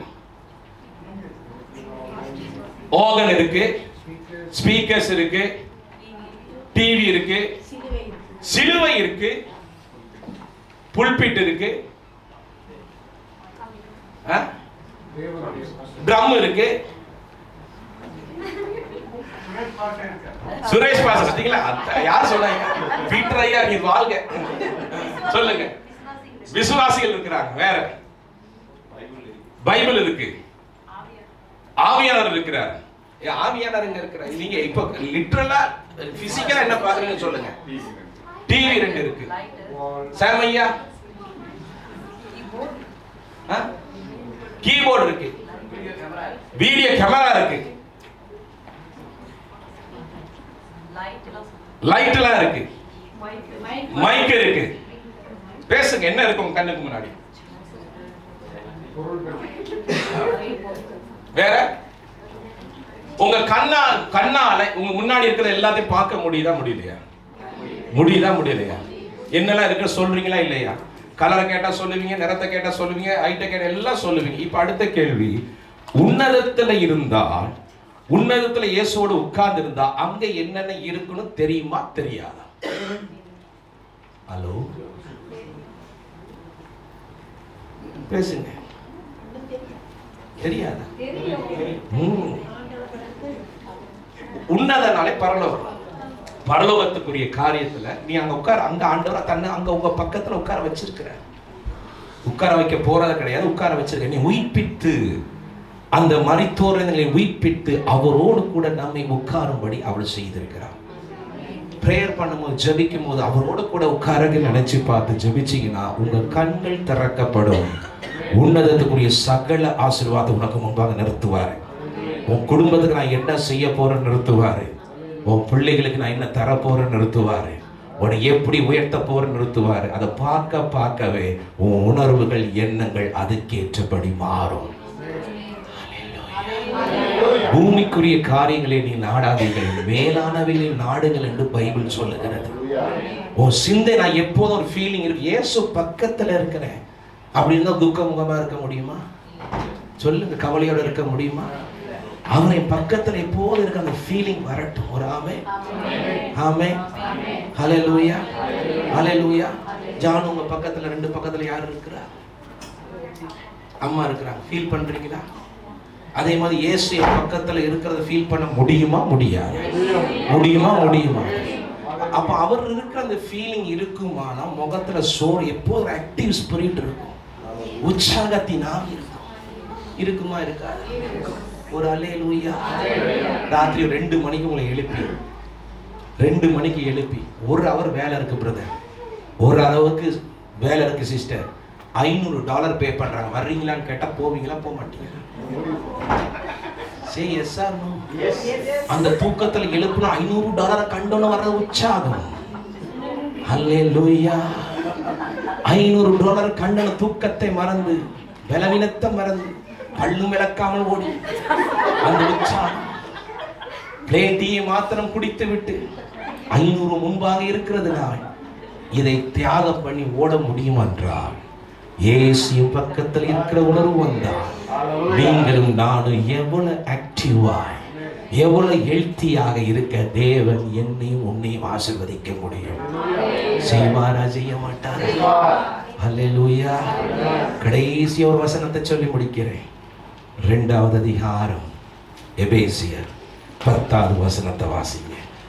ஓகன் இருக்கு ஸ்பீக்கர்ஸ் இருக்கு டிவி இருக்கு சிலுவை இருக்கு புல்பிட் இருக்கு ட்ரம் இருக்கு சுரேஷ் பாஸ் பாத்தீங்களா அத்த- யார் சொன்னாங்க பீட்டர் ஐயா நீ வாழ்க சொல்லுங்க விசுவாசிகள் இருக்கிறாங்க வேற பைபிள் இருக்கு ஆவியானவர் இருக்கிறார் ஏ, ஆவியானவர் எங்க இருக்கிறார் நீங்க இப்போ லிட்டரலா பிசிக்கலா என்ன பாக்குறீங்க சொல்லுங்க டிவி ரெண்டு இருக்கு சாம் ஐயா கீபோர்டு இருக்கு வீடியோ கேமரா இருக்கு லைட் எல்லாம் இருக்கு மைக் இருக்கு பேசுங்க என்ன இருக்கு உங்க கண்ணுக்கு முன்னாடி வேற உங்க கண்ணா கண்ணால உங்க முன்னாடி இருக்கிற எல்லாத்தையும் பார்க்க முடியுதா முடியலையா முடியுதா முடியலையா என்னெல்லாம் இருக்கு சொல்றீங்களா இல்லையா கலரை கேட்டா சொல்லுவீங்க நிறத்தை கேட்டா சொல்லுவீங்க ஹைட்டை கேட்டா எல்லாம் சொல்லுவீங்க இப்ப அடுத்த கேள்வி உன்னதத்துல இருந்தால் உன்னதத்துல இயேசுவோடு உட்கார்ந்து இருந்தா அங்க என்னென்ன இருக்குன்னு தெரியுமா தெரியாதா ஹலோ பேசுங்க தெரியாதா ம். உன்னதனாலே பரலோகம் பரலோகத்துக்குரிய காரியத்துல நீ அங்க உட்கார அங்க ஆண்டவரா தன்னை அங்க உங்க பக்கத்துல உட்கார வச்சிருக்கிற உட்கார வைக்க போறது கிடையாது உட்கார வச்சிருக்க நீ உயிர்ப்பித்து அந்த மரித்தோரங்களை உயிர்ப்பித்து அவரோடு கூட நம்மை உட்காரும்படி அவள் செய்திருக்கிறார் ப்ரேயர் பண்ணும்போது ஜெபிக்கும் போது அவரோட கூட உட்காரங்க நினைச்சு பார்த்து ஜெபிச்சீங்கன்னா உங்க கண்கள் திறக்கப்படும் உன்னதத்துக்குரிய சகல ஆசீர்வாதம் உனக்கு முன்பாக நிறுத்துவாரு உன் குடும்பத்துக்கு நான் என்ன செய்ய போறேன்னு நிறுத்துவாரு உன் பிள்ளைகளுக்கு நான் என்ன தர போறேன்னு நிறுத்துவாரு உன்னை எப்படி உயர்த்த போறேன்னு நிறுத்துவாரு அதை பார்க்க பார்க்கவே உன் உணர்வுகள் எண்ணங்கள் அதுக்கேற்றபடி மாறும் பூமிக்குரிய காரியங்களை நீ நாடாதீர்கள் மேலானவைகளில் நாடுகள் என்று பைபிள் சொல்லுகிறது உன் சிந்தை நான் எப்போதும் ஒரு ஃபீலிங் இருக்கு இயேசு பக்கத்துல இருக்கிறேன் அப்படி இருந்தா துக்க முகமா இருக்க முடியுமா சொல்லுங்க கவலையோட இருக்க முடியுமா அவனை பக்கத்துல எப்போதும் இருக்க அந்த ஃபீலிங் வரட்டும் ஒரு ஆமே ஆமே ஹalleluya ஹalleluya ஜான் உங்க பக்கத்துல ரெண்டு பக்கத்துல யார் இருக்கிறா அம்மா இருக்கிறாங்க ஃபீல் பண்றீங்களா அதே மாதிரி இயேசு என் பக்கத்துல இருக்கிறத ஃபீல் பண்ண முடியுமா முடியாது முடியுமா முடியுமா அப்ப அவர் இருக்கிற அந்த ஃபீலிங் இருக்குமானா முகத்துல சோறு எப்போதும் ஆக்டிவ் ஸ்பிரிட் இருக்கும் உற்சாகத்தின் ஆவி இருக்கும் இருக்குமா இருக்காது ஒரு அலே லூயா ராத்திரி ஒரு ரெண்டு மணிக்கு உங்களை எழுப்பி ரெண்டு மணிக்கு எழுப்பி ஒரு ஹவர் வேலை இருக்கு பிரதர் ஒரு அளவுக்கு வேலை இருக்கு சிஸ்டர் ஐநூறு டாலர் பே பண்றாங்க வர்றீங்களான்னு கேட்டா போவீங்களா போக மாட்டீங்களா சரி எஸ் ஆர் நோ அந்த தூக்கத்துல எழுப்புனா ஐநூறு டாலரை கண்டோன்னு வர்ற உற்சாகம் அல்லே லூயா ஐநூறு டாலர் கண்டன தூக்கத்தை மறந்து பலவீனத்தை மறந்து பள்ளும் விளக்காமல் ஓடி அந்த உற்சாகம் பிளேன் டீயை மாத்திரம் குடித்து விட்டு ஐநூறு முன்பாக இருக்கிறது நான் இதை தியாகம் பண்ணி ஓட முடியும் என்றால் இயேசு பக்கத்தில் இருக்கிற உணர்வு வந்தால் நீங்களும் நானும் எவ்வளவு ஆக்டிவாய் எவ்வளவு ஹெல்த்தியாக இருக்க தேவன் என்னையும் உன்னையும் ஆசீர்வதிக்க முடியும் செய்வாரா செய்ய மாட்டாரா அல்லேலூயா கடைசி ஒரு வசனத்தை சொல்லி முடிக்கிறேன் ரெண்டாவது அதிகாரம் எபேசியர் பத்தாவது வசனத்தை வாசிங்க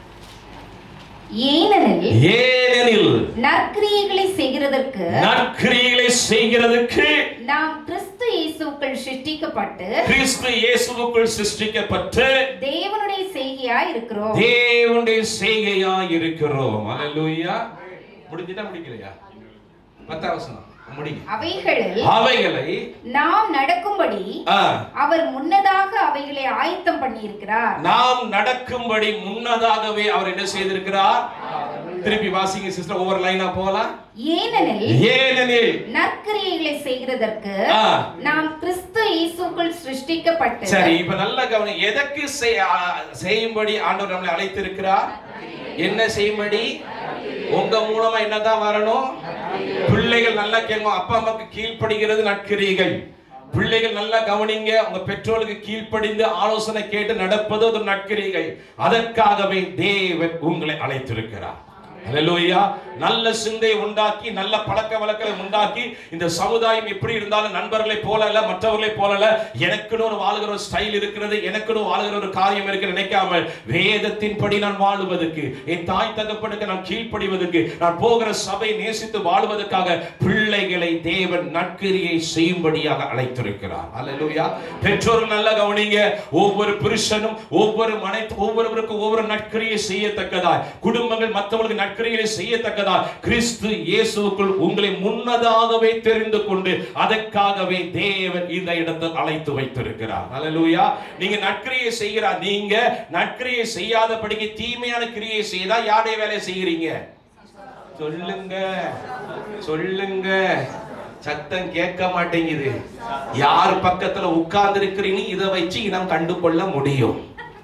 ஏனெனில் ஏனெனில் நற்கிரியைகளை செய்கிறதற்கு நற்கிரிகளை செய்கிறதுக்கு நாம் கிறிஸ்து இயேசுக்குள் சிருஷ்டிக்கப்பட்டு கிறிஸ்து இயேசுவுக்குள் சிருஷ்டிக்கப்பட்டு தேவனுடைய செய்கையாய் இருக்கிறோம் தேவனுடைய செய்கையா இருக்கிறோம் அல்லேலூயா முடிஞ்சுட்டா முடிக்கலையா பத்தாவது வசனம் முடிங்க அவைகளில் அவைகளை நாம் நடக்கும்படி ஆ, அவர் முன்னதாக அவைகளை ஆயத்தம் பண்ணியிருக்கிறார் நாம் நடக்கும்படி முன்னதாகவே அவர் என்ன செய்திருக்கிறார் திருப்பி வாசிங்க சிஸ்டர் ஒவ்வொரு லைனா போகலாம் ஏனெனில் ஏனெனில் நற்கிரியைகளை செய்கிறதற்கு ஆ. நாம் கிறிஸ்து இயேசுக்குள் சிருஷ்டிக்கப்பட்டு சரி இப்ப நல்ல கவனம் எதற்கு செய்- ஆ, செய்யும்படி ஆண்டவர் நம்மளை அழைத்திருக்கிறார் என்ன செய்யும்படி உங்க மூலமா என்னதான் வரணும் பிள்ளைகள் நல்லா கேட்கும் அப்பா அம்மாக்கு கீழ்ப்படுகிறது நற்கிரியைகள் பிள்ளைகள் நல்லா கவனிங்க உங்க பெற்றோருக்கு கீழ்ப்படிந்து ஆலோசனை கேட்டு நடப்பது ஒரு நற்கிரியைகள் அதற்காகவே தேவன் உங்களை அழைத்திருக்கிறார் அல்லேலூயா நல்ல சிந்தை உண்டாக்கி நல்ல பழக்க வழக்கங்களை உண்டாக்கி இந்த சமுதாயம் எப்படி இருந்தாலும் நண்பர்களை போல அல்ல மற்றவர்களை போல அல்ல எனக்குன்னு ஒரு வாழுகிற ஒரு ஸ்டைல் இருக்கிறது எனக்குன்னு வாழுகிற ஒரு காரியம் இருக்கு நினைக்காமல் வேதத்தின்படி நான் வாழுவதற்கு என் தாய் தகப்பனுக்கு நான் கீழ்ப்படிவதற்கு நான் போகிற சபை நேசித்து வாழுவதற்காக பிள்ளைகளை தேவன் நற்கிரியை செய்யும்படியாக அழைத்திருக்கிறார் அல்லேலூயா பெற்றோர்கள் நல்லா கவனிங்க ஒவ்வொரு புருஷனும் ஒவ்வொரு மனை ஒவ்வொருவருக்கும் ஒவ்வொரு நற்கிரியை செய்யத்தக்கதாய் குடும்பங்கள் மற்றவர்களுக்கு நற்கிரியை செய்யத்தக்கதாய் கிறிஸ்து இயேசுவுக்குள் உங்களை முன்னதாகவே தெரிந்து கொண்டு அதற்காகவே தேவன் இந்த இடத்தில் அழைத்து வைத்திருக்கிறார் அல்லேலூயா நீங்க நற்கிரியை செய்கிறார் நீங்க நற்கிரியை செய்யாதபடிக்கு தீமையான கிரியை செய்தா யாருடைய வேலையை செய்கிறீங்க சொல்லுங்க சொல்லுங்க சத்தம் கேட்க மாட்டேங்குது யார் பக்கத்துல உட்கார்ந்து இருக்கிறீங்க இதை வச்சு இனம் கண்டு கொள்ள முடியும்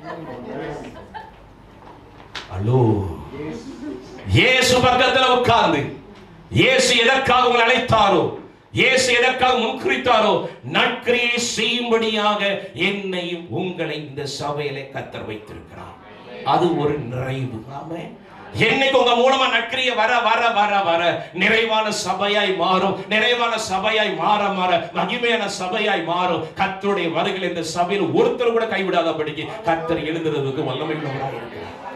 ஹலோ இயேசு பக்கத்துல உட்கார்ந்து இயேசு எதற்காக உங்களை அழைத்தாரோ இயேசு எதற்காக முன்குறித்தாரோ நற்கிரியை செய்யும்படியாக என்னையும் உங்களை இந்த சபையிலே கத்தர் வைத்திருக்கிறார் அது ஒரு நிறைவு ஆமே என்னைக்கு உங்க மூலமா நற்கிரிய வர வர வர வர நிறைவான சபையாய் மாறும் நிறைவான சபையாய் மாற மாற மகிமையான சபையாய் மாறும் கர்த்தருடைய வருகிற இந்த சபையில் ஒருத்தர் கூட கைவிடாதபடிக்கு கர்த்தர் எழுதுறதுக்கு வல்லமை உள்ளவராய் இருக்கிறார்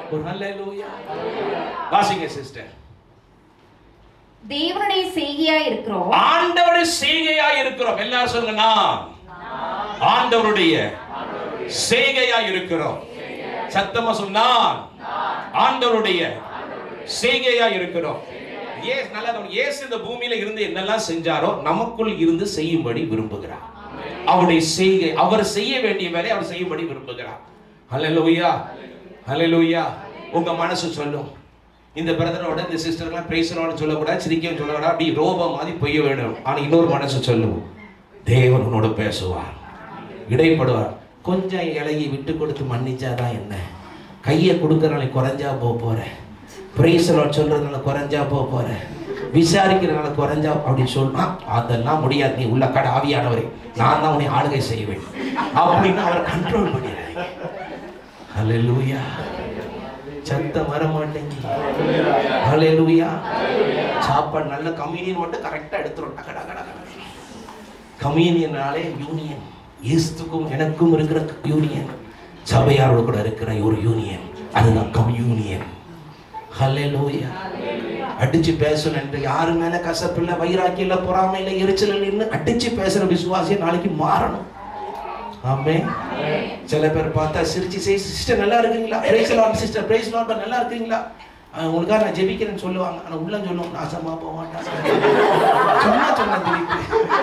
ஒரு ஹalleluya வாசிங்க சிஸ்டர் தேவனுடைய செய்கையா இருக்கிறோம் ஆண்டவருடைய செய்கையா இருக்கிறோம் எல்லாரும் சொல்லுங்க நான் ஆண்டவருடைய செய்கையா இருக்கிறோம் சத்தமா சொன்னா ஆண்டவருடைய செய்கையா இருக்கிறோம் ஏஸ் நல்லா கவனி. இயேசு இந்த பூமியில இருந்து என்னெல்லாம் செஞ்சாரோ நமக்குள் இருந்து செய்யும்படி விரும்புகிறார் அவருடைய செய்கை அவர் செய்ய வேண்டிய வேலையை அவர் செய்யும்படி விரும்புகிறார் ஹalleluya ஹalleluya உங்க மனசு சொல்லும் இந்த பிரதரோட இந்த சிஸ்டர்லாம் பேசணும்னு சொல்லக்கூடாது சிரிக்கவும் சொல்லக்கூடாது அப்படி ரோபம் மாதிரி பொய்ய வேணும் ஆனா இன்னொரு மனசு சொல்லும் தேவன் உன்னோட பேசுவார் இடைப்படுவார் கொஞ்சம் இலகி விட்டு கொடுத்து மன்னிச்சாதான் என்ன கையை கொடுக்கறனால குறைஞ்சா போக போறேன் பிரைசலோட் சொல்றதுனால குறைஞ்சா போக போறேன் விசாரிக்கிறனால குறைஞ்சா அப்படின்னு சொன்னா அதெல்லாம் முடியாது நீ உள்ள கடை ஆவியானவரே நான் தான் உன்னை ஆளுகை செய்வேன் அப்படின்னு அவரை கண்ட்ரோல் பண்ணிடுறேன் ஹalleluya சத்தம் வர மாட்டேங்குது ஹalleluya சாப்பாடு நல்ல கம்யூனியன் மட்டும் கரெக்டா எடுத்துரும் டக டக டக டக. கம்யூனியனாலே யூனியன் இயேசுக்கும் எனக்கும் இருக்கிற யூனியன் சபையாரோடு கூட இருக்கிற ஒரு யூனியன் அதுதான் கம்யூனியன் ஹalleluya அடிச்சு பேசணும் யாரு மேல கசப்பு இல்ல வைராக்கியம் இல்ல பொறாமை இல்ல எரிச்சல் இல்லைன்னு அடிச்சு பேசுற விசுவாசியம் நாளைக்கு மாறணும் ஆமே சில பேர் பார்த்தா சிரிச்சு செய் சிஸ்டர் நல்லா இருக்கீங்களா praise Lord sister praise Lord நல்லா இருக்கீங்களா அஹ் உங்களுக்காக நான் ஜெபிக்கிறேன்னு சொல்லுவாங்க ஆனா உள்ள சொல்லுவோம் நாசமா போக மாட்டாங்க சொன்னா சொன்ன திருப்பி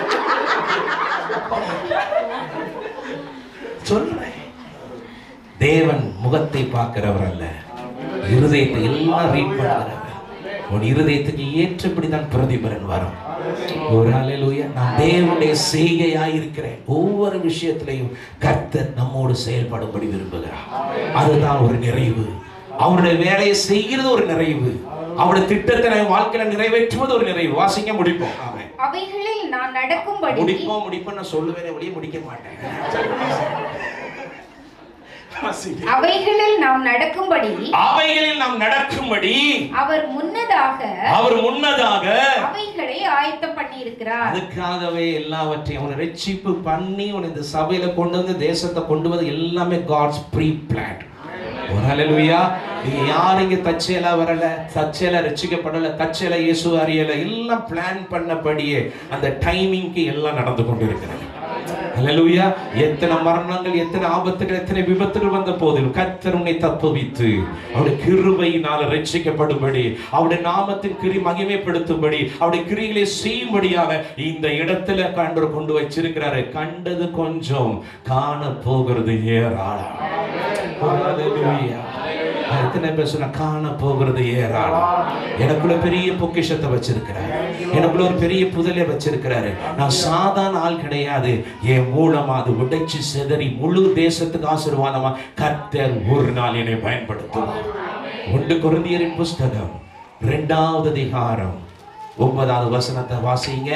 சொல்றேன் தேவன் முகத்தை பார்க்கிறவர் அல்ல இருதயத்தை எல்லாம் ரீட் பண்ணுகிறவர் உன் இருதயத்துக்கு ஏற்றபடி தான் பிரதிபலன் வரும் ஒரு ஹalleluya நான் தேவனுடைய செய்கையாய் இருக்கிறேன் ஒவ்வொரு விஷயத்திலையும் கர்த்தர் நம்மோடு செயல்படும்படி விரும்புகிறார் அதுதான் ஒரு நிறைவு அவருடைய வேலையை செய்கிறது ஒரு நிறைவு அவருடைய திட்டத்தை நம்ம வாழ்க்கையில நிறைவேற்றுவது ஒரு நிறைவு வாசிக்க முடிப்போம் ஆமென் அவைகளில் நான் நடக்கும்படி முடிப்போம் முடிப்போம் நான் சொல்லுவேனே ஒழிய முடிக்க மாட்டேன் வாசிங்க. அவைகளில் நாம் நடக்கும்படி அவைகளில் நாம் நடக்கும்படி அவர் முன்னதாக அவர் முன்னதாக அவைகளை ஆயத்தம் பண்ணி இருக்கிறார் அதுக்காகவே எல்லாவற்றையும் அவனை ரட்சிப்பு பண்ணி உன்னை இந்த சபையில கொண்டு வந்து தேசத்தை கொண்டு வந்து எல்லாமே காட்ஸ் ப்ரீ பிளான் ஒரு ஹalleluya நீங்க யாரும் இங்க தச்சேலா வரல தச்சேலா ரட்சிக்கப்படல தச்சேலா இயேசு அறியல எல்லாம் பிளான் பண்ணபடியே அந்த டைமிங்க்கு எல்லாம் நடந்து கொண்டு இருக்கிறது ஹalleluya எத்தனை மரணங்கள் எத்தனை ஆபத்துகள் எத்தனை விபத்துகள் வந்த போதிலும் கர்த்தர் உன்னை தப்புவித்து அவருடைய கிருபையினால் ரட்சிக்கப்படும்படி அவருடைய நாமத்தின் கிரி மகிமைப்படுத்தும்படி அவருடைய கிரிகளை செய்யும்படியாக இந்த இடத்துல கண்டர் கொண்டு வச்சிருக்கிறாரு கண்டது கொஞ்சம் காண போகிறது ஏராளம் ஹalleluya எத்தனை பேர் சொன்ன காண போகிறது ஏராளம் எனக்குள்ள பெரிய பொக்கிஷத்தை வச்சிருக்கிறார் எனக்குள்ள ஒரு பெரிய புதலை வச்சிருக்கிறாரு நான் சாதாரண ஆள் கிடையாது என் மூலமா அது உடைச்சு சிதறி முழு தேசத்துக்கு ஆசீர்வாதமா கர்த்தர் ஒரு நாள் என்னை பயன்படுத்துவார் ஒன்று குருந்தியரின் புஸ்தகம் இரண்டாவது அதிகாரம் ஒன்பதாவது வசனத்தை வாசிங்க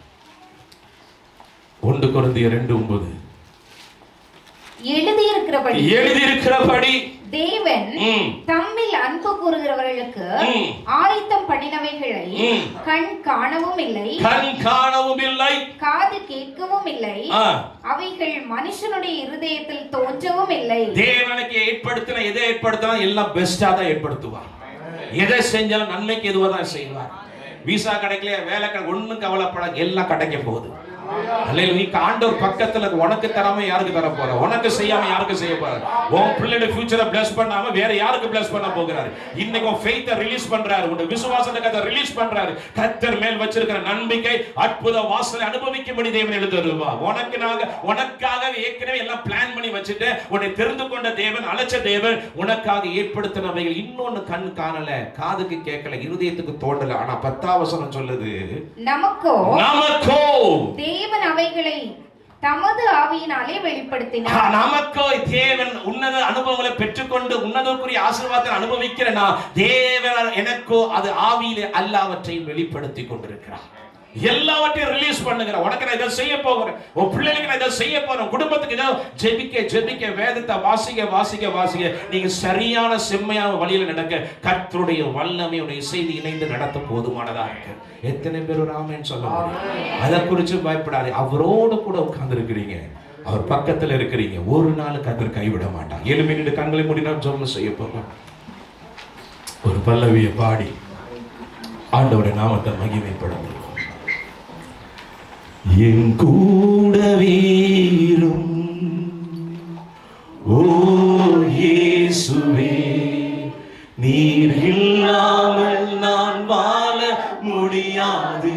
ஒன்று குருந்தியர் ரெண்டு ஒன்பது எழுதியிருக்கிறபடி எழுதியிருக்கிறபடி தேவன் ம். தம்மில் அன்பு கூறுகிறவர்களுக்கு ம். ஆயத்தம் பண்ணினவைகளை ம். கண் காணவும் இல்லை கண் காணவும் இல்லை காது கேட்கவும் இல்லை ஆ. அவைகள் மனுஷனுடைய இருதயத்தில் தோன்றவும் இல்லை தேவனுக்கு ஏற்படுத்தின எதை ஏற்படுத்தினா எல்லாம் பெஸ்டா தான் ஏற்படுத்துவார் எதை செஞ்சாலும் நன்மைக்கு எதுவாக தான் செய்வார் விசா கிடைக்கல வேலை கிடை ஒண்ணும் கவலைப்பட எல்லாம் கிடைக்க போகுது அல்லேலூயா நீ ஆண்டவர் பக்கத்துல இருக்கு. உனக்கு தராம யாருக்கு தர போற உனக்கு செய்யாம யாருக்கு செய்ய போற உன் பிள்ளையோட ஃபியூச்சரை பிளஸ் பண்ணாம வேற யாருக்கு பிளஸ் பண்ண போகிறாரு இன்னைக்கு உன் ஃபெய்த்தை ரிலீஸ் பண்றாரு உன் விசுவாசத்தை கதை ரிலீஸ் பண்றாரு கத்தர் மேல் வச்சிருக்கிற நம்பிக்கை அற்புத வாசலை அனுபவிக்கும்படி தேவன் எழுதி வருவா உனக்கு நாங்க உனக்காக ஏற்கனவே எல்லாம் பிளான் பண்ணி வச்சுட்டு உன்னை தெரிந்து கொண்ட தேவன் அழைச்ச தேவன் உனக்காக ஏற்படுத்தினவைகள் இன்னொன்னு கண் காணல காதுக்கு கேட்கல இருதயத்துக்கு தோண்டல ஆனா பத்தாவசனம் சொல்லுது நமக்கோ நமக்கோ தேவன் அவைகளை தமது ஆவியினாலே வெளிப்படுத்தினார் நமக்கோ தேவன் உன்னத அனுபவங்களை பெற்றுக்கொண்டு உன்னதற்குரிய ஆசீர்வாதத்தை அனுபவிக்கிறனா தேவன் எனக்கோ அது ஆவியிலே எல்லாவற்றையும் வெளிப்படுத்தி கொண்டிருக்கிறார் எல்லாவற்றையும் ரிலீஸ் பண்ணுகிற உனக்கு நான் இதை செய்ய போகிறேன் உன் பிள்ளைகளுக்கு நான் இதை செய்ய போறேன் குடும்பத்துக்கு இதை ஜெபிக்க ஜெபிக்க வேதத்தை வாசிக்க வாசிக்க வாசிக்க நீங்க சரியான செம்மையான வழியில நடக்க கர்த்தருடைய வல்லமையுடைய செய்தி இணைந்து நடத்த போதுமானதா இருக்கு எத்தனை பேர் ராமேன்னு சொல்ல முடியும் அதை குறித்து பயப்படாது அவரோடு கூட உட்கார்ந்து இருக்கிறீங்க அவர் பக்கத்துல இருக்கிறீங்க ஒரு நாள் கத்தர் கைவிட மாட்டார் ஏழு மினிட் கண்களை மூடினா ஜோம் செய்ய போகிறோம் ஒரு பல்லவியை பாடி ஆண்டவருடைய நாமத்தை மகிமைப்படுத்தும் என் கூட வீரும் ஓ இயேசுவே நீர் இல்லாமல் நான் வாழ முடியாது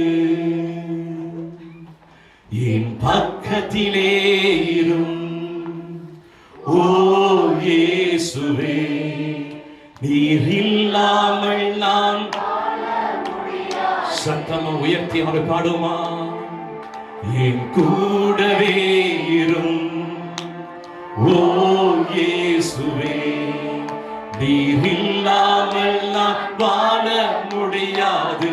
என் பக்கத்திலே இரும் ஓ இயேசுவே நீர் இல்லாமல் நான் சத்தமா உயர்த்தி அவரை பாடுமா என் கூடவே இரும் ஓ இயேசுவே நீர் இல்லாமல் நான் வாழ முடியாது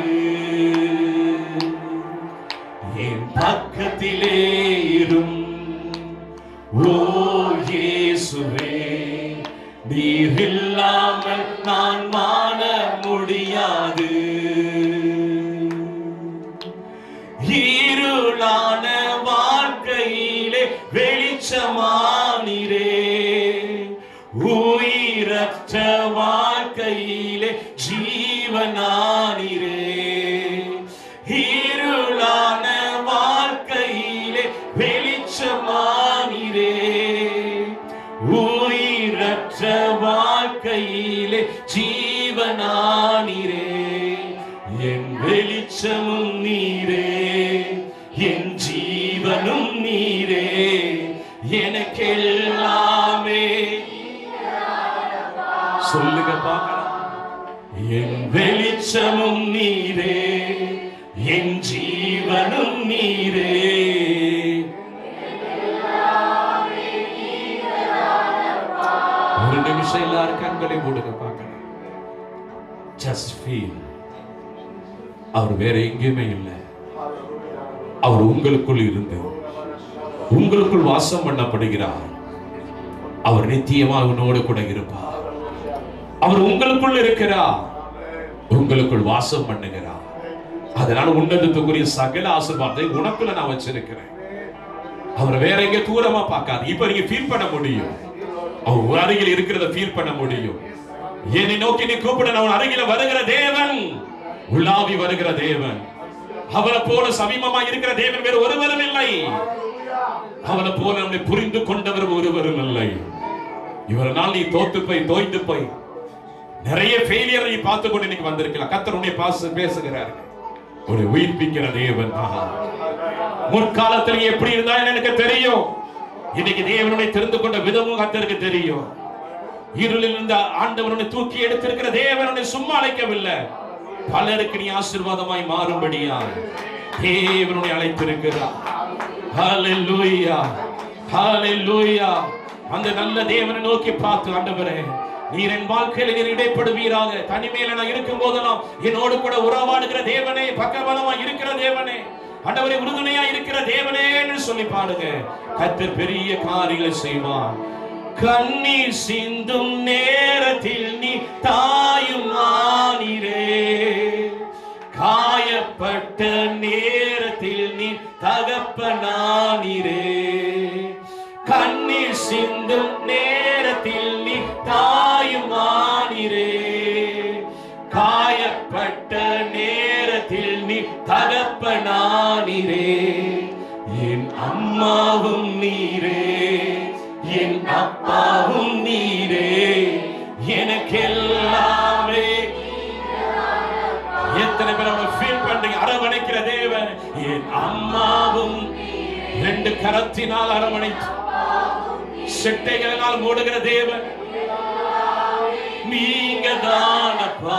என் பக்கத்திலே இரும் ஓ இயேசுவே நீர் இல்லாமல் நான் வாழ முடியாது இருளான வாழ்க்கையிலே வெளிச்சமானிரே உயிரற்ற வாழ்க்கையிலே ஜீவனானிரே இருளான வாழ்க்கையிலே வெளிச்சமானிரே உயிரற்ற வாழ்க்கையிலே ஜீவனானிரே என் வெளிச்சமும் நீரே என் ஜீவனும் நீரே எனக்கெல்லாமே சொல்லுங்க பார்க்கலாம் என் வெளிச்சமும் நீரே என் ஜீவனும் நீரே ஒரு நிமிஷம் எல்லாரும் கண்களை மூடுங்க பார்க்கலாம் ஜஸ்ட் ஃபீல் அவர் வேற எங்கேயுமே இல்லை அவர் உங்களுக்குள் இருந்து உங்களுக்குள் வாசம் பண்ணப்படுகிறார் அவர் நித்தியமா உன்னோடு கூட இருப்பார் அவர் உங்களுக்குள் இருக்கிறார் உங்களுக்குள் வாசம் பண்ணுகிறார் அதனால உன்னதத்துக்குரிய சகல ஆசீர்வாதத்தை உனக்குள்ள நான் வச்சிருக்கிறேன் அவர் வேற எங்க தூரமா பார்க்காது இப்ப நீங்க ஃபீல் பண்ண முடியும் அவர் உன் அருகில் இருக்கிறத ஃபீல் பண்ண முடியும் என்னை நோக்கி நீ கூப்பிட நான் அருகில வருகிற தேவன் உள்ளாவி வருகிற தேவன் அவரை போல சமீபமா இருக்கிற தேவன் வேறு ஒருவரும் இல்லை அவனை போல நம்மை புரிந்து கொண்டவர் ஒருவரும் இல்லை இவரனால் நீ தோத்து போய் தோய்ந்து போய் நிறைய ஃபெயிலியர் நீ பார்த்து கொண்டு இன்னைக்கு வந்திருக்கலாம் கத்தர் உன்னை பாச பேசுகிறார் ஒரு உயிர்ப்பிக்கிற தேவன் ஆஹா. முற்காலத்தில் நீ எப்படி இருந்தா எனக்கு தெரியும் இன்னைக்கு தேவனுடைய தெரிந்து கொண்ட விதமும் கத்தருக்கு தெரியும் இருளில் இருந்த ஆண்டவனுடைய தூக்கி எடுத்திருக்கிற தேவனுடைய சும்மா அழைக்கவில்லை பலருக்கு நீ ஆசீர்வாதமாய் மாறும்படியா தேவனுடைய அழைத்திருக்கிறார் ஹalleluya ஹalleluya அந்த நல்ல தேவனை நோக்கி பார்த்து ஆண்டவரே நீர் என் வாழ்க்கையில நீர் இடைப்படுவீராக தனிமையில நான் இருக்கும் போதெல்லாம் என்னோடு கூட உறவாடுகிற தேவனே பக்கபலமா இருக்கிற தேவனே ஆண்டவரே உறுதுணையா இருக்கிற தேவனே என்று சொல்லி பாடுங்க கர்த்தர் பெரிய காரியங்களை செய்வார் கண்ணீர் சிந்தும் நேரத்தில் நீ தாயும் ஆனிரே காயப்பட்ட நேரத்தில் நீ தகப்பனானிரே கண்ணீர் சிந்தும் நேரத்தில் நீ தாயும் ஆனிரே காயப்பட்ட நேரத்தில் நீ தகப்பனானிரே என் அம்மாவும் நீரே என் அப்பாவும் நீரே எனக்கெல்லாமே எத்தனை பேர் அவங்க ஃபீல் பண்றீங்க அரவணைக்கிற தேவன் என் அம்மாவும் ரெண்டு கரத்தினால் அரவணைத்து செட்டைகளினால் மூடுகிற தேவன் நீங்க தானப்பா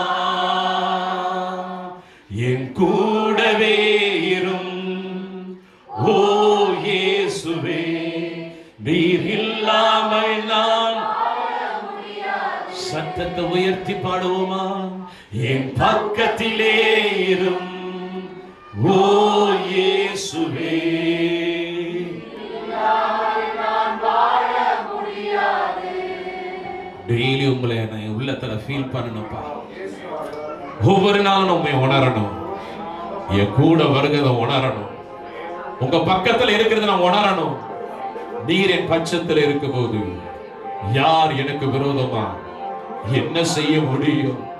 என் கூடவே இரும் ஓ இயேசுவே நீர் இல்லாமல் நான் சத்தத்தை உயர்த்தி பாடுவோமா என் பக்கத்திலே இரும் ஓ இயேசுவே டெய்லி உங்களை நான் உள்ளத்துல ஃபீல் பண்ணணும்ப்பா ஒவ்வொரு நாளும் உண்மை உணரணும் என் கூட வருகிறத உணரணும் உங்க பக்கத்துல இருக்கிறத நான் உணரணும் நீர் என் பட்சத்தில் இருக்கும்போது யார் எனக்கு விரோதமா என்ன செய்ய முடியும்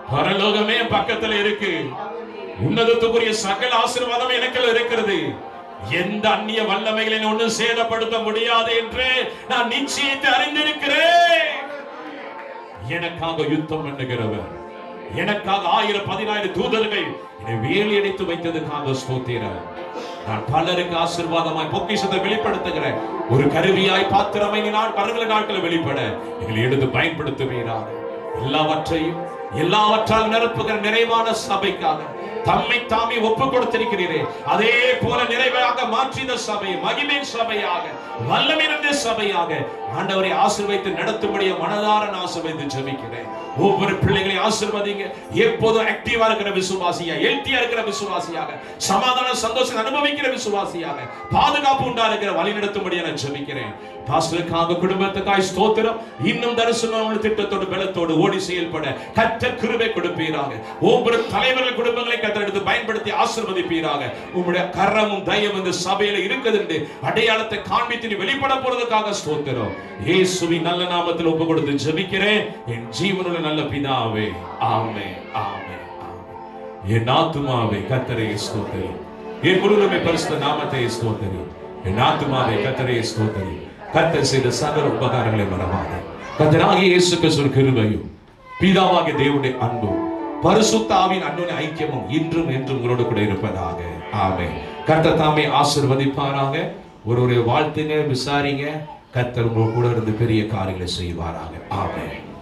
பரலோகமே பக்கத்துல இருக்கு உன்னதத்துக்குரிய சகல ஆசீர்வாதம் எனக்குள்ள இருக்கிறது எந்த அந்நிய வல்லமைகளை ஒன்றும் சேதப்படுத்த முடியாது என்று நான் நிச்சயத்தை அறிந்திருக்கிறேன் எனக்காக யுத்தம் பண்ணுகிறவர் எனக்காக ஆயிரம் பதினாயிரம் தூதர்கள் என்னை வேலி அடைத்து வைத்ததுக்காக ஸ்தோத்திரம் நான் பலருக்கு ஆசீர்வாதமாய் பொக்கிஷத்தை வெளிப்படுத்துகிறேன் ஒரு கருவியாய் பாத்திரமை நீ நான் வருகிற நாட்களை வெளிப்பட எங்களை எடுத்து பயன்படுத்துவீராக எல்லாவற்றையும் எல்லாவற்றால் நிரப்புகிற நிறைவான சபைக்காக தம்மை தாமே ஒப்பு கொடுத்திருக்கிறீரே அதே போல நிறைவாக மாற்றின சபை மகிமை சபையாக வல்லமிருந்த சபையாக ஆண்டவரை ஆசீர்வைத்து நடத்தும்படிய மனதார நான் ஆசீர்வைத்து ஜெபிக்கிறேன் ஒவ்வொரு பிள்ளைகளை ஆசீர்வதிங்க எப்போதும் ஆக்டிவா இருக்கிற விசுவாசியா ஹெல்த்தியா இருக்கிற விசுவாசியாக சமாதான சந்தோஷம் அனுபவிக்கிற விசுவாசியாக பாதுகாப்பு உண்டா இருக்கிற வழி நடத்தும்படியா நான் ஜெபிக்கிறேன் பாஸ்டருக்காக குடும்பத்துக்காய் ஸ்தோத்திரம் இன்னும் தரிசனம் திட்டத்தோடு பலத்தோடு ஓடி செயல்பட கத்த கிருபை கொடுப்பீராக ஒவ்வொரு தலைவர்கள் குடும்பங்களை கத்த எடுத்து பயன்படுத்தி ஆசீர்வதிப்பீராக உங்களுடைய கரமும் தயம் இந்த சபையில இருக்குது என்று அடையாளத்தை காண்பித்து நீ வெளிப்பட போறதுக்காக ஸ்தோத்திரம் இயேசுவின் நல்ல நாமத்தில் ஒப்பு கொடுத்து ஜெபிக்கிறேன் என் ஜீவனுள்ள நல்ல பிதாவே ஆமே ஆமே ஆமே என் ஆத்துமாவே கத்தரை ஸ்தோத்திரி என் முழுமை பரிசுத்த நாமத்தை ஸ்தோத்திரி என் ஆத்துமாவே கத்தரை ஸ்தோத்திரி கத்தர் செய்த சகல உபகாரங்களை மறவாத கத்தராகிய இயேசு கிறிஸ்துவின் கிருபையும் பிதாவாகிய தேவனுடைய அன்பும் பரிசுத்த ஆவியின் அன்புடைய ஐக்கியமும் இன்றும் என்றும் உங்களோடு கூட இருப்பதாக ஆமென் கர்த்தர் தாமே ஆசீர்வதிப்பாராக ஒருவரை வாழ்த்துங்க விசாரிங்க கர்த்தர் உங்க கூட இருந்து பெரிய காரியங்களை செய்வாராக ஆமென்